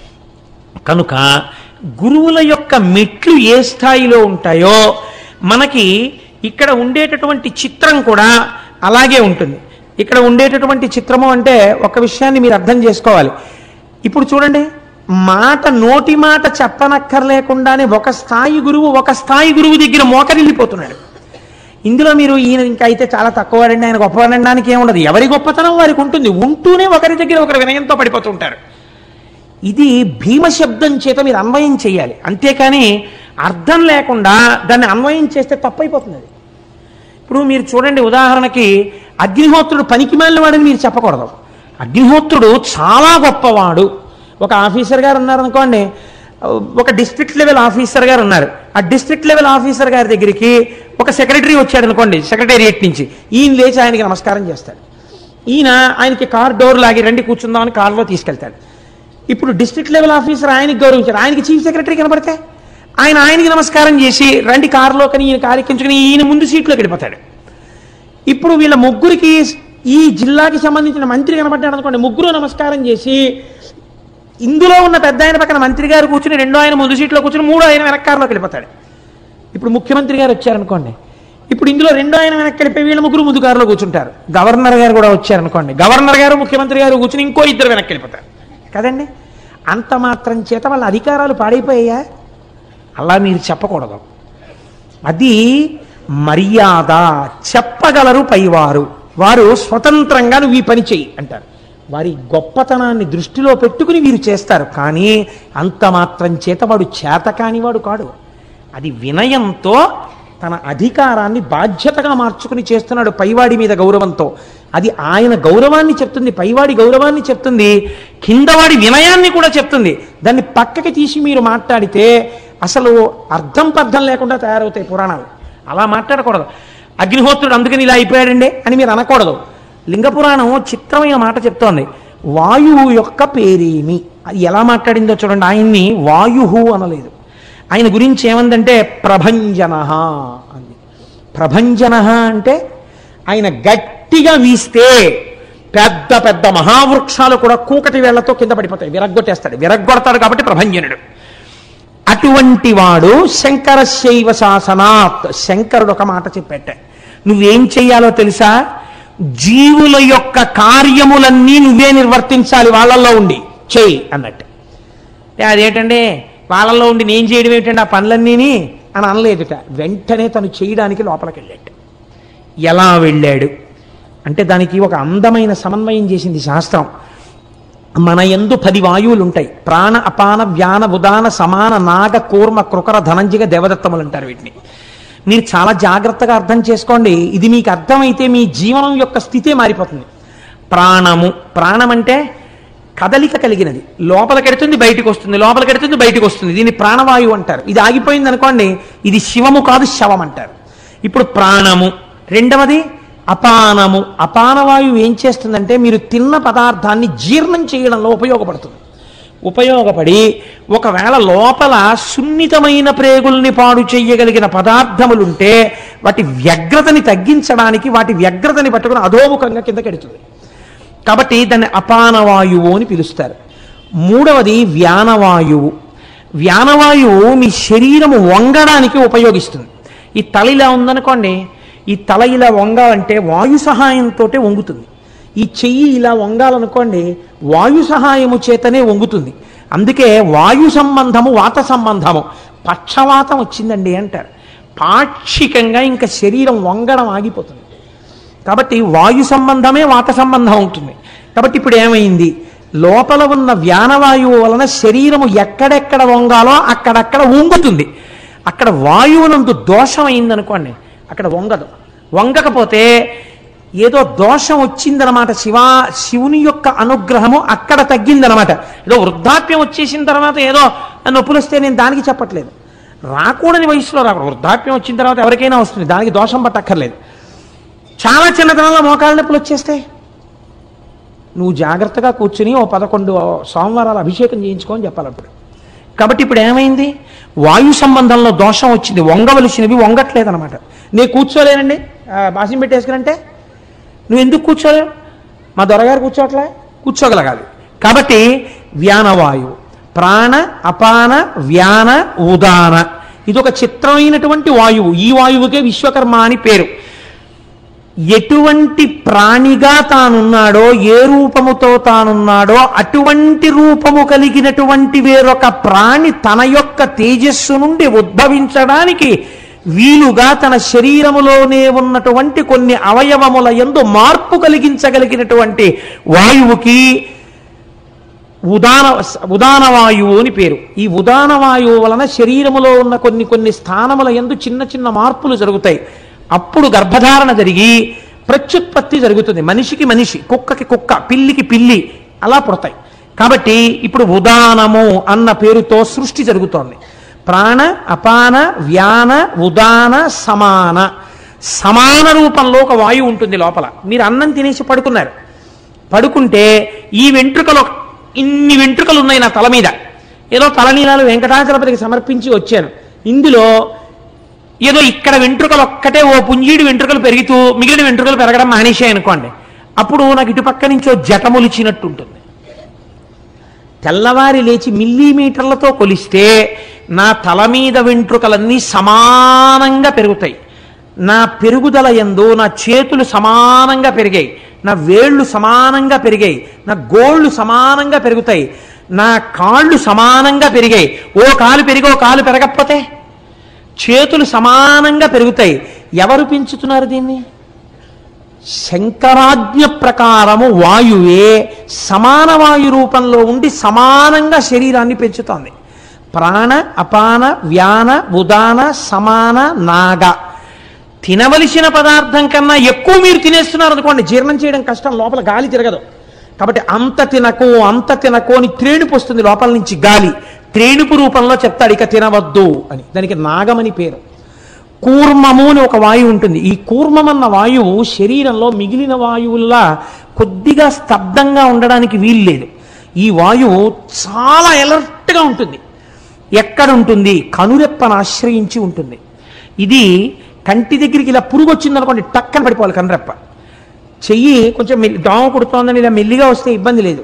కనుక గురువుల యొక్క మెట్లు ఏ స్థాయిలో ఉంటాయో మనకి ఇక్కడ ఉండేటటువంటి చిత్రం కూడా అలాగే ఉంటుంది ఇక్కడ ఉండేటటువంటి చిత్రము అంటే ఒక విషయాన్ని మీరు అర్థం చేసుకోవాలి ఇప్పుడు చూడండి మాట నోటి మాట చెప్పనక్కర్లేకుండానే ఒక స్థాయి గురువు ఒక స్థాయి గురువు దగ్గర మోకరిల్లిపోతున్నాడు ఇందులో మీరు ఈయన ఇంకా అయితే చాలా తక్కువవాడండి ఆయన గొప్పవాడడానికి ఏముండదు ఎవరి గొప్పతనం వారికి ఉంటుంది ఉంటూనే ఒకరి దగ్గర ఒకరి వినయంతో పడిపోతుంటారు ఇది భీమ శబ్దం చేత మీరు అన్వయం చేయాలి అంతేకాని అర్థం లేకుండా దాన్ని అన్వయం చేస్తే తప్పైపోతుంది అది ఇప్పుడు మీరు చూడండి ఉదాహరణకి అగ్నిహోత్రుడు పనికి వాడని మీరు చెప్పకూడదు అగ్నిహోత్రుడు చాలా గొప్పవాడు ఒక ఆఫీసర్ గారు ఉన్నారనుకోండి ఒక డిస్ట్రిక్ట్ లెవెల్ ఆఫీసర్ గారు ఉన్నారు ఆ డిస్ట్రిక్ట్ లెవెల్ ఆఫీసర్ గారి దగ్గరికి ఒక సెక్రటరీ వచ్చాడు అనుకోండి సెక్రటేరియట్ నుంచి ఈయన లేచి ఆయనకి నమస్కారం చేస్తాడు ఈయన ఆయనకి కార్ డోర్ లాగి రండి కూర్చుందామని కార్లో తీసుకెళ్తాడు ఇప్పుడు డిస్ట్రిక్ట్ లెవెల్ ఆఫీసర్ ఆయనకి గౌరవించారు ఆయనకి చీఫ్ సెక్రటరీ కనబడితే ఆయన ఆయనకి నమస్కారం చేసి రండి కారులో కని ఈయన కారు ఎక్కించుకుని ఈయన ముందు సీట్లోకి వెళ్ళిపోతాడు ఇప్పుడు వీళ్ళ ముగ్గురికి ఈ జిల్లాకి సంబంధించిన మంత్రి కనబడ్డాడు అనుకోండి ముగ్గురు నమస్కారం చేసి ఇందులో ఉన్న పెద్ద ఆయన పక్కన మంత్రి గారు కూర్చుని రెండో ఆయన ముందు సీట్లో కూర్చుని మూడో ఆయన వెనక కారులోకి వెళ్ళిపోతాడు ఇప్పుడు ముఖ్యమంత్రి గారు వచ్చారనుకోండి ఇప్పుడు ఇందులో రెండో ఆయన వెనక్కి వెళ్ళిపోయి వీళ్ళ ముగ్గురు ముందు కారులో కూర్చుంటారు గవర్నర్ గారు కూడా వచ్చారనుకోండి గవర్నర్ గారు ముఖ్యమంత్రి గారు కూర్చుని ఇంకో ఇద్దరు వెనక్కి వెళ్ళిపోతారు కదండి అంత మాత్రం చేత వాళ్ళ అధికారాలు పాడైపోయాయా అలా మీరు చెప్పకూడదు అది మర్యాద చెప్పగలరు పైవారు వారు స్వతంత్రంగా నువ్వు ఈ పని చెయ్యి అంటారు వారి గొప్పతనాన్ని దృష్టిలో పెట్టుకుని వీరు చేస్తారు కానీ అంత మాత్రం చేత వాడు చేతకాని వాడు కాడు అది వినయంతో తన అధికారాన్ని బాధ్యతగా మార్చుకుని చేస్తున్నాడు పైవాడి మీద గౌరవంతో అది ఆయన గౌరవాన్ని చెప్తుంది పైవాడి గౌరవాన్ని చెప్తుంది కిందవాడి వినయాన్ని కూడా చెప్తుంది దాన్ని పక్కకి తీసి మీరు మాట్లాడితే అసలు అర్థం పర్థం లేకుండా తయారవుతాయి పురాణాలు అలా మాట్లాడకూడదు అగ్నిహోత్రుడు అందుకని ఇలా అయిపోయాడండి అని మీరు అనకూడదు లింగ పురాణం చిత్రమైన మాట చెప్తోంది వాయువు యొక్క పేరేమి అది ఎలా మాట్లాడిందో చూడండి ఆయన్ని వాయుహు అనలేదు ఆయన గురించి ఏమందంటే ప్రభంజన అంది ప్రభంజన అంటే ఆయన గట్టిగా వీస్తే పెద్ద పెద్ద మహావృక్షాలు కూడా కూకటి వేళ్లతో కింద పడిపోతాయి విరగ్గొట్టేస్తాడు విరగ్గొడతాడు కాబట్టి ప్రభంజనుడు అటువంటి వాడు శంకర శైవ శాసనాత్ శంకరుడు ఒక మాట చెప్పేట నువ్వేం చెయ్యాలో తెలుసా జీవుల యొక్క కార్యములన్నీ నువ్వే నిర్వర్తించాలి వాళ్ళల్లో ఉండి చెయ్యి అన్నట్టు అంటే అదేంటండి వాళ్ళల్లో ఉండి నేను చేయడం ఏంటండి ఆ పనులన్నీని అని అనలేదుట వెంటనే తను చేయడానికి లోపలికి వెళ్ళాడు ఎలా వెళ్ళాడు అంటే దానికి ఒక అందమైన సమన్వయం చేసింది శాస్త్రం మన ఎందు పది వాయువులు ఉంటాయి ప్రాణ అపాన వ్యాన ఉదాన సమాన నాగ కూర్మ కృకర ధనంజిగ దేవదత్తములు అంటారు వీటిని మీరు చాలా జాగ్రత్తగా అర్థం చేసుకోండి ఇది మీకు అర్థమైతే మీ జీవనం యొక్క స్థితే మారిపోతుంది ప్రాణము ప్రాణం అంటే కదలిక కలిగినది లోపలికెడుతుంది బయటికి వస్తుంది లోపలికెడుతుంది బయటికి వస్తుంది దీన్ని ప్రాణవాయువు అంటారు ఇది ఆగిపోయింది అనుకోండి ఇది శివము కాదు శవం అంటారు ఇప్పుడు ప్రాణము రెండవది అపానము అపానవాయువు ఏం చేస్తుందంటే మీరు తిన్న పదార్థాన్ని జీర్ణం చేయడంలో ఉపయోగపడుతుంది ఉపయోగపడి ఒకవేళ లోపల సున్నితమైన ప్రేగుల్ని పాడు చేయగలిగిన పదార్థములుంటే వాటి వ్యగ్రతని తగ్గించడానికి వాటి వ్యగ్రతని పట్టుకుని అధోముఖంగా కిందకెడుతుంది కాబట్టి దాన్ని అపానవాయువు అని పిలుస్తారు మూడవది వ్యానవాయువు వ్యానవాయువు మీ శరీరము వంగడానికి ఉపయోగిస్తుంది ఈ తల ఇలా ఉందనుకోండి ఈ తల ఇలా వంగాలంటే వాయు సహాయంతో వంగుతుంది ఈ చెయ్యి ఇలా వంగాలనుకోండి వాయు సహాయము చేతనే వంగుతుంది అందుకే వాయు సంబంధము వాత సంబంధము పక్షవాతం వచ్చిందండి అంటారు పాక్షికంగా ఇంకా శరీరం వంగడం ఆగిపోతుంది కాబట్టి వాయు సంబంధమే వాత సంబంధం ఉంటుంది కాబట్టి ఇప్పుడు ఏమైంది లోపల ఉన్న వ్యానవాయువు వలన శరీరము ఎక్కడెక్కడ వంగాలో అక్కడక్కడ వంగుతుంది అక్కడ వాయువునందు దోషం అయిందనుకోండి అక్కడ వంగదు వంగకపోతే ఏదో దోషం వచ్చిందనమాట శివ శివుని యొక్క అనుగ్రహము అక్కడ తగ్గిందనమాట ఏదో వృద్ధాప్యం వచ్చేసిన తర్వాత ఏదో నొప్పులు వస్తే నేను దానికి చెప్పట్లేదు రాకూడని వయసులో రాకూడదు వృద్ధాప్యం వచ్చిన తర్వాత ఎవరికైనా వస్తుంది దానికి దోషం పట్టక్కర్లేదు చాలా చిన్నతనంలో మోకాళ్ళ నొప్పులు వచ్చేస్తాయి నువ్వు జాగ్రత్తగా కూర్చుని ఓ పదకొండు సోమవారాలు అభిషేకం చేయించుకోని చెప్పాలి అప్పుడు కాబట్టి ఇప్పుడు ఏమైంది వాయు సంబంధంలో దోషం వచ్చింది వంగవలసినవి వంగట్లేదనమాట నేను కూర్చోలేనండి ఆ, బాసిం పెట్టేసుకునంటే నువ్వు ఎందుకు కూర్చోలేవు మా దొరగారు కూర్చోట్లే కూర్చోగలగాలి కాబట్టి వ్యానవాయువు ప్రాణ అపాన వ్యాన ఉదాన ఇది ఒక చిత్రమైనటువంటి వాయువు ఈ వాయువుకే విశ్వకర్మ అని పేరు ఎటువంటి ప్రాణిగా తానున్నాడో ఏ రూపముతో తానున్నాడో అటువంటి రూపము కలిగినటువంటి వేరొక ప్రాణి తన యొక్క తేజస్సు నుండి ఉద్భవించడానికి వీలుగా తన శరీరములోనే ఉన్నటువంటి కొన్ని అవయవముల యందు మార్పు కలిగించగలిగినటువంటి వాయువుకి ఉదాన ఉదాన వాయువు అని పేరు ఈ ఉదాన వాయువు వలన శరీరములో ఉన్న కొన్ని కొన్ని స్థానముల యందు చిన్న చిన్న మార్పులు జరుగుతాయి అప్పుడు గర్భధారణ జరిగి ప్రత్యుత్పత్తి జరుగుతుంది మనిషికి మనిషి కుక్కకి కుక్క పిల్లికి పిల్లి అలా పుడతాయి కాబట్టి ఇప్పుడు ఉదానము అన్న పేరుతో సృష్టి జరుగుతోంది ప్రాణ అపాన వ్యాన ఉదాన సమాన సమాన రూపంలో ఒక వాయువు ఉంటుంది లోపల మీరు అన్నం తినేసి పడుకున్నారు పడుకుంటే ఈ వెంట్రుకలు ఇన్ని వెంట్రుకలు ఉన్నాయి నా తల మీద ఏదో తలనీలాలు వెంకటాచలపతికి సమర్పించి వచ్చాను ఇందులో ఏదో ఇక్కడ వెంట్రుకలు ఒక్కటే ఓ పుంజీడి వెంట్రుకలు పెరుగుతూ మిగిలిన వెంట్రుకలు పెరగడం మానేశాయి అనుకోండి అప్పుడు నాకు ఇటుపక్క నుంచి ఓ జటములిచినట్టు ఉంటుంది తెల్లవారి లేచి మిల్లీమీటర్లతో కొలిస్తే నా తల మీద వెంట్రుకలన్నీ సమానంగా పెరుగుతాయి నా పెరుగుదల ఎందు నా చేతులు సమానంగా పెరిగాయి నా వేళ్ళు సమానంగా పెరిగాయి నా గోళ్ళు సమానంగా పెరుగుతాయి నా కాళ్ళు సమానంగా పెరిగాయి ఓ కాలు పెరిగి ఓ కాలు పెరగకపోతే చేతులు సమానంగా పెరుగుతాయి ఎవరు పెంచుతున్నారు దీన్ని శంకరాజ్ఞ ప్రకారము వాయువే సమాన వాయు రూపంలో ఉండి సమానంగా శరీరాన్ని పెంచుతోంది ప్రాణ అపాన వ్యాన ఉదాన సమాన నాగ తినవలసిన పదార్థం కన్నా ఎక్కువ మీరు తినేస్తున్నారు అనుకోండి జీర్ణం చేయడం కష్టం లోపల గాలి తిరగదు కాబట్టి అంత తినకు అంత తినకు అని త్రేణుపు వస్తుంది లోపల నుంచి గాలి త్రేణుపు రూపంలో చెప్తాడు ఇక తినవద్దు అని దానికి నాగమని పేరు కూర్మము అని ఒక వాయువు ఉంటుంది ఈ కూర్మం అన్న వాయువు శరీరంలో మిగిలిన వాయువుల్లా కొద్దిగా స్తబ్దంగా ఉండడానికి వీలు లేదు ఈ వాయువు చాలా ఎలర్ట్గా ఉంటుంది ఎక్కడ ఉంటుంది కనురెప్పను ఆశ్రయించి ఉంటుంది ఇది కంటి దగ్గరికి ఇలా పురుగు వచ్చిందనుకోండి టక్కన పడిపోవాలి కనురెప్ప చెయ్యి కొంచెం మెల్లి దోమ కుడుతోందని ఇలా మెల్లిగా వస్తే ఇబ్బంది లేదు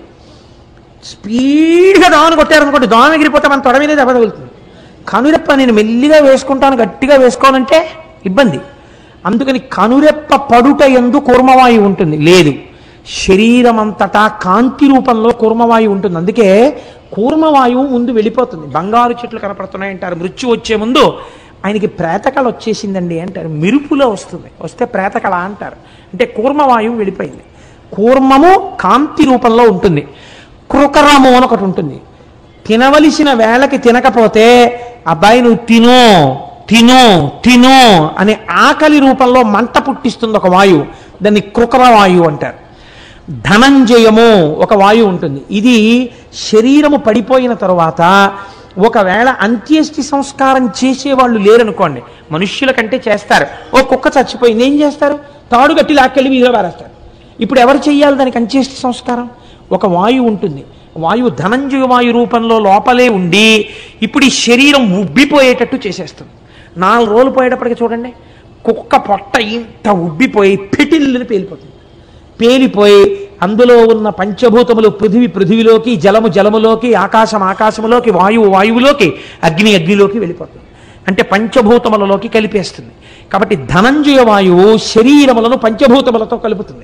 స్పీడ్గా దోమను కొట్టారనుకోండి దోమ ఎగిరిపోతే మన తొడ మీద దెబ్బ తగులుతుంది కనురెప్ప నేను మెల్లిగా వేసుకుంటాను గట్టిగా వేసుకోవాలంటే ఇబ్బంది అందుకని కనురెప్ప పడుట ఎందు కూర్మవాయువు ఉంటుంది లేదు శరీరం అంతటా కాంతి రూపంలో కూర్మవాయువు ఉంటుంది అందుకే కూర్మవాయువు ముందు వెళ్ళిపోతుంది బంగారు చెట్లు కనపడుతున్నాయి అంటారు మృత్యు వచ్చే ముందు ఆయనకి ప్రేతకళ వచ్చేసిందండి అంటారు మెరుపులో వస్తుంది వస్తే ప్రేతకళ అంటారు అంటే కూర్మవాయువు వెళ్ళిపోయింది కూర్మము కాంతి రూపంలో ఉంటుంది కృకరము అని ఒకటి ఉంటుంది తినవలసిన వేళకి తినకపోతే అబ్బాయి నువ్వు తిను తిను తిను అనే ఆకలి రూపంలో మంట పుట్టిస్తుంది ఒక వాయువు దాన్ని కృకర వాయువు అంటారు ధనంజయము ఒక వాయువు ఉంటుంది ఇది శరీరము పడిపోయిన తరువాత ఒకవేళ అంత్యేష్టి సంస్కారం చేసేవాళ్ళు లేరనుకోండి మనుష్యుల కంటే చేస్తారు ఓ కుక్క చచ్చిపోయింది ఏం చేస్తారు తాడు కట్టి లాక్కెళ్ళి వీధిలో పారేస్తారు ఇప్పుడు ఎవరు చెయ్యాలి దానికి అంత్యేష్టి సంస్కారం ఒక వాయువు ఉంటుంది వాయువు ధనంజయ వాయు రూపంలో లోపలే ఉండి ఇప్పుడు ఈ శరీరం ఉబ్బిపోయేటట్టు చేసేస్తుంది నాలుగు రోజులు పోయేటప్పటికి చూడండి కుక్క పొట్ట ఇంత ఉబ్బిపోయి పిటిల్ని పేలిపోతుంది పేలిపోయి అందులో ఉన్న పంచభూతములు పృథివి పృథివిలోకి జలము జలములోకి ఆకాశం ఆకాశములోకి వాయువు వాయువులోకి అగ్ని అగ్నిలోకి వెళ్ళిపోతుంది అంటే పంచభూతములలోకి కలిపేస్తుంది కాబట్టి ధనంజయ వాయువు శరీరములను పంచభూతములతో కలుపుతుంది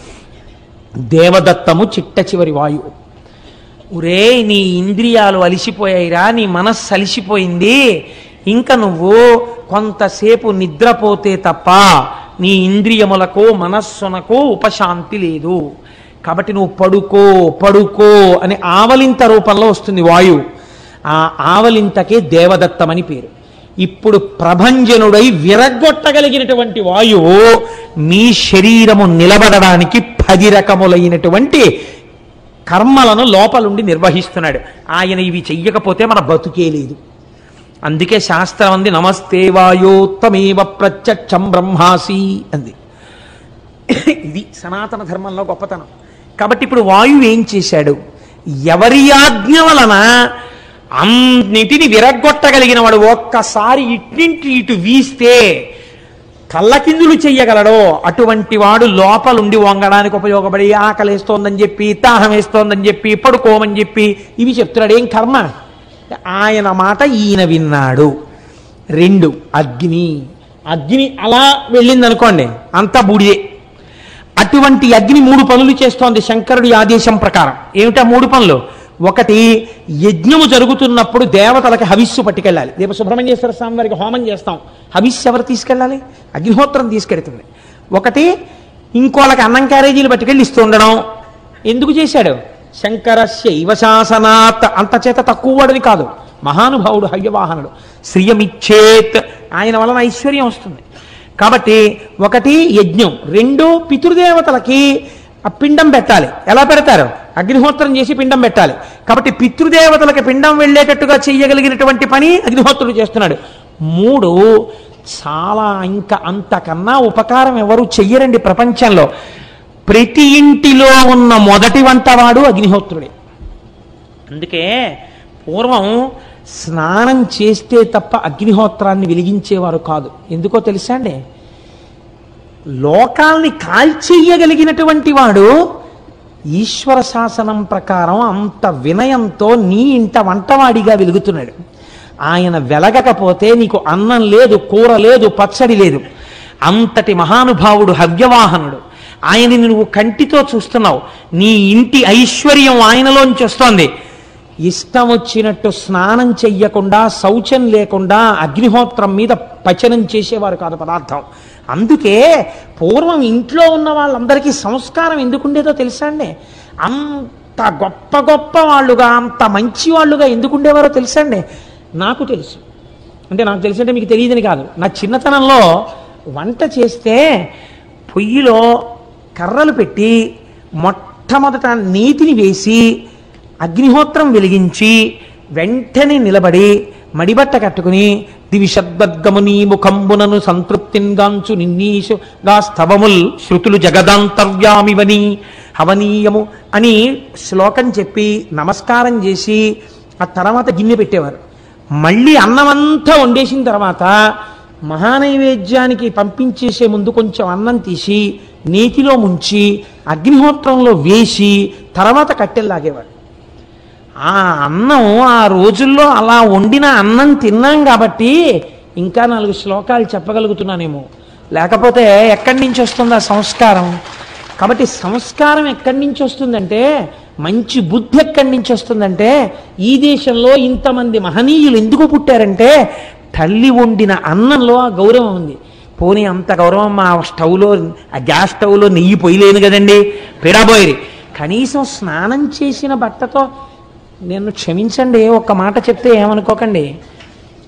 దేవదత్తము చిట్ట చివరి వాయువు ఒరే నీ ఇంద్రియాలు అలిసిపోయాయిరా నీ మనస్సు అలిసిపోయింది ఇంకా నువ్వు కొంతసేపు నిద్రపోతే తప్ప నీ ఇంద్రియములకు మనస్సునకు ఉపశాంతి లేదు కాబట్టి నువ్వు పడుకో పడుకో అని ఆవలింత రూపంలో వస్తుంది వాయువు ఆ ఆవలింతకే దేవదత్తమని పేరు ఇప్పుడు ప్రభంజనుడై విరగొట్టగలిగినటువంటి వాయువు మీ శరీరము నిలబడడానికి పది రకములైనటువంటి కర్మలను లోపలుండి నిర్వహిస్తున్నాడు ఆయన ఇవి చెయ్యకపోతే మన బతుకే లేదు అందుకే శాస్త్రం అంది నమస్తే వాయోత్తమేవ ప్రత్యక్షం బ్రహ్మాసి అంది ఇది సనాతన ధర్మంలో గొప్పతనం కాబట్టి ఇప్పుడు వాయువు ఏం చేశాడు ఎవరి ఆజ్ఞ వలన అన్నిటిని విరగ్గొట్టగలిగిన వాడు ఒక్కసారి ఇట్నింటి ఇటు వీస్తే కళ్ళకిందులు చెయ్యగలడో అటువంటి వాడు లోపలుండి వంగడానికి ఉపయోగపడి ఆకలేస్తోందని చెప్పి దాహం వేస్తోందని చెప్పి పడుకోమని చెప్పి ఇవి చెప్తున్నాడు ఏం కర్మ ఆయన మాట ఈయన విన్నాడు రెండు అగ్ని అగ్ని అలా వెళ్ళింది అనుకోండి అంతా బూడిదే అటువంటి అగ్ని మూడు పనులు చేస్తోంది శంకరుడి ఆదేశం ప్రకారం ఏమిటా మూడు పనులు ఒకటి యజ్ఞము జరుగుతున్నప్పుడు దేవతలకి హవిస్సు పట్టుకెళ్ళాలి రేపు సుబ్రహ్మణ్యేశ్వర స్వామి వారికి హోమం చేస్తాం హవిస్సు ఎవరు తీసుకెళ్ళాలి అగ్నిహోత్రం తీసుకెడుతుంది ఒకటి ఇంకోళ్ళకి అన్నం క్యారేజీలు పట్టుకెళ్ళి ఇస్తూ ఉండడం ఎందుకు చేశాడు శంకరస్య ఇవశాసనాత్ అంత చేత తక్కువ వాడిని కాదు మహానుభావుడు హయ్యవాహనుడు శ్రియమిచ్చేత్ ఆయన వలన ఐశ్వర్యం వస్తుంది కాబట్టి ఒకటి యజ్ఞం రెండు పితృదేవతలకి ఆ పిండం పెట్టాలి ఎలా పెడతారు అగ్నిహోత్రం చేసి పిండం పెట్టాలి కాబట్టి పితృదేవతలకి పిండం వెళ్ళేటట్టుగా చేయగలిగినటువంటి పని అగ్నిహోత్రుడు చేస్తున్నాడు మూడు చాలా ఇంకా అంతకన్నా ఉపకారం ఎవరు చెయ్యరండి ప్రపంచంలో ప్రతి ఇంటిలో ఉన్న మొదటి వంటవాడు అగ్నిహోత్రుడే అందుకే పూర్వం స్నానం చేస్తే తప్ప అగ్నిహోత్రాన్ని వెలిగించేవారు కాదు ఎందుకో తెలుసా అండి లోకాల్ని కాల్చేయగలిగినటువంటి వాడు ఈశ్వర శాసనం ప్రకారం అంత వినయంతో నీ ఇంట వంటవాడిగా వెలుగుతున్నాడు ఆయన వెలగకపోతే నీకు అన్నం లేదు కూర లేదు పచ్చడి లేదు అంతటి మహానుభావుడు హవ్యవాహనుడు ఆయనని నువ్వు కంటితో చూస్తున్నావు నీ ఇంటి ఐశ్వర్యం ఆయనలోంచి వస్తోంది ఇష్టం వచ్చినట్టు స్నానం చెయ్యకుండా శౌచం లేకుండా అగ్నిహోత్రం మీద పచనం చేసేవారు కాదు పదార్థం అందుకే పూర్వం ఇంట్లో ఉన్న వాళ్ళందరికీ సంస్కారం ఎందుకుండేదో తెలుసా అండి అంత గొప్ప గొప్ప వాళ్ళుగా అంత మంచి వాళ్ళుగా ఎందుకుండేవారో తెలుసా అండి నాకు తెలుసు అంటే నాకు తెలిసి అంటే మీకు తెలియదని కాదు నా చిన్నతనంలో వంట చేస్తే పొయ్యిలో కర్రలు పెట్టి మొట్టమొదట నీతిని వేసి అగ్నిహోత్రం వెలిగించి వెంటనే నిలబడి మడిబట్ట కట్టుకుని దివిషద్గముని ముఖంబునను సంతృప్తింగాంచు నిన్నీషు గా స్తవముల్ శృతులు జగదాంతర్యామివని హవనీయము అని శ్లోకం చెప్పి నమస్కారం చేసి ఆ తర్వాత గిన్నె పెట్టేవారు మళ్ళీ అన్నమంతా వండేసిన తర్వాత మహానైవేద్యానికి పంపించేసే ముందు కొంచెం అన్నం తీసి నేతిలో ముంచి అగ్నిహోత్రంలో వేసి తర్వాత కట్టెల్లాగేవాడు ఆ అన్నం ఆ రోజుల్లో అలా వండిన అన్నం తిన్నాం కాబట్టి ఇంకా నాలుగు శ్లోకాలు చెప్పగలుగుతున్నానేమో లేకపోతే ఎక్కడి నుంచి వస్తుంది ఆ సంస్కారం కాబట్టి సంస్కారం ఎక్కడి నుంచి వస్తుందంటే మంచి బుద్ధి ఎక్కడి నుంచి వస్తుందంటే ఈ దేశంలో ఇంతమంది మహనీయులు ఎందుకు పుట్టారంటే తల్లి వండిన అన్నంలో ఆ గౌరవం ఉంది పోనీ అంత గౌరవం మా స్టవ్లో ఆ గ్యాస్ స్టవ్లో నెయ్యి పొయ్యలేను కదండి పిడబోయిరి కనీసం స్నానం చేసిన బట్టతో నేను క్షమించండి ఒక్క మాట చెప్తే ఏమనుకోకండి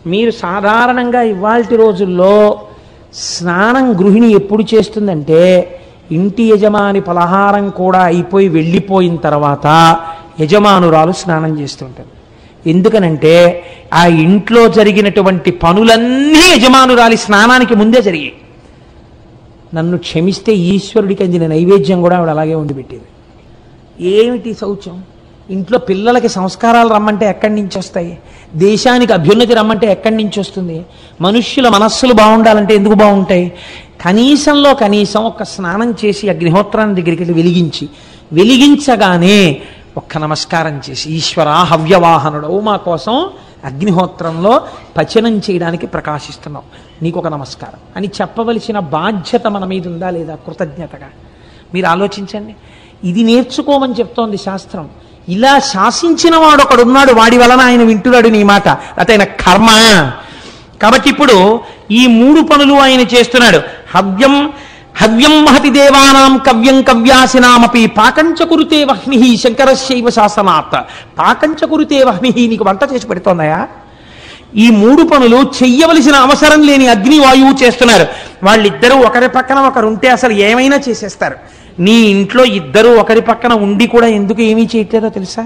మీరు సాధారణంగా ఇవాల్టి రోజుల్లో స్నానం గృహిణి ఎప్పుడు చేస్తుందంటే ఇంటి యజమాని పలహారం కూడా అయిపోయి వెళ్ళిపోయిన తర్వాత యజమానురాలు స్నానం చేస్తుంటారు ఎందుకనంటే ఆ ఇంట్లో జరిగినటువంటి పనులన్నీ యజమానురాలి స్నానానికి ముందే జరిగాయి నన్ను క్షమిస్తే ఈశ్వరుడికి అందిన నైవేద్యం కూడా ఆవిడ అలాగే ఉండి పెట్టేది ఏమిటి శౌచం ఇంట్లో పిల్లలకి సంస్కారాలు రమ్మంటే ఎక్కడి నుంచి వస్తాయి దేశానికి అభ్యున్నతి రమ్మంటే ఎక్కడి నుంచి వస్తుంది మనుష్యుల మనస్సులు బాగుండాలంటే ఎందుకు బాగుంటాయి కనీసంలో కనీసం ఒక స్నానం చేసి అగ్నిహోత్రాన్ని దగ్గరికి వెళ్ళి వెలిగించి వెలిగించగానే ఒక్క నమస్కారం చేసి ఈశ్వర హవ్యవాహనుడవు మా కోసం అగ్నిహోత్రంలో పచనం చేయడానికి ప్రకాశిస్తున్నావు నీకు ఒక నమస్కారం అని చెప్పవలసిన బాధ్యత మన మీద ఉందా లేదా కృతజ్ఞతగా మీరు ఆలోచించండి ఇది నేర్చుకోమని చెప్తోంది శాస్త్రం ఇలా శాసించిన వాడు ఒకడున్నాడు వాడి వలన ఆయన వింటున్నాడు నీ మాట లేకపోతే ఆయన కర్మ కాబట్టి ఇప్పుడు ఈ మూడు పనులు ఆయన చేస్తున్నాడు హవ్యం హవ్యం మహతి దేవానాం కవ్యం కవ్యాసినామపి పాకంచ కురుతే వహ్ని శంకరశైవ శాసనాత్ పాకంచ కురుతే వహ్ని నీకు వంట చేసి పెడుతోందయా ఈ మూడు పనులు చెయ్యవలసిన అవసరం లేని అగ్ని వాయువు చేస్తున్నారు వాళ్ళిద్దరూ ఒకరి పక్కన ఒకరు ఉంటే అసలు ఏమైనా చేసేస్తారు నీ ఇంట్లో ఇద్దరు ఒకరి పక్కన ఉండి కూడా ఎందుకు ఏమీ చేయట్లేదో తెలుసా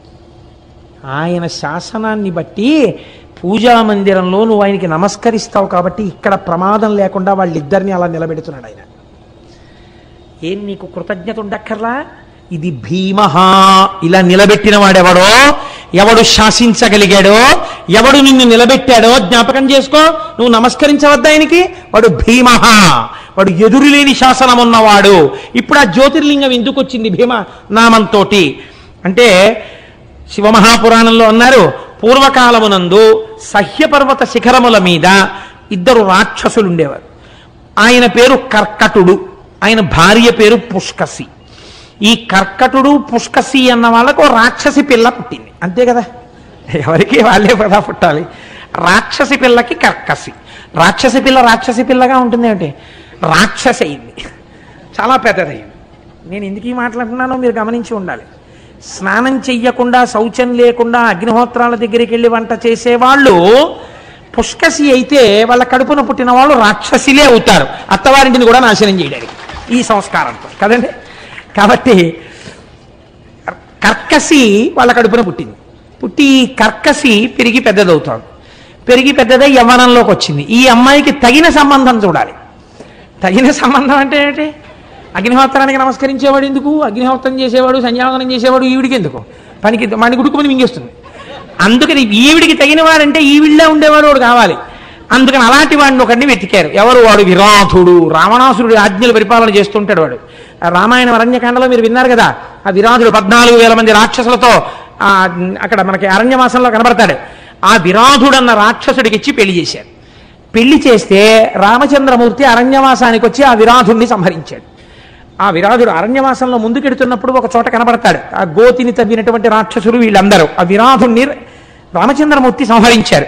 ఆయన శాసనాన్ని బట్టి పూజా మందిరంలో నువ్వు ఆయనకి నమస్కరిస్తావు కాబట్టి ఇక్కడ ప్రమాదం లేకుండా వాళ్ళిద్దరిని అలా నిలబెడుతున్నాడు ఆయన ఏం నీకు కృతజ్ఞత ఉండక్కర్లా ఇది భీమహ ఇలా నిలబెట్టిన వాడెవడో ఎవడు శాసించగలిగాడో ఎవడు నిన్ను నిలబెట్టాడో జ్ఞాపకం చేసుకో నువ్వు నమస్కరించవద్దా ఆయనకి వాడు భీమహ వాడు ఎదురులేని శాసనం ఉన్నవాడు ఇప్పుడు ఆ జ్యోతిర్లింగం ఎందుకు వచ్చింది భీమ నామంతోటి అంటే శివమహాపురాణంలో అన్నారు పూర్వకాలమునందు సహ్యపర్వత శిఖరముల మీద ఇద్దరు రాక్షసులు ఉండేవారు ఆయన పేరు కర్కటుడు ఆయన భార్య పేరు పుష్కసి ఈ కర్కటుడు పుష్కసి అన్న వాళ్ళకు ఓ రాక్షసి పిల్ల పుట్టింది అంతే కదా ఎవరికి వాళ్ళే కదా పుట్టాలి రాక్షసి పిల్లకి కర్కసి రాక్షసి పిల్ల రాక్షసి పిల్లగా ఉంటుంది అంటే రాక్షసి అయింది చాలా పెద్దదయింది నేను ఎందుకు ఈ మాట్లాడుతున్నానో మీరు గమనించి ఉండాలి స్నానం చెయ్యకుండా శౌచం లేకుండా అగ్నిహోత్రాల దగ్గరికి వెళ్ళి వంట చేసేవాళ్ళు పుష్కసి అయితే వాళ్ళ కడుపున పుట్టిన వాళ్ళు రాక్షసిలే అవుతారు అత్తవారింటిని కూడా నాశనం చేయడానికి ఈ సంస్కారంతో కదండి కాబట్టి కర్కసి వాళ్ళ కడుపున పుట్టింది పుట్టి ఈ కర్కసి పెరిగి పెద్దదవుతాడు పెరిగి పెద్దదై యవ్వనంలోకి వచ్చింది ఈ అమ్మాయికి తగిన సంబంధం చూడాలి తగిన సంబంధం అంటే ఏంటి అగ్నిహోత్రానికి నమస్కరించేవాడు ఎందుకు అగ్నిహోత్రం చేసేవాడు సంధ్యావందనం చేసేవాడు ఈవిడికి ఎందుకు పనికి మణి గుడుకుమని మింగేస్తుంది అందుకని ఈవిడికి తగిన వాడంటే ఈవిళ్ళే ఉండేవాడు వాడు కావాలి అందుకని అలాంటి వాడిని ఒకడిని వెతికారు ఎవరు వాడు విరాధుడు రావణాసురుడి ఆజ్ఞలు పరిపాలన చేస్తుంటాడు వాడు ఆ రామాయణ అరణ్యకాండలో మీరు విన్నారు కదా ఆ విరాధుడు పద్నాలుగు వేల మంది రాక్షసులతో ఆ, అక్కడ మనకి అరణ్యవాసంలో కనబడతాడు ఆ విరాధుడన్న రాక్షసుడికి ఇచ్చి పెళ్లి చేశారు పెళ్లి చేస్తే రామచంద్రమూర్తి అరణ్యవాసానికి వచ్చి ఆ విరాధుణ్ణి సంహరించాడు ఆ విరాధుడు అరణ్యవాసంలో ముందుకెడుతున్నప్పుడు ఒక చోట కనబడతాడు ఆ గోతిని తవ్వినటువంటి రాక్షసులు వీళ్ళందరూ ఆ విరాధుణ్ణి రామచంద్రమూర్తి సంహరించారు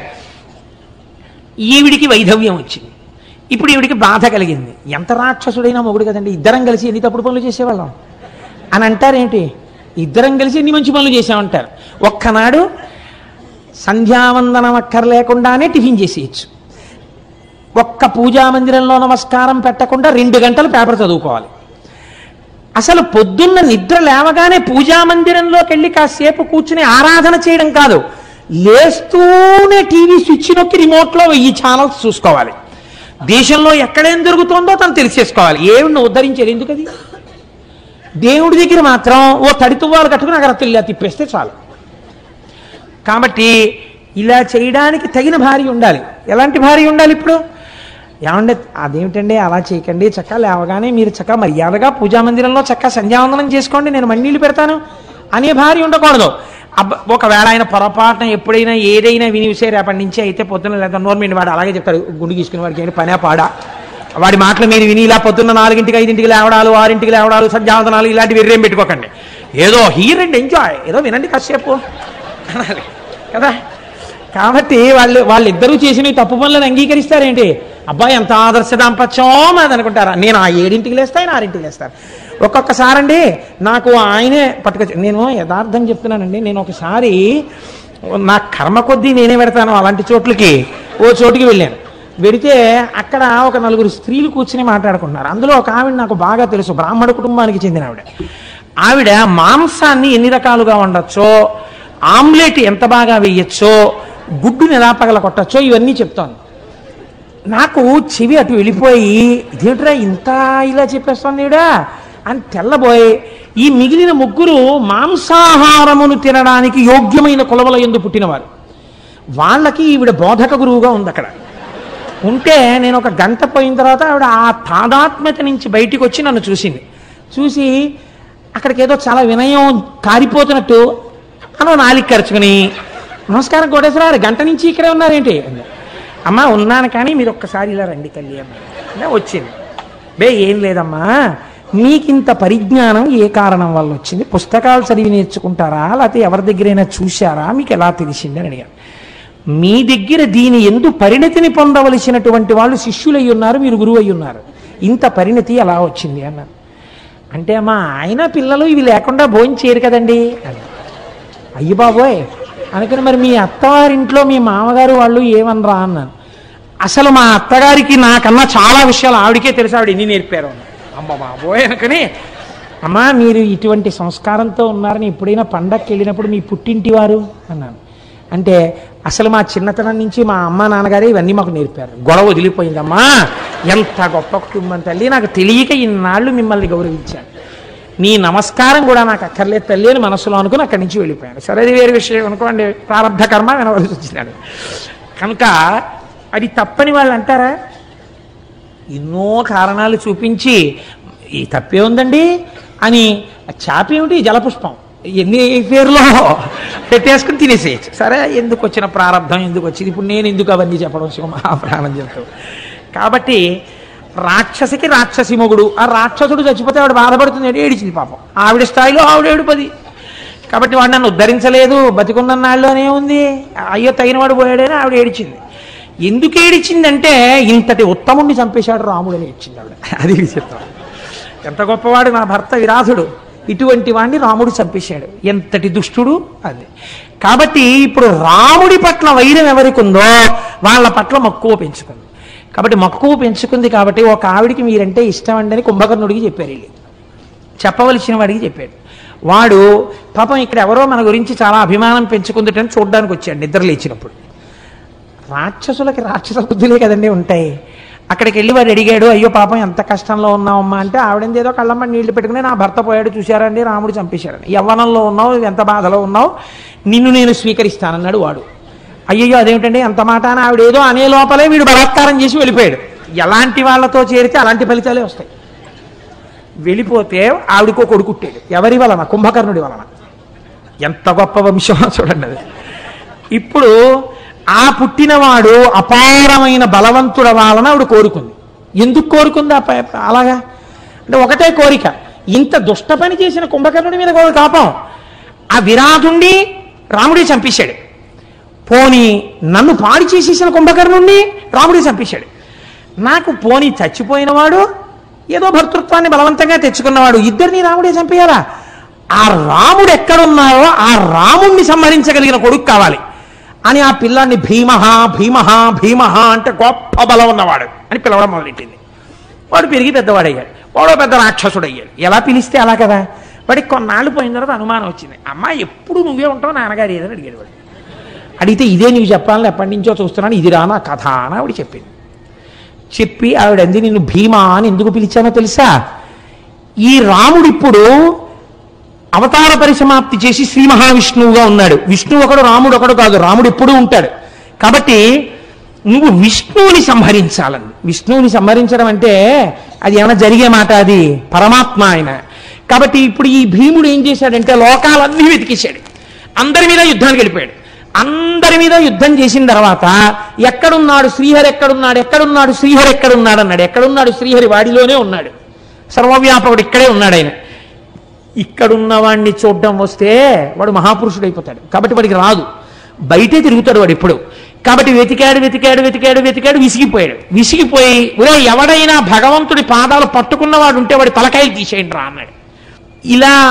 ఈవిడికి వైధవ్యం వచ్చింది ఇప్పుడు ఈవిడికి బాధ కలిగింది ఎంత రాక్షసుడైనా మొగుడు కదండి ఇద్దరం కలిసి ఎన్ని తప్పుడు పనులు చేసేవాళ్ళం అని అంటారేంటి ఇద్దరం కలిసి ఎన్ని మంచి పనులు చేసామంటారు ఒక్కనాడు సంధ్యావందనం అక్కర్లేకుండానే టిఫిన్ చేసేయచ్చు ఒక్క పూజా మందిరంలో నమస్కారం పెట్టకుండా రెండు గంటలు పేపర్ చదువుకోవాలి అసలు పొద్దున్న నిద్ర లేవగానే పూజా మందిరంలోకి వెళ్ళి కాసేపు కూర్చుని ఆరాధన చేయడం కాదు లేస్తూనే టీవీ స్విచ్ నొక్కి రిమోట్లో వెయ్యి ఛానల్స్ చూసుకోవాలి దేశంలో ఎక్కడేం జరుగుతుందో తను తెలిసేసుకోవాలి ఏమిడిని ఉద్ధరించేది ఎందుకది దేవుడి దగ్గర మాత్రం ఓ తడితువ్వాలు కట్టుకుని అక్కడ తెల్లి తిప్పేస్తే చాలు కాబట్టి ఇలా చేయడానికి తగిన భార్య ఉండాలి ఎలాంటి భార్య ఉండాలి ఇప్పుడు ఏమంటే అదేమిటండి అలా చేయకండి చక్క లేవగానే మీరు చక్క మర్యాదగా పూజా మందిరంలో చక్క సంధ్యావందనం చేసుకోండి నేను మన్నీళ్ళు పెడతాను అనే భార్య ఉండకూడదు అబ్బ ఒకవేళ ఆయన పొరపాటున ఎప్పుడైనా ఏదైనా విని విసే రేపటి నుంచి అయితే పొద్దున్న లేదా నోర్మిండి వాడు అలాగే చెప్తాడు గుండు గీసుకుని వాడికి ఏంటి పనే పాడా వాడి మాటలు మీరు విని ఇలా పొద్దున్న నాలుగింటికి ఐదింటికి లేవడాలు ఆరింటికి లేవడాలు సంధ్యావందనాలు ఇలాంటి వెర్రేం పెట్టుకోకండి ఏదో హీర్ అండ్ ఎంజాయ్ ఏదో వినండి కాసేపు అనాలి కదా కాబట్టి వాళ్ళు వాళ్ళిద్దరూ చేసిన ఈ తప్పు పనులను అంగీకరిస్తారేంటి అబ్బాయి ఎంత ఆదర్శ దాంపత్యం అది అనుకుంటారా నేను ఆ ఏడింటికి లేస్తా ఆయన ఆరింటికి లేస్తాను ఒక్కొక్కసారి అండి నాకు ఆయనే పట్టుకొచ్చి నేను యథార్థం చెప్తున్నానండి నేను ఒకసారి నా కర్మ కొద్దీ నేనే పెడతాను అలాంటి చోట్లకి ఓ చోటికి వెళ్ళాను వెడితే అక్కడ ఒక నలుగురు స్త్రీలు కూర్చుని మాట్లాడుకుంటున్నారు అందులో ఒక ఆవిడ నాకు బాగా తెలుసు బ్రాహ్మణ కుటుంబానికి చెందిన ఆవిడ ఆవిడ మాంసాన్ని ఎన్ని రకాలుగా వండొచ్చో ఆమ్లెట్ ఎంత బాగా వేయచ్చో గుడ్డుని ఎలా పగల కొట్టచ్చో ఇవన్నీ చెప్తోంది నాకు చెవి అటు వెళ్ళిపోయి ఇదేంట్రా ఇంత ఇలా చెప్పేస్తుంది ఈవిడ అని తెల్లబోయి ఈ మిగిలిన ముగ్గురు మాంసాహారమును తినడానికి యోగ్యమైన కులవల ఎందు పుట్టినవారు వాళ్ళకి ఈవిడ బోధక గురువుగా ఉంది అక్కడ ఉంటే నేను ఒక గంట పోయిన తర్వాత ఆవిడ ఆ తాదాత్మ్యత నుంచి బయటికి వచ్చి నన్ను చూసింది చూసి అక్కడికి ఏదో చాలా వినయం కారిపోతున్నట్టు అలా నాలిక ఖర్చుకుని నమస్కారం కోటేశ్వరరావు గంట నుంచి ఇక్కడే ఉన్నారేంటి అంది. అమ్మా ఉన్నాను కానీ మీరు ఒక్కసారి ఇలా రండి తల్లి అమ్మ అంటే వచ్చింది బే ఏం లేదమ్మా మీకింత పరిజ్ఞానం ఏ కారణం వల్ల వచ్చింది పుస్తకాలు చదివి నేర్చుకుంటారా లేకపోతే ఎవరి దగ్గరైనా చూశారా మీకు ఎలా తెలిసింది అని అడిగాను మీ దగ్గర దీని ఎందు పరిణతిని పొందవలసినటువంటి వాళ్ళు శిష్యులై ఉన్నారు మీరు గురువు అయి ఉన్నారు ఇంత పరిణతి ఎలా వచ్చింది అన్నారు అంటే మా ఆయన పిల్లలు ఇవి లేకుండా భోజనం చేయరు కదండి అని అయ్యి బాబోయ్ అనుకుని మరి మీ అత్తవారింట్లో మీ మామగారు వాళ్ళు ఏమనరా అన్నాను అసలు మా అత్తగారికి నాకన్నా చాలా విషయాలు ఆవిడకే తెలుసు ఆవిడ ఎన్ని నేర్పారు అన్నాను. అమ్మ బాబోయ్ అనుకుని అమ్మా మీరు ఇటువంటి సంస్కారంతో ఉన్నారని ఎప్పుడైనా పండక్కి వెళ్ళినప్పుడు మీ పుట్టింటి వారు అన్నాను అంటే అసలు మా చిన్నతనం నుంచి మా అమ్మ నాన్నగారే ఇవన్నీ మాకు నేర్పారు గొడవ వదిలిపోయిందమ్మా ఎంత గొప్ప కుటుంబం తల్లి నాకు తెలియక ఇన్నాళ్ళు మిమ్మల్ని గౌరవించాను నీ నమస్కారం కూడా నాకు అక్కర్లేదు తల్లి అని మనసులో అనుకుని అక్కడి నుంచి వెళ్ళిపోయాను సరే అది వేరే విషయం అనుకోండి ప్రారంభ కర్మ వినవలసి వచ్చినాడు కనుక అది తప్పని వాళ్ళు అంటారా ఎన్నో కారణాలు చూపించి ఈ తప్పే ఉందండి అని ఆ చాప ఏమిటి జలపుష్పం ఎన్ని పేర్లో పెట్టేసుకుని తినేసేయచ్చు సరే ఎందుకు వచ్చిన ప్రారంభం ఎందుకు వచ్చింది ఇప్పుడు నేను ఎందుకు అవన్నీ చెప్పడం శివ మహాప్రాణం చెప్తావు కాబట్టి రాక్షసికి రాక్షసి మొగుడు ఆ రాక్షసుడు చచ్చిపోతే ఆవిడ బాధపడుతుంది ఏడిచింది పాపం ఆవిడ స్థాయిలో ఆవిడ ఏడుపది కాబట్టి వాడు నన్ను ఉద్ధరించలేదు బతికున్న నాళ్ళలోనే ఉంది అయ్యో తగిన వాడు పోయాడని ఆవిడ ఏడిచింది ఎందుకు ఏడిచిందంటే ఇంతటి ఉత్తముణ్ణి చంపేశాడు రాముడు అని ఏడ్చింది ఆవిడ అది విచిత్రం ఎంత గొప్పవాడు నా భర్త విరాధుడు ఇటువంటి వాడిని రాముడు చంపేశాడు ఎంతటి దుష్టుడు అది కాబట్టి ఇప్పుడు రాముడి పట్ల వైరం ఎవరికి ఉందో వాళ్ళ పట్ల మక్కువ పెంచుకుంది కాబట్టి మక్కువ పెంచుకుంది కాబట్టి ఒక ఆవిడికి మీరంటే ఇష్టం అండి అని కుంభకర్ణుడికి చెప్పారు వీళ్ళు చెప్పవలసిన వాడికి చెప్పాడు వాడు పాపం ఇక్కడ ఎవరో మన గురించి చాలా అభిమానం పెంచుకుందటని చూడడానికి వచ్చాడు నిద్ర లేచినప్పుడు రాక్షసులకి రాక్షస బుద్ధులే కదండి ఉంటాయి అక్కడికి వెళ్ళి వాడు అడిగాడు అయ్యో పాపం ఎంత కష్టంలో ఉన్నావమ్మా అంటే ఆవిడేదో ఏదో కళ్ళమ్మ నీళ్లు పెట్టుకుని నా భర్త పోయాడు చూశారండి రాముడు చంపేశాడని యవ్వనంలో ఉన్నావు ఎంత బాధలో ఉన్నావు నిన్ను నేను స్వీకరిస్తానన్నాడు వాడు అయ్యయ్యో అదేమిటండి ఎంత మాట అని ఆవిడ ఏదో అనే లోపలే వీడు బలాత్కారం చేసి వెళ్ళిపోయాడు ఎలాంటి వాళ్ళతో చేరితే అలాంటి ఫలితాలే వస్తాయి వెళ్ళిపోతే ఆవిడకో కొడుకుట్టాడు ఎవరి వలన కుంభకర్ణుడి వలన ఎంత గొప్ప వంశమో చూడండి అది ఇప్పుడు ఆ పుట్టినవాడు అపారమైన బలవంతుడ వాళ్ళని ఆవిడ కోరుకుంది ఎందుకు కోరుకుంది ఆ ప- అలాగా అంటే ఒకటే కోరిక ఇంత దుష్ట పని చేసిన కుంభకర్ణుడి మీద కూడా కాపం ఆ విరాధుండి రాముడే చంపేశాడు పోని నన్ను పాడు చేసేసిన కుంభకర్ణుణ్ణి రాముడే చంపేశాడు నాకు పోని చచ్చిపోయినవాడు ఏదో భర్తృత్వాన్ని బలవంతంగా తెచ్చుకున్నవాడు ఇద్దరిని రాముడే చంపేయాలా ఆ రాముడు ఎక్కడున్నారో ఆ రాముణ్ణి సంహరించగలిగిన కొడుకు కావాలి అని ఆ పిల్లాన్ని భీమహ భీమహ భీమహ అంటే గొప్ప బలం ఉన్నవాడు అని పిలవడం మొదలెట్టింది వాడు పెరిగి పెద్దవాడయ్యాడు వాడో పెద్ద రాక్షసుడు అయ్యాడు ఎలా పిలిస్తే అలా కదా వాడికి కొన్నాళ్ళు పోయిన తర్వాత అనుమానం వచ్చింది అమ్మ ఎప్పుడు నువ్వే ఉంటావు నాన్నగారు ఏదని అడిగాడు వాడు అడిగితే ఇదే నీవు చెప్పాలని ఎప్పటి నుంచో చూస్తున్నాను ఇది రా నా కథ అని ఆవిడ చెప్పింది చెప్పి ఆవిడ అంది నిన్ను భీమా అని ఎందుకు పిలిచానో తెలుసా ఈ రాముడు ఇప్పుడు అవతార పరిసమాప్తి చేసి శ్రీ మహావిష్ణువుగా ఉన్నాడు విష్ణువు ఒకడు రాముడు ఒకడు కాదు రాముడు ఎప్పుడూ ఉంటాడు కాబట్టి నువ్వు విష్ణువుని సంహరించాలని విష్ణువుని సంహరించడం అంటే అది ఏమైనా జరిగే మాట అది పరమాత్మ ఆయన కాబట్టి ఇప్పుడు ఈ భీముడు ఏం చేశాడంటే లోకాలన్నీ వెతికేశాడు అందరి మీద యుద్ధానికి వెళ్ళిపోయాడు అందరి మీద యుద్ధం చేసిన తర్వాత ఎక్కడున్నాడు శ్రీహరి ఎక్కడున్నాడు ఎక్కడున్నాడు శ్రీహరి ఎక్కడున్నాడు అన్నాడు ఎక్కడున్నాడు శ్రీహరి వాడిలోనే ఉన్నాడు సర్వవ్యాపకుడు ఇక్కడే ఉన్నాడు ఆయన ఇక్కడున్న వాడిని చూడడం వస్తే వాడు మహాపురుషుడు అయిపోతాడు కాబట్టి వాడికి రాదు బయటే తిరుగుతాడు వాడు ఎప్పుడు కాబట్టి వెతికాడు వెతికాడు వెతికాడు వెతికాడు విసిగిపోయాడు విసిగిపోయి ఒరే ఎవడైనా భగవంతుడి పాదాలు పట్టుకున్నవాడు ఉంటే వాడి తలకాయలు తీసేయండి రా అన్నాడు ఇలా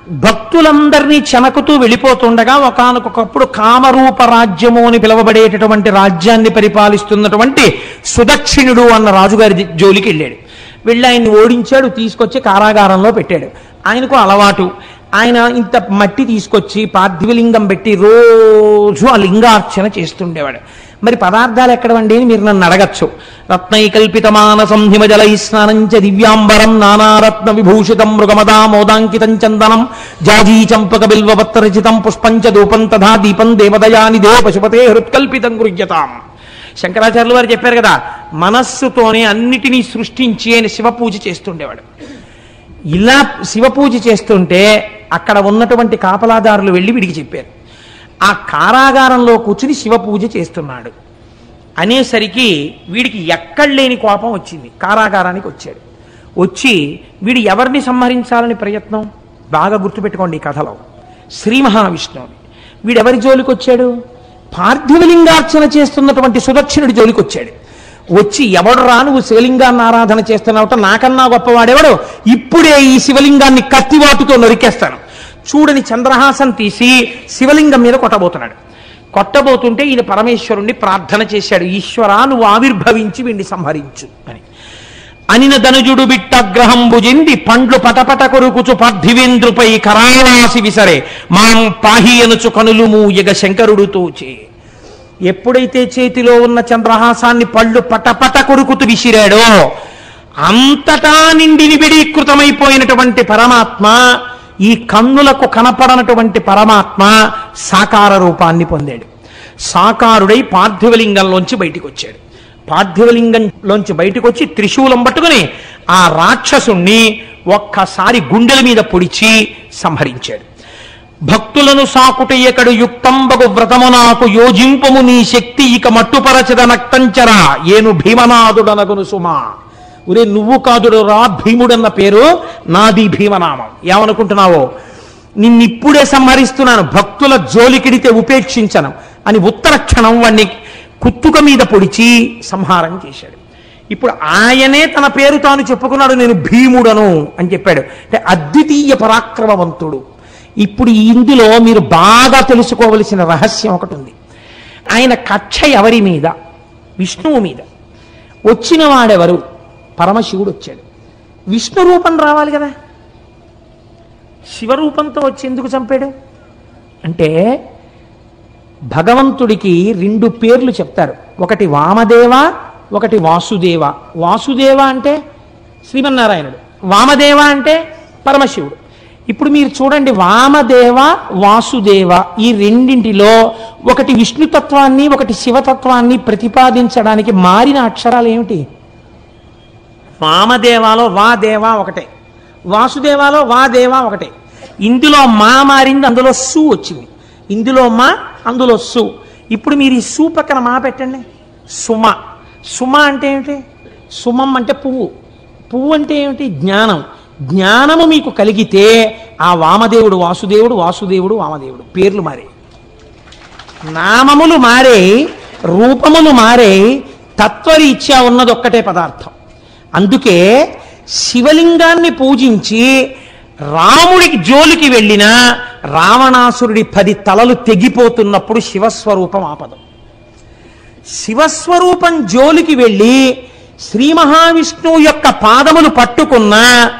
భక్తులందరినీ చెనకుతూ వెళ్ళిపోతుండగా ఒకానొకప్పుడు కామరూప రాజ్యము అని పిలువబడేటటువంటి రాజ్యాన్ని పరిపాలిస్తున్నటువంటి సుదక్షిణుడు అన్న రాజుగారి జ- జోలికి వెళ్ళాడు వెళ్ళి ఆయన్ని ఓడించాడు తీసుకొచ్చి కారాగారంలో పెట్టాడు ఆయనకు అలవాటు ఆయన ఇంత మట్టి తీసుకొచ్చి పార్థివలింగం పెట్టి రోజు ఆ లింగార్చన చేస్తుండేవాడు మరి పదార్థాలు ఎక్కడవండి అని మీరు నన్ను అడగచ్చు రత్నైకల్పితమాన సంహిమజలై స్నానంచ దివ్యాంబరం నానారత్న విభూషితం మృగమదా మోదాంకితం చందనం జాజీ చంపక బిల్వపత్రచితం పుష్పంచ ధూపం తథా దీపం దేవదయానిదే పశుపతే హృత్కల్పితం గృహ్యతాం శంకరాచార్యులు వారు చెప్పారు కదా మనస్సుతోనే అన్నిటినీ సృష్టించి ఆయన శివ పూజ చేస్తుండేవాడు ఇలా శివ పూజ చేస్తుంటే అక్కడ ఉన్నటువంటి కాపలాదారులు వెళ్ళి వీడికి చెప్పారు ఆ కారాగారంలో కూర్చుని శివ పూజ చేస్తున్నాడు అనేసరికి వీడికి ఎక్కడ లేని కోపం వచ్చింది కారాగారానికి వచ్చాడు వచ్చి వీడు ఎవరిని సంహరించాలని ప్రయత్నం బాగా గుర్తుపెట్టుకోండి ఈ కథలో శ్రీ మహావిష్ణువుని వీడెవరి జోలికి వచ్చాడు పార్థివలింగార్చన చేస్తున్నటువంటి సుదక్షిణుడి జోలికి వచ్చాడు వచ్చి ఎవడు రా నువ్వు శివలింగాన్ని ఆరాధన చేస్తున్నావుట నాకన్నా గొప్పవాడెవడు ఇప్పుడే ఈ శివలింగాన్ని కత్తివాటుతో నరికేస్తాను చూడని చంద్రహాసం తీసి శివలింగం మీద కొట్టబోతున్నాడు కొట్టబోతుంటే ఈయన పరమేశ్వరుణ్ణి ప్రార్థన చేశాడు ఈశ్వరా నువ్వు ఆవిర్భవించి వీడిని సంహరించు అని అనిన ధనుజుడు బిట్టగ్రహం భుజింది పండ్లు పటపట కొరుకుచు పార్థివేంద్రుపై కరాళాసి విసరే మాం పాహి అనుచు కనులు మూయగ శంకరుడు తోచే ఎప్పుడైతే చేతిలో ఉన్న చంద్రహాసాన్ని పళ్ళు పటపట కొరుకుతూ విసిరాడో అంతటా నిండి నిబిడీకృతమైపోయినటువంటి పరమాత్మ ఈ కన్నులకు కనపడనటువంటి పరమాత్మ సాకార రూపాన్ని పొందాడు సాకారుడై పార్థివలింగంలోంచి బయటికి వచ్చాడు పార్థివలింగంలోంచి బయటకు వచ్చి త్రిశూలం పట్టుకుని ఆ రాక్షసుణ్ణి ఒక్కసారి గుండెల మీద పొడిచి సంహరించాడు భక్తులను సాకుటయ్యకడు యుక్తంబగు వ్రతము నాకు యోజింపము నీ శక్తి ఇక మట్టుపరచద నక్తంచరా ఏను భీమనాథుడనగును సుమా ఒరే నువ్వు కాదుడు రా భీముడన్న పేరు నాది భీమనామం ఏమనుకుంటున్నావో నిన్నిప్పుడే సంహరిస్తున్నాను భక్తుల జోలికిడితే ఉపేక్షించను అని ఉత్తర క్షణం వాణ్ణి కుత్తుక మీద పొడిచి సంహారం చేశాడు ఇప్పుడు ఆయనే తన పేరు తాను చెప్పుకున్నాడు నేను భీముడను అని చెప్పాడు అంటే అద్వితీయ పరాక్రమవంతుడు ఇప్పుడు ఇందులో మీరు బాగా తెలుసుకోవలసిన రహస్యం ఒకటి ఉంది ఆయన కక్ష ఎవరి మీద విష్ణువు మీద వచ్చిన వాడెవరు పరమశివుడు వచ్చాడు విష్ణు రూపం రావాలి కదా శివరూపంతో వచ్చి ఎందుకు చంపాడు అంటే భగవంతుడికి రెండు పేర్లు చెప్తారు ఒకటి వామదేవ ఒకటి వాసుదేవ వాసుదేవ అంటే శ్రీమన్నారాయణుడు వామదేవ అంటే పరమశివుడు ఇప్పుడు మీరు చూడండి వామదేవ వాసుదేవ ఈ రెండింటిలో ఒకటి విష్ణుతత్వాన్ని ఒకటి శివతత్వాన్ని ప్రతిపాదించడానికి మారిన అక్షరాలు ఏమిటి వామదేవాలో వా దేవా ఒకటే వాసుదేవాలో వా దేవా ఒకటే ఇందులో మా మారింది అందులో సు వచ్చింది ఇందులో మా అందులో సు ఇప్పుడు మీరు ఈ సు పక్కన మా పెట్టండి సుమ సుమ అంటే ఏమిటి సుమం అంటే పువ్వు పువ్వు అంటే ఏమిటి జ్ఞానం జ్ఞానము మీకు కలిగితే ఆ వామదేవుడు వాసుదేవుడు వాసుదేవుడు వామదేవుడు పేర్లు మారే నామములు మారే రూపములు మారే తత్వరీత్యా ఉన్నది ఒక్కటే పదార్థం అందుకే శివలింగాన్ని పూజించి రాముడికి జోలికి వెళ్ళిన రావణాసురుడి పది తలలు తెగిపోతున్నప్పుడు శివస్వరూపం ఆపదం శివస్వరూపం జోలికి వెళ్ళి శ్రీ మహావిష్ణువు యొక్క పాదములు పట్టుకున్న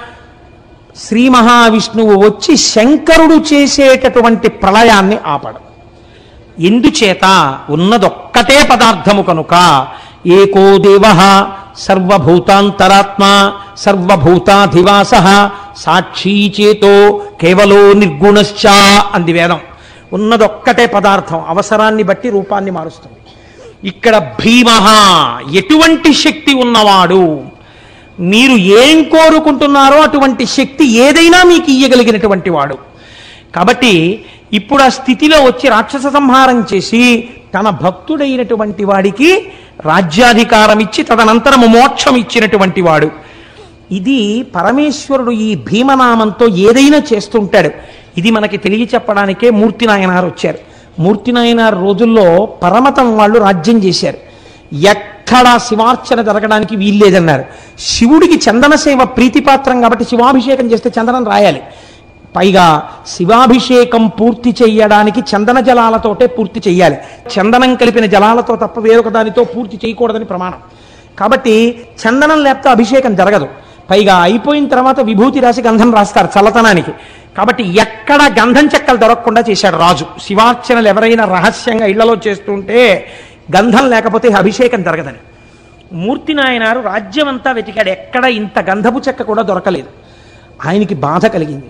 శ్రీ మహావిష్ణువు వచ్చి శంకరుడు చేసేటటువంటి ప్రళయాన్ని ఆపడం ఎందుచేత ఉన్నదొక్కటే పదార్థము కనుక ఏకో దేవ సర్వభూతాంతరాత్మ సర్వభూతాధివాస సాక్షీ చేతో కేవలో నిర్గుణశ్చ అంది వేదం ఉన్నదొక్కటే పదార్థం అవసరాన్ని బట్టి రూపాన్ని మారుస్తుంది ఇక్కడ భీమ ఎటువంటి శక్తి ఉన్నవాడు మీరు ఏం కోరుకుంటున్నారో అటువంటి శక్తి ఏదైనా మీకు ఇయ్యగలిగినటువంటి వాడు కాబట్టి ఇప్పుడు ఆ స్థితిలో వచ్చి రాక్షస సంహారం చేసి తన భక్తుడైనటువంటి వాడికి రాజ్యాధికారం ఇచ్చి తదనంతరము మోక్షం ఇచ్చినటువంటి వాడు ఇది పరమేశ్వరుడు ఈ భీమనామంతో ఏదైనా చేస్తుంటాడు ఇది మనకి తెలియ చెప్పడానికే మూర్తి నాయనారు వచ్చారు మూర్తి నాయనారు రోజుల్లో పరమతం వాళ్ళు రాజ్యం చేశారు ఎక్కడా శివార్చన జరగడానికి వీల్లేదన్నారు శివుడికి చందన సేవ ప్రీతిపాత్రం కాబట్టి శివాభిషేకం చేస్తే చందనం రాయాలి పైగా శివాభిషేకం పూర్తి చెయ్యడానికి చందన జలాలతోటే పూర్తి చెయ్యాలి చందనం కలిపిన జలాలతో తప్ప వేరొక దానితో పూర్తి చేయకూడదని ప్రమాణం కాబట్టి చందనం లేకపోతే అభిషేకం జరగదు పైగా అయిపోయిన తర్వాత విభూతి రాసి గంధం రాస్తారు చల్లతనానికి కాబట్టి ఎక్కడ గంధం చెక్కలు దొరకకుండా చేశాడు రాజు శివార్చనలు ఎవరైనా రహస్యంగా ఇళ్లలో చేస్తుంటే గంధం లేకపోతే అభిషేకం జరగదని మూర్తి నాయనారు రాజ్యమంతా వెతికాడు ఎక్కడ ఇంత గంధపు చెక్క కూడా దొరకలేదు ఆయనకి బాధ కలిగింది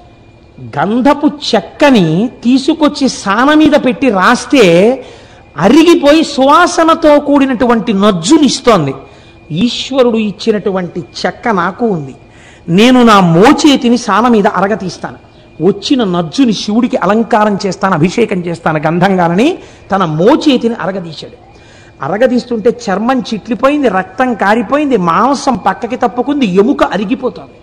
గంధపు చెక్కని తీసుకొచ్చి సాన మీద పెట్టి రాస్తే అరిగిపోయి సువాసనతో కూడినటువంటి నజ్జునిస్తోంది ఈశ్వరుడు ఇచ్చినటువంటి చెక్క నాకు ఉంది నేను నా మోచేతిని సాన మీద అరగతీస్తాను వచ్చిన నజ్జుని శివుడికి అలంకారం చేస్తాను అభిషేకం చేస్తాను గంధంగానని తన మోచేతిని అరగదీశాడు అరగదీస్తుంటే చర్మం చిట్లిపోయింది రక్తం కారిపోయింది మాంసం పక్కకి తప్పుకుంది ఎముక అరిగిపోతోంది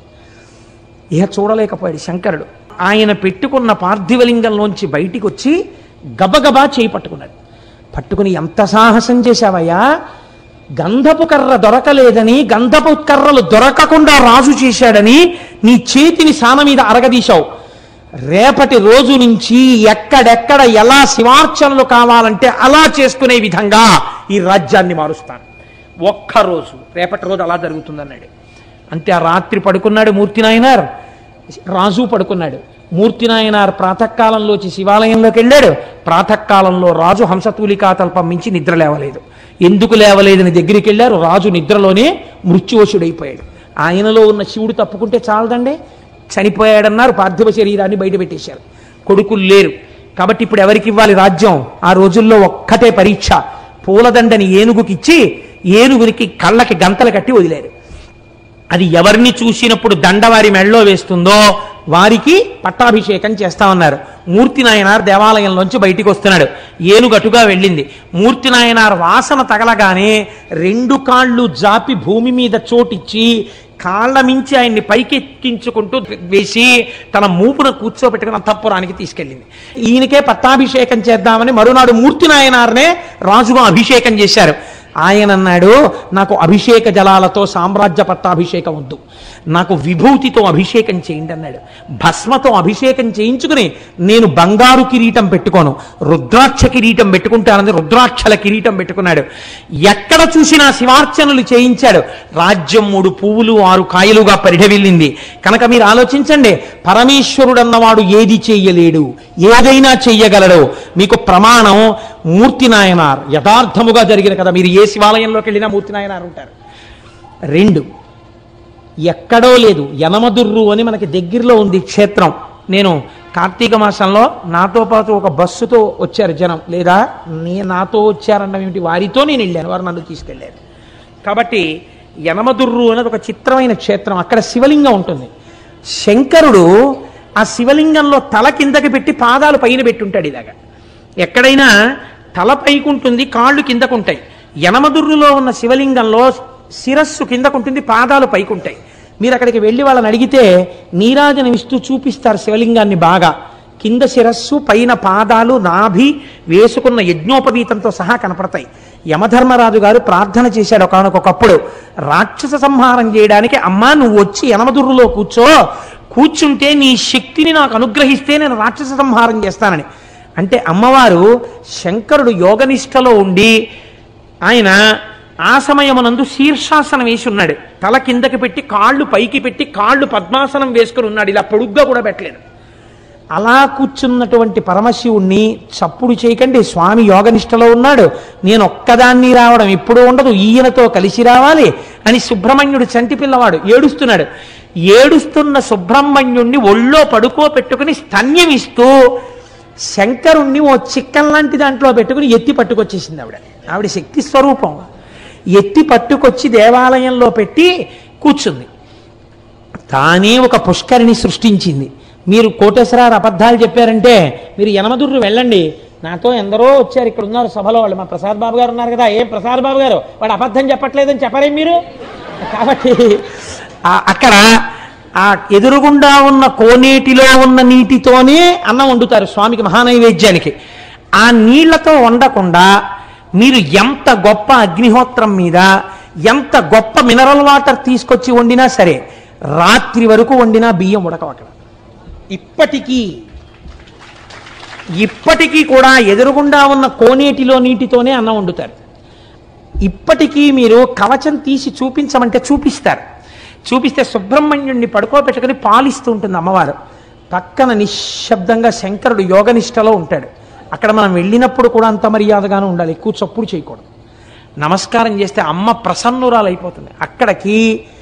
ఇహ చూడలేకపోయాడు శంకరుడు ఆయన పెట్టుకున్న పార్థివలింగంలోంచి బయటికి వచ్చి గబగబా చేయి పట్టుకున్నాడు పట్టుకుని ఎంత సాహసం చేశావయ్యా గంధపు కర్ర దొరకలేదని గంధపు కర్రలు దొరకకుండా రాజు చేశాడని నీ చేతిని సాన మీద అరగదీశావు రేపటి రోజు నుంచి ఎక్కడెక్కడ ఎలా శివార్చనలు కావాలంటే అలా చేసుకునే విధంగా ఈ రాజ్యాన్ని మారుస్తాను ఒక్కరోజు రేపటి రోజు అలా జరుగుతుందన్నాడు అంతే ఆ రాత్రి పడుకున్నాడు మూర్తి నాయనార్ రాజు పడుకున్నాడు మూర్తి నాయనార్ ప్రాతకాలంలోచి శివాలయంలోకి వెళ్ళాడు ప్రాతకాలంలో రాజు హంసతూలికా తల్పం మించి నిద్ర లేవలేదు ఎందుకు లేవలేదని దగ్గరికి వెళ్ళారు రాజు నిద్రలోనే మృత్యువశుడైపోయాడు ఆయనలో ఉన్న శివుడు తప్పుకుంటే చాలదండి చనిపోయాడన్నారు పార్థివ శరీరాన్ని బయట పెట్టేశారు కొడుకులు లేరు కాబట్టి ఇప్పుడు ఎవరికి ఇవ్వాలి రాజ్యం ఆ రోజుల్లో ఒక్కటే పరీక్ష పూలదండని ఏనుగుకిచ్చి ఏనుగునికి కళ్ళకి గంతలు కట్టి వదిలేరు అది ఎవరిని చూసినప్పుడు దండ వారి మెళ్ళలో వేస్తుందో వారికి పట్టాభిషేకం చేస్తామన్నారు మూర్తి నాయనార్ దేవాలయంలోంచి బయటికి వస్తున్నాడు ఏనుగటుగా వెళ్ళింది మూర్తి నాయనార్ వాసన తగలగానే రెండు కాళ్ళు జాపి భూమి మీద చోటిచ్చి కాళ్ళ మించి ఆయన్ని పైకెక్కించుకుంటూ వేసి తన మూపున కూర్చోబెట్టుకుని అంతఃపురానికి తీసుకెళ్ళింది ఈయనకే పట్టాభిషేకం చేద్దామని మరునాడు మూర్తి నాయనార్నే రాజుగా అభిషేకం చేశారు ఆయన అన్నాడు నాకు అభిషేక జలాలతో సామ్రాజ్య పట్టాభిషేకం వద్దు నాకు విభూతితో అభిషేకం చేయండి అన్నాడు భస్మతో అభిషేకం చేయించుకుని నేను బంగారు కిరీటం పెట్టుకోను రుద్రాక్ష కిరీటం పెట్టుకుంటానని రుద్రాక్షల కిరీటం పెట్టుకున్నాడు ఎక్కడ చూసినా శివార్చనలు చేయించాడు రాజ్యం మూడు పువ్వులు ఆరు కాయలుగా పరిఢవిల్లింది కనుక మీరు ఆలోచించండి పరమేశ్వరుడు అన్నవాడు ఏది చెయ్యలేడు ఏదైనా చెయ్యగలడు మీకు ప్రమాణం మూర్తి నాయనార్ యథార్థముగా జరిగిన కదా మీరు ఏ శివాలయంలోకి వెళ్ళినా మూర్తి నాయనార్ ఉంటారు రెండు ఎక్కడో లేదు యనమదుర్రు అని మనకి దగ్గరలో ఉంది క్షేత్రం నేను కార్తీక మాసంలో నాతో పాటు ఒక బస్సుతో వచ్చారు జనం లేదా నే నాతో వచ్చారన్న ఏమిటి వారితో నేను వెళ్ళాను వారు నన్ను తీసుకెళ్ళారు కాబట్టి యనమదుర్రు అనేది ఒక చిత్రమైన క్షేత్రం అక్కడ శివలింగం ఉంటుంది శంకరుడు ఆ శివలింగంలో తల కిందకి పెట్టి పాదాలు పైన పెట్టుంటాడు ఇలాగా ఎక్కడైనా తల పైకుంటుంది కాళ్ళు కిందకుంటాయి యనమదుర్రులో ఉన్న శివలింగంలో శిరస్సు కిందకుంటుంది పాదాలు పైకుంటాయి మీరు అక్కడికి వెళ్ళి వాళ్ళని అడిగితే నీరాజనం ఇస్తూ చూపిస్తారు శివలింగాన్ని బాగా కింద శిరస్సు పైన పాదాలు నాభి వేసుకున్న యజ్ఞోపవీతంతో సహా కనపడతాయి యమధర్మరాజు గారు ప్రార్థన చేశాడు ఒకనకొకప్పుడు రాక్షస సంహారం చేయడానికి అమ్మా నువ్వు వచ్చి యనమదుర్రులో కూర్చో కూర్చుంటే నీ శక్తిని నాకు అనుగ్రహిస్తే నేను రాక్షస సంహారం చేస్తానని అంటే అమ్మవారు శంకరుడు యోగనిష్టలో ఉండి ఆయన ఆ సమయమునందు శీర్షాసనం వేసి ఉన్నాడు తల కిందకి పెట్టి కాళ్ళు పైకి పెట్టి కాళ్ళు పద్మాసనం వేసుకుని ఉన్నాడు ఇలా పొడుగ్గా కూడా పెట్టలేదు అలా కూర్చున్నటువంటి పరమశివుణ్ణి చప్పుడు చేయకండి స్వామి యోగనిష్టలో ఉన్నాడు నేను ఒక్కదాన్ని రావడం ఎప్పుడూ ఉండదు ఈయనతో కలిసి రావాలి అని సుబ్రహ్మణ్యుడు చంటి పిల్లవాడు ఏడుస్తున్నాడు ఏడుస్తున్న సుబ్రహ్మణ్యుణ్ణి ఒళ్ళో పడుకోపెట్టుకుని స్తన్యమిస్తూ శంకరుణ్ణి ఓ చిక్కన్ లాంటి దాంట్లో పెట్టుకుని ఎత్తి పట్టుకొచ్చేసింది ఆవిడ ఆవిడ శక్తి స్వరూపం ఎత్తి పట్టుకొచ్చి దేవాలయంలో పెట్టి కూర్చుంది తానే ఒక పుష్కరిని సృష్టించింది మీరు కోటేశ్వరారు అబద్ధాలు చెప్పారంటే మీరు యనమదుర్రు వెళ్ళండి నాతో ఎందరో వచ్చారు ఇక్కడ ఉన్నారు సభలో వాళ్ళు మా ప్రసాద్ బాబు గారు ఉన్నారు కదా ఏం ప్రసాద్ బాబు గారు వాడు అబద్ధం చెప్పట్లేదని చెప్పరేం మీరు కాబట్టి ఆ- అక్కడ ఆ ఎదురుగుండా ఉన్న కోనేటిలో ఉన్న నీటితోనే అన్నం వండుతారు స్వామికి మహానైవేద్యానికి ఆ నీళ్లతో వండకుండా మీరు ఎంత గొప్ప అగ్నిహోత్రం మీద ఎంత గొప్ప మినరల్ వాటర్ తీసుకొచ్చి వండినా సరే రాత్రి వరకు వండినా బియ్యం ఉడకవు అక్కడ ఇప్పటికీ ఇప్పటికీ కూడా ఎదురుగుండా ఉన్న కోనేటిలో నీటితోనే అన్నం వండుతారు ఇప్పటికీ మీరు కవచం తీసి చూపించమంటే చూపిస్తారు చూపిస్తే సుబ్రహ్మణ్యుడిని పడుకోబెట్టుకుని పాలిస్తూ ఉంటుంది అమ్మవారు పక్కన నిశ్శబ్దంగా శంకరుడు యోగనిష్టలో ఉంటాడు అక్కడ మనం వెళ్ళినప్పుడు కూడా అంత మర్యాదగానే ఉండాలి ఎక్కువ చప్పుడు చేయకూడదు నమస్కారం చేస్తే అమ్మ ప్రసన్నురాలైపోతుంది అక్కడికి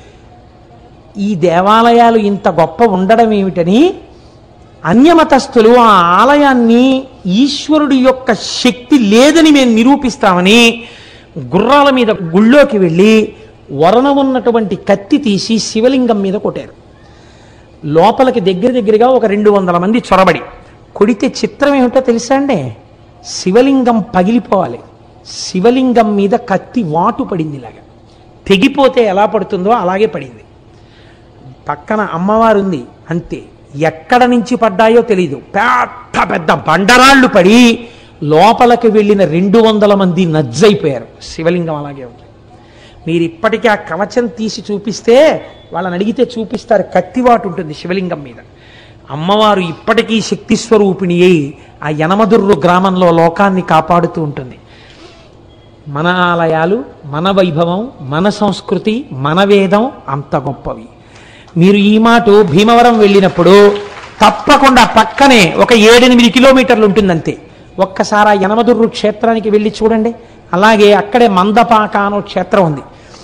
ఈ దేవాలయాలు ఇంత గొప్ప ఉండడం ఏమిటని అన్యమతస్థులు ఆ ఆలయాన్ని ఈశ్వరుడి యొక్క శక్తి లేదని మేము నిరూపిస్తామని గుర్రాల మీద గుళ్ళోకి వెళ్ళి వరణ ఉన్నటువంటి కత్తి తీసి శివలింగం మీద కొట్టారు లోపలికి దగ్గర దగ్గరగా ఒక రెండు వందల మంది చొరబడి కొడితే చిత్రం ఏమిటో తెలుసా అండి శివలింగం పగిలిపోవాలి శివలింగం మీద కత్తి వాటు పడింది ఇలాగా తెగిపోతే ఎలా పడుతుందో అలాగే పడింది పక్కన అమ్మవారు ఉంది అంతే ఎక్కడ నుంచి పడ్డాయో తెలియదు పెద్ద పెద్ద బండరాళ్ళు పడి లోపలికి వెళ్ళిన రెండు వందల మంది నజ్జైపోయారు శివలింగం అలాగే ఉంది మీరు ఇప్పటికీ ఆ కవచం తీసి చూపిస్తే వాళ్ళని అడిగితే చూపిస్తారు కత్తివాటు ఉంటుంది శివలింగం మీద అమ్మవారు ఇప్పటికీ శక్తి స్వరూపిణి అయి ఆ యనమదుర్రు గ్రామంలో లోకాన్ని కాపాడుతూ ఉంటుంది మన ఆలయాలు మన వైభవం మన సంస్కృతి మన వేదం అంత గొప్పవి మీరు ఈ మాట భీమవరం వెళ్ళినప్పుడు తప్పకుండా పక్కనే ఒక ఏడెనిమిది కిలోమీటర్లు ఉంటుందంతే ఒక్కసారి ఆ యనమదుర్రు క్షేత్రానికి వెళ్ళి చూడండి అలాగే అక్కడే మందపాక అనో క్షేత్రం ఉంది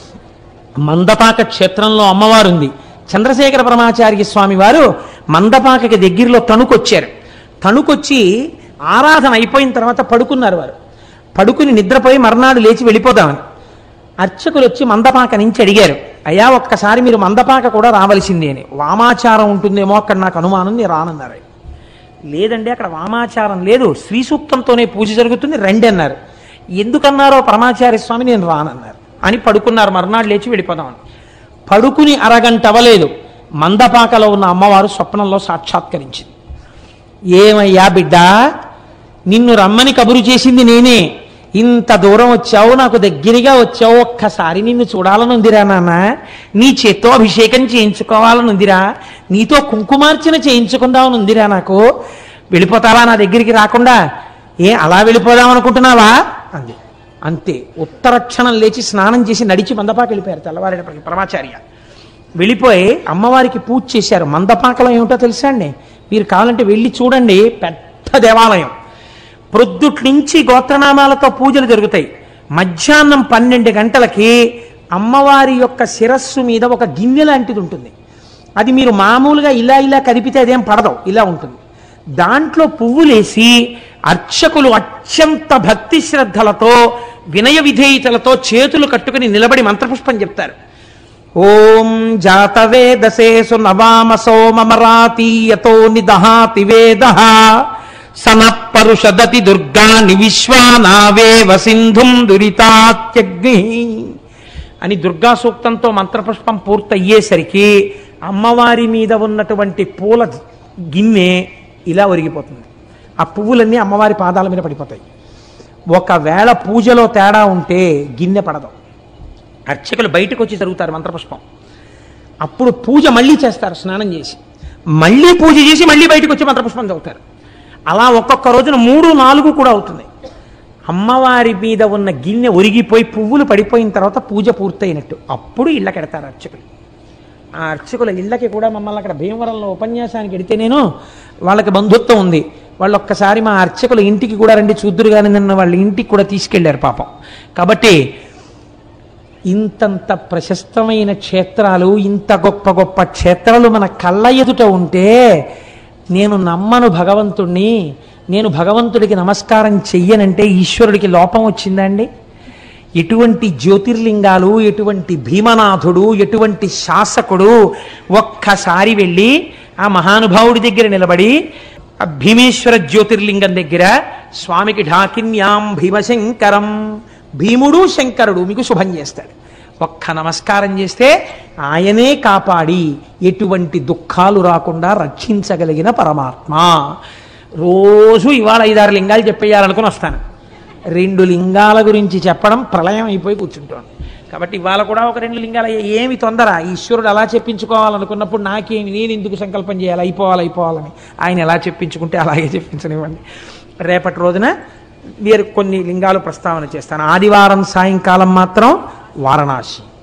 మందపాక క్షేత్రంలో అమ్మవారు ఉంది చంద్రశేఖర పరమాచార్య స్వామి వారు మందపాకకి దగ్గరలో తణుకొచ్చారు తణుకొచ్చి ఆరాధన అయిపోయిన తర్వాత పడుకున్నారు వారు పడుకుని నిద్రపోయి మర్నాడు లేచి వెళ్ళిపోదామని అర్చకులు వచ్చి మందపాక నుంచి అడిగారు అయ్యా ఒక్కసారి మీరు మందపాక కూడా రావలసిందే అని వామాచారం ఉంటుందేమో అక్కడ నాకు అనుమానం నేను రానన్నారు ఆయన. లేదండి అక్కడ వామాచారం లేదు శ్రీ సూక్తంతోనే పూజ జరుగుతుంది రండి అన్నారు ఎందుకన్నారో పరమాచార్య స్వామి నేను రానన్నారు అని పడుకున్నారు మర్నాడు లేచి వెళ్ళిపోదామని పడుకుని అరగంట అవ్వలేదు మందపాకలో ఉన్న అమ్మవారు స్వప్నంలో సాక్షాత్కరించింది ఏమయ్యా బిడ్డ నిన్ను రమ్మని కబురు చేసింది నేనే ఇంత దూరం వచ్చావు నాకు దగ్గరగా వచ్చావు ఒక్కసారి నిన్ను చూడాలనుందిరా నాన్న నీ చేత్తో అభిషేకం చేయించుకోవాలనుందిరా నీతో కుంకుమార్చన చేయించుకుందామనుందిరా నాకు వెళ్ళిపోతావా నా దగ్గరికి రాకుండా ఏ అలా వెళ్ళిపోదాం అనుకుంటున్నావా అంది అంతే ఉత్తరక్షణం లేచి స్నానం చేసి నడిచి మందపాకి వెళ్ళిపోయారు తెల్లవారేటప్పటికి పరమాచార్య వెళ్ళిపోయి అమ్మవారికి పూజ చేశారు మందపాకలో ఏమిటో తెలుసా అండి మీరు కావాలంటే వెళ్ళి చూడండి పెద్ద దేవాలయం ప్రొద్దుట్ నుంచి గోత్రనామాలతో పూజలు జరుగుతాయి మధ్యాహ్నం పన్నెండు గంటలకి అమ్మవారి యొక్క శిరస్సు మీద ఒక గిన్నె లాంటిది ఉంటుంది అది మీరు మామూలుగా ఇలా ఇలా కదిపితే అదేం పడదు ఇలా ఉంటుంది దాంట్లో పువ్వులేసి అర్చకులు అత్యంత భక్తి శ్రద్ధలతో వినయ విధేయతలతో చేతులు కట్టుకుని నిలబడి మంత్రపుష్పం చెప్తారు ఓం జాతవేదసేసు నవామ సోమమరాతీయతో నిదహాతి వేద సనపరుషదతి దుర్గాని విశ్వానావేవ సింధుం దురితాత్యగ్ని అని దుర్గా సూక్తంతో మంత్రపుష్పం పూర్తయ్యేసరికి అమ్మవారి మీద ఉన్నటువంటి పూల గిన్నె ఇలా ఒరిగిపోతుంది ఆ పువ్వులన్నీ అమ్మవారి పాదాల మీద పడిపోతాయి ఒకవేళ పూజలో తేడా ఉంటే గిన్నె పడదు అర్చకులు బయటకు వచ్చి జరుగుతారు మంత్రపుష్పం అప్పుడు పూజ మళ్ళీ చేస్తారు స్నానం చేసి మళ్ళీ పూజ చేసి మళ్ళీ బయటకు వచ్చి మంత్రపుష్పం చదువుతారు అలా ఒక్కొక్క రోజున మూడు నాలుగు కూడా అవుతుంది అమ్మవారి మీద ఉన్న గిన్నె ఒరిగిపోయి పువ్వులు పడిపోయిన తర్వాత పూజ పూర్తయినట్టు అప్పుడు ఇళ్ళకెడతారు అర్చకులు ఆ అర్చకుల ఇళ్ళకి కూడా మమ్మల్ని అక్కడ భీమవరంలో ఉపన్యాసానికి ఎడితే నేను వాళ్ళకి బంధుత్వం ఉంది వాళ్ళు ఒక్కసారి మా అర్చకుల ఇంటికి కూడా రండి చూద్దురు కానీ నిన్న వాళ్ళ ఇంటికి కూడా తీసుకెళ్లారు పాపం కాబట్టి ఇంతంత ప్రశస్తమైన క్షేత్రాలు ఇంత గొప్ప గొప్ప క్షేత్రాలు మన కళ్ళ ఎదుట ఉంటే నేను నమ్మను భగవంతుణ్ణి నేను భగవంతుడికి నమస్కారం చెయ్యనంటే ఈశ్వరుడికి లోపం వచ్చిందండి ఎటువంటి జ్యోతిర్లింగాలు ఎటువంటి భీమనాథుడు ఎటువంటి శాసకుడు ఒక్కసారి వెళ్ళి ఆ మహానుభావుడి దగ్గర నిలబడి ఆ భీమేశ్వర జ్యోతిర్లింగం దగ్గర స్వామికి ఢాకిన్యాం భీమశంకరం భీముడు శంకరుడు మీకు శుభం చేస్తాడు ఒక్క నమస్కారం చేస్తే ఆయనే కాపాడి ఎటువంటి దుఃఖాలు రాకుండా రక్షించగలిగిన పరమాత్మ రోజు ఇవాళ ఐదారు లింగాలు చెప్పేయాలనుకుని వస్తాను రెండు లింగాల గురించి చెప్పడం ప్రళయం అయిపోయి కూర్చుంటాను కాబట్టి ఇవాళ కూడా ఒక రెండు లింగాలు అయ్యాయి. ఏమి తొందర ఈశ్వరుడు అలా చెప్పించుకోవాలనుకున్నప్పుడు నాకేమి నేను ఎందుకు సంకల్పం చేయాలి అయిపోవాలి అయిపోవాలని ఆయన ఎలా చెప్పించుకుంటే అలాగే చెప్పించనివ్వండి రేపటి రోజున మీరు కొన్ని లింగాలు ప్రస్తావన చేస్తాను ఆదివారం సాయంకాలం మాత్రం వారణాసి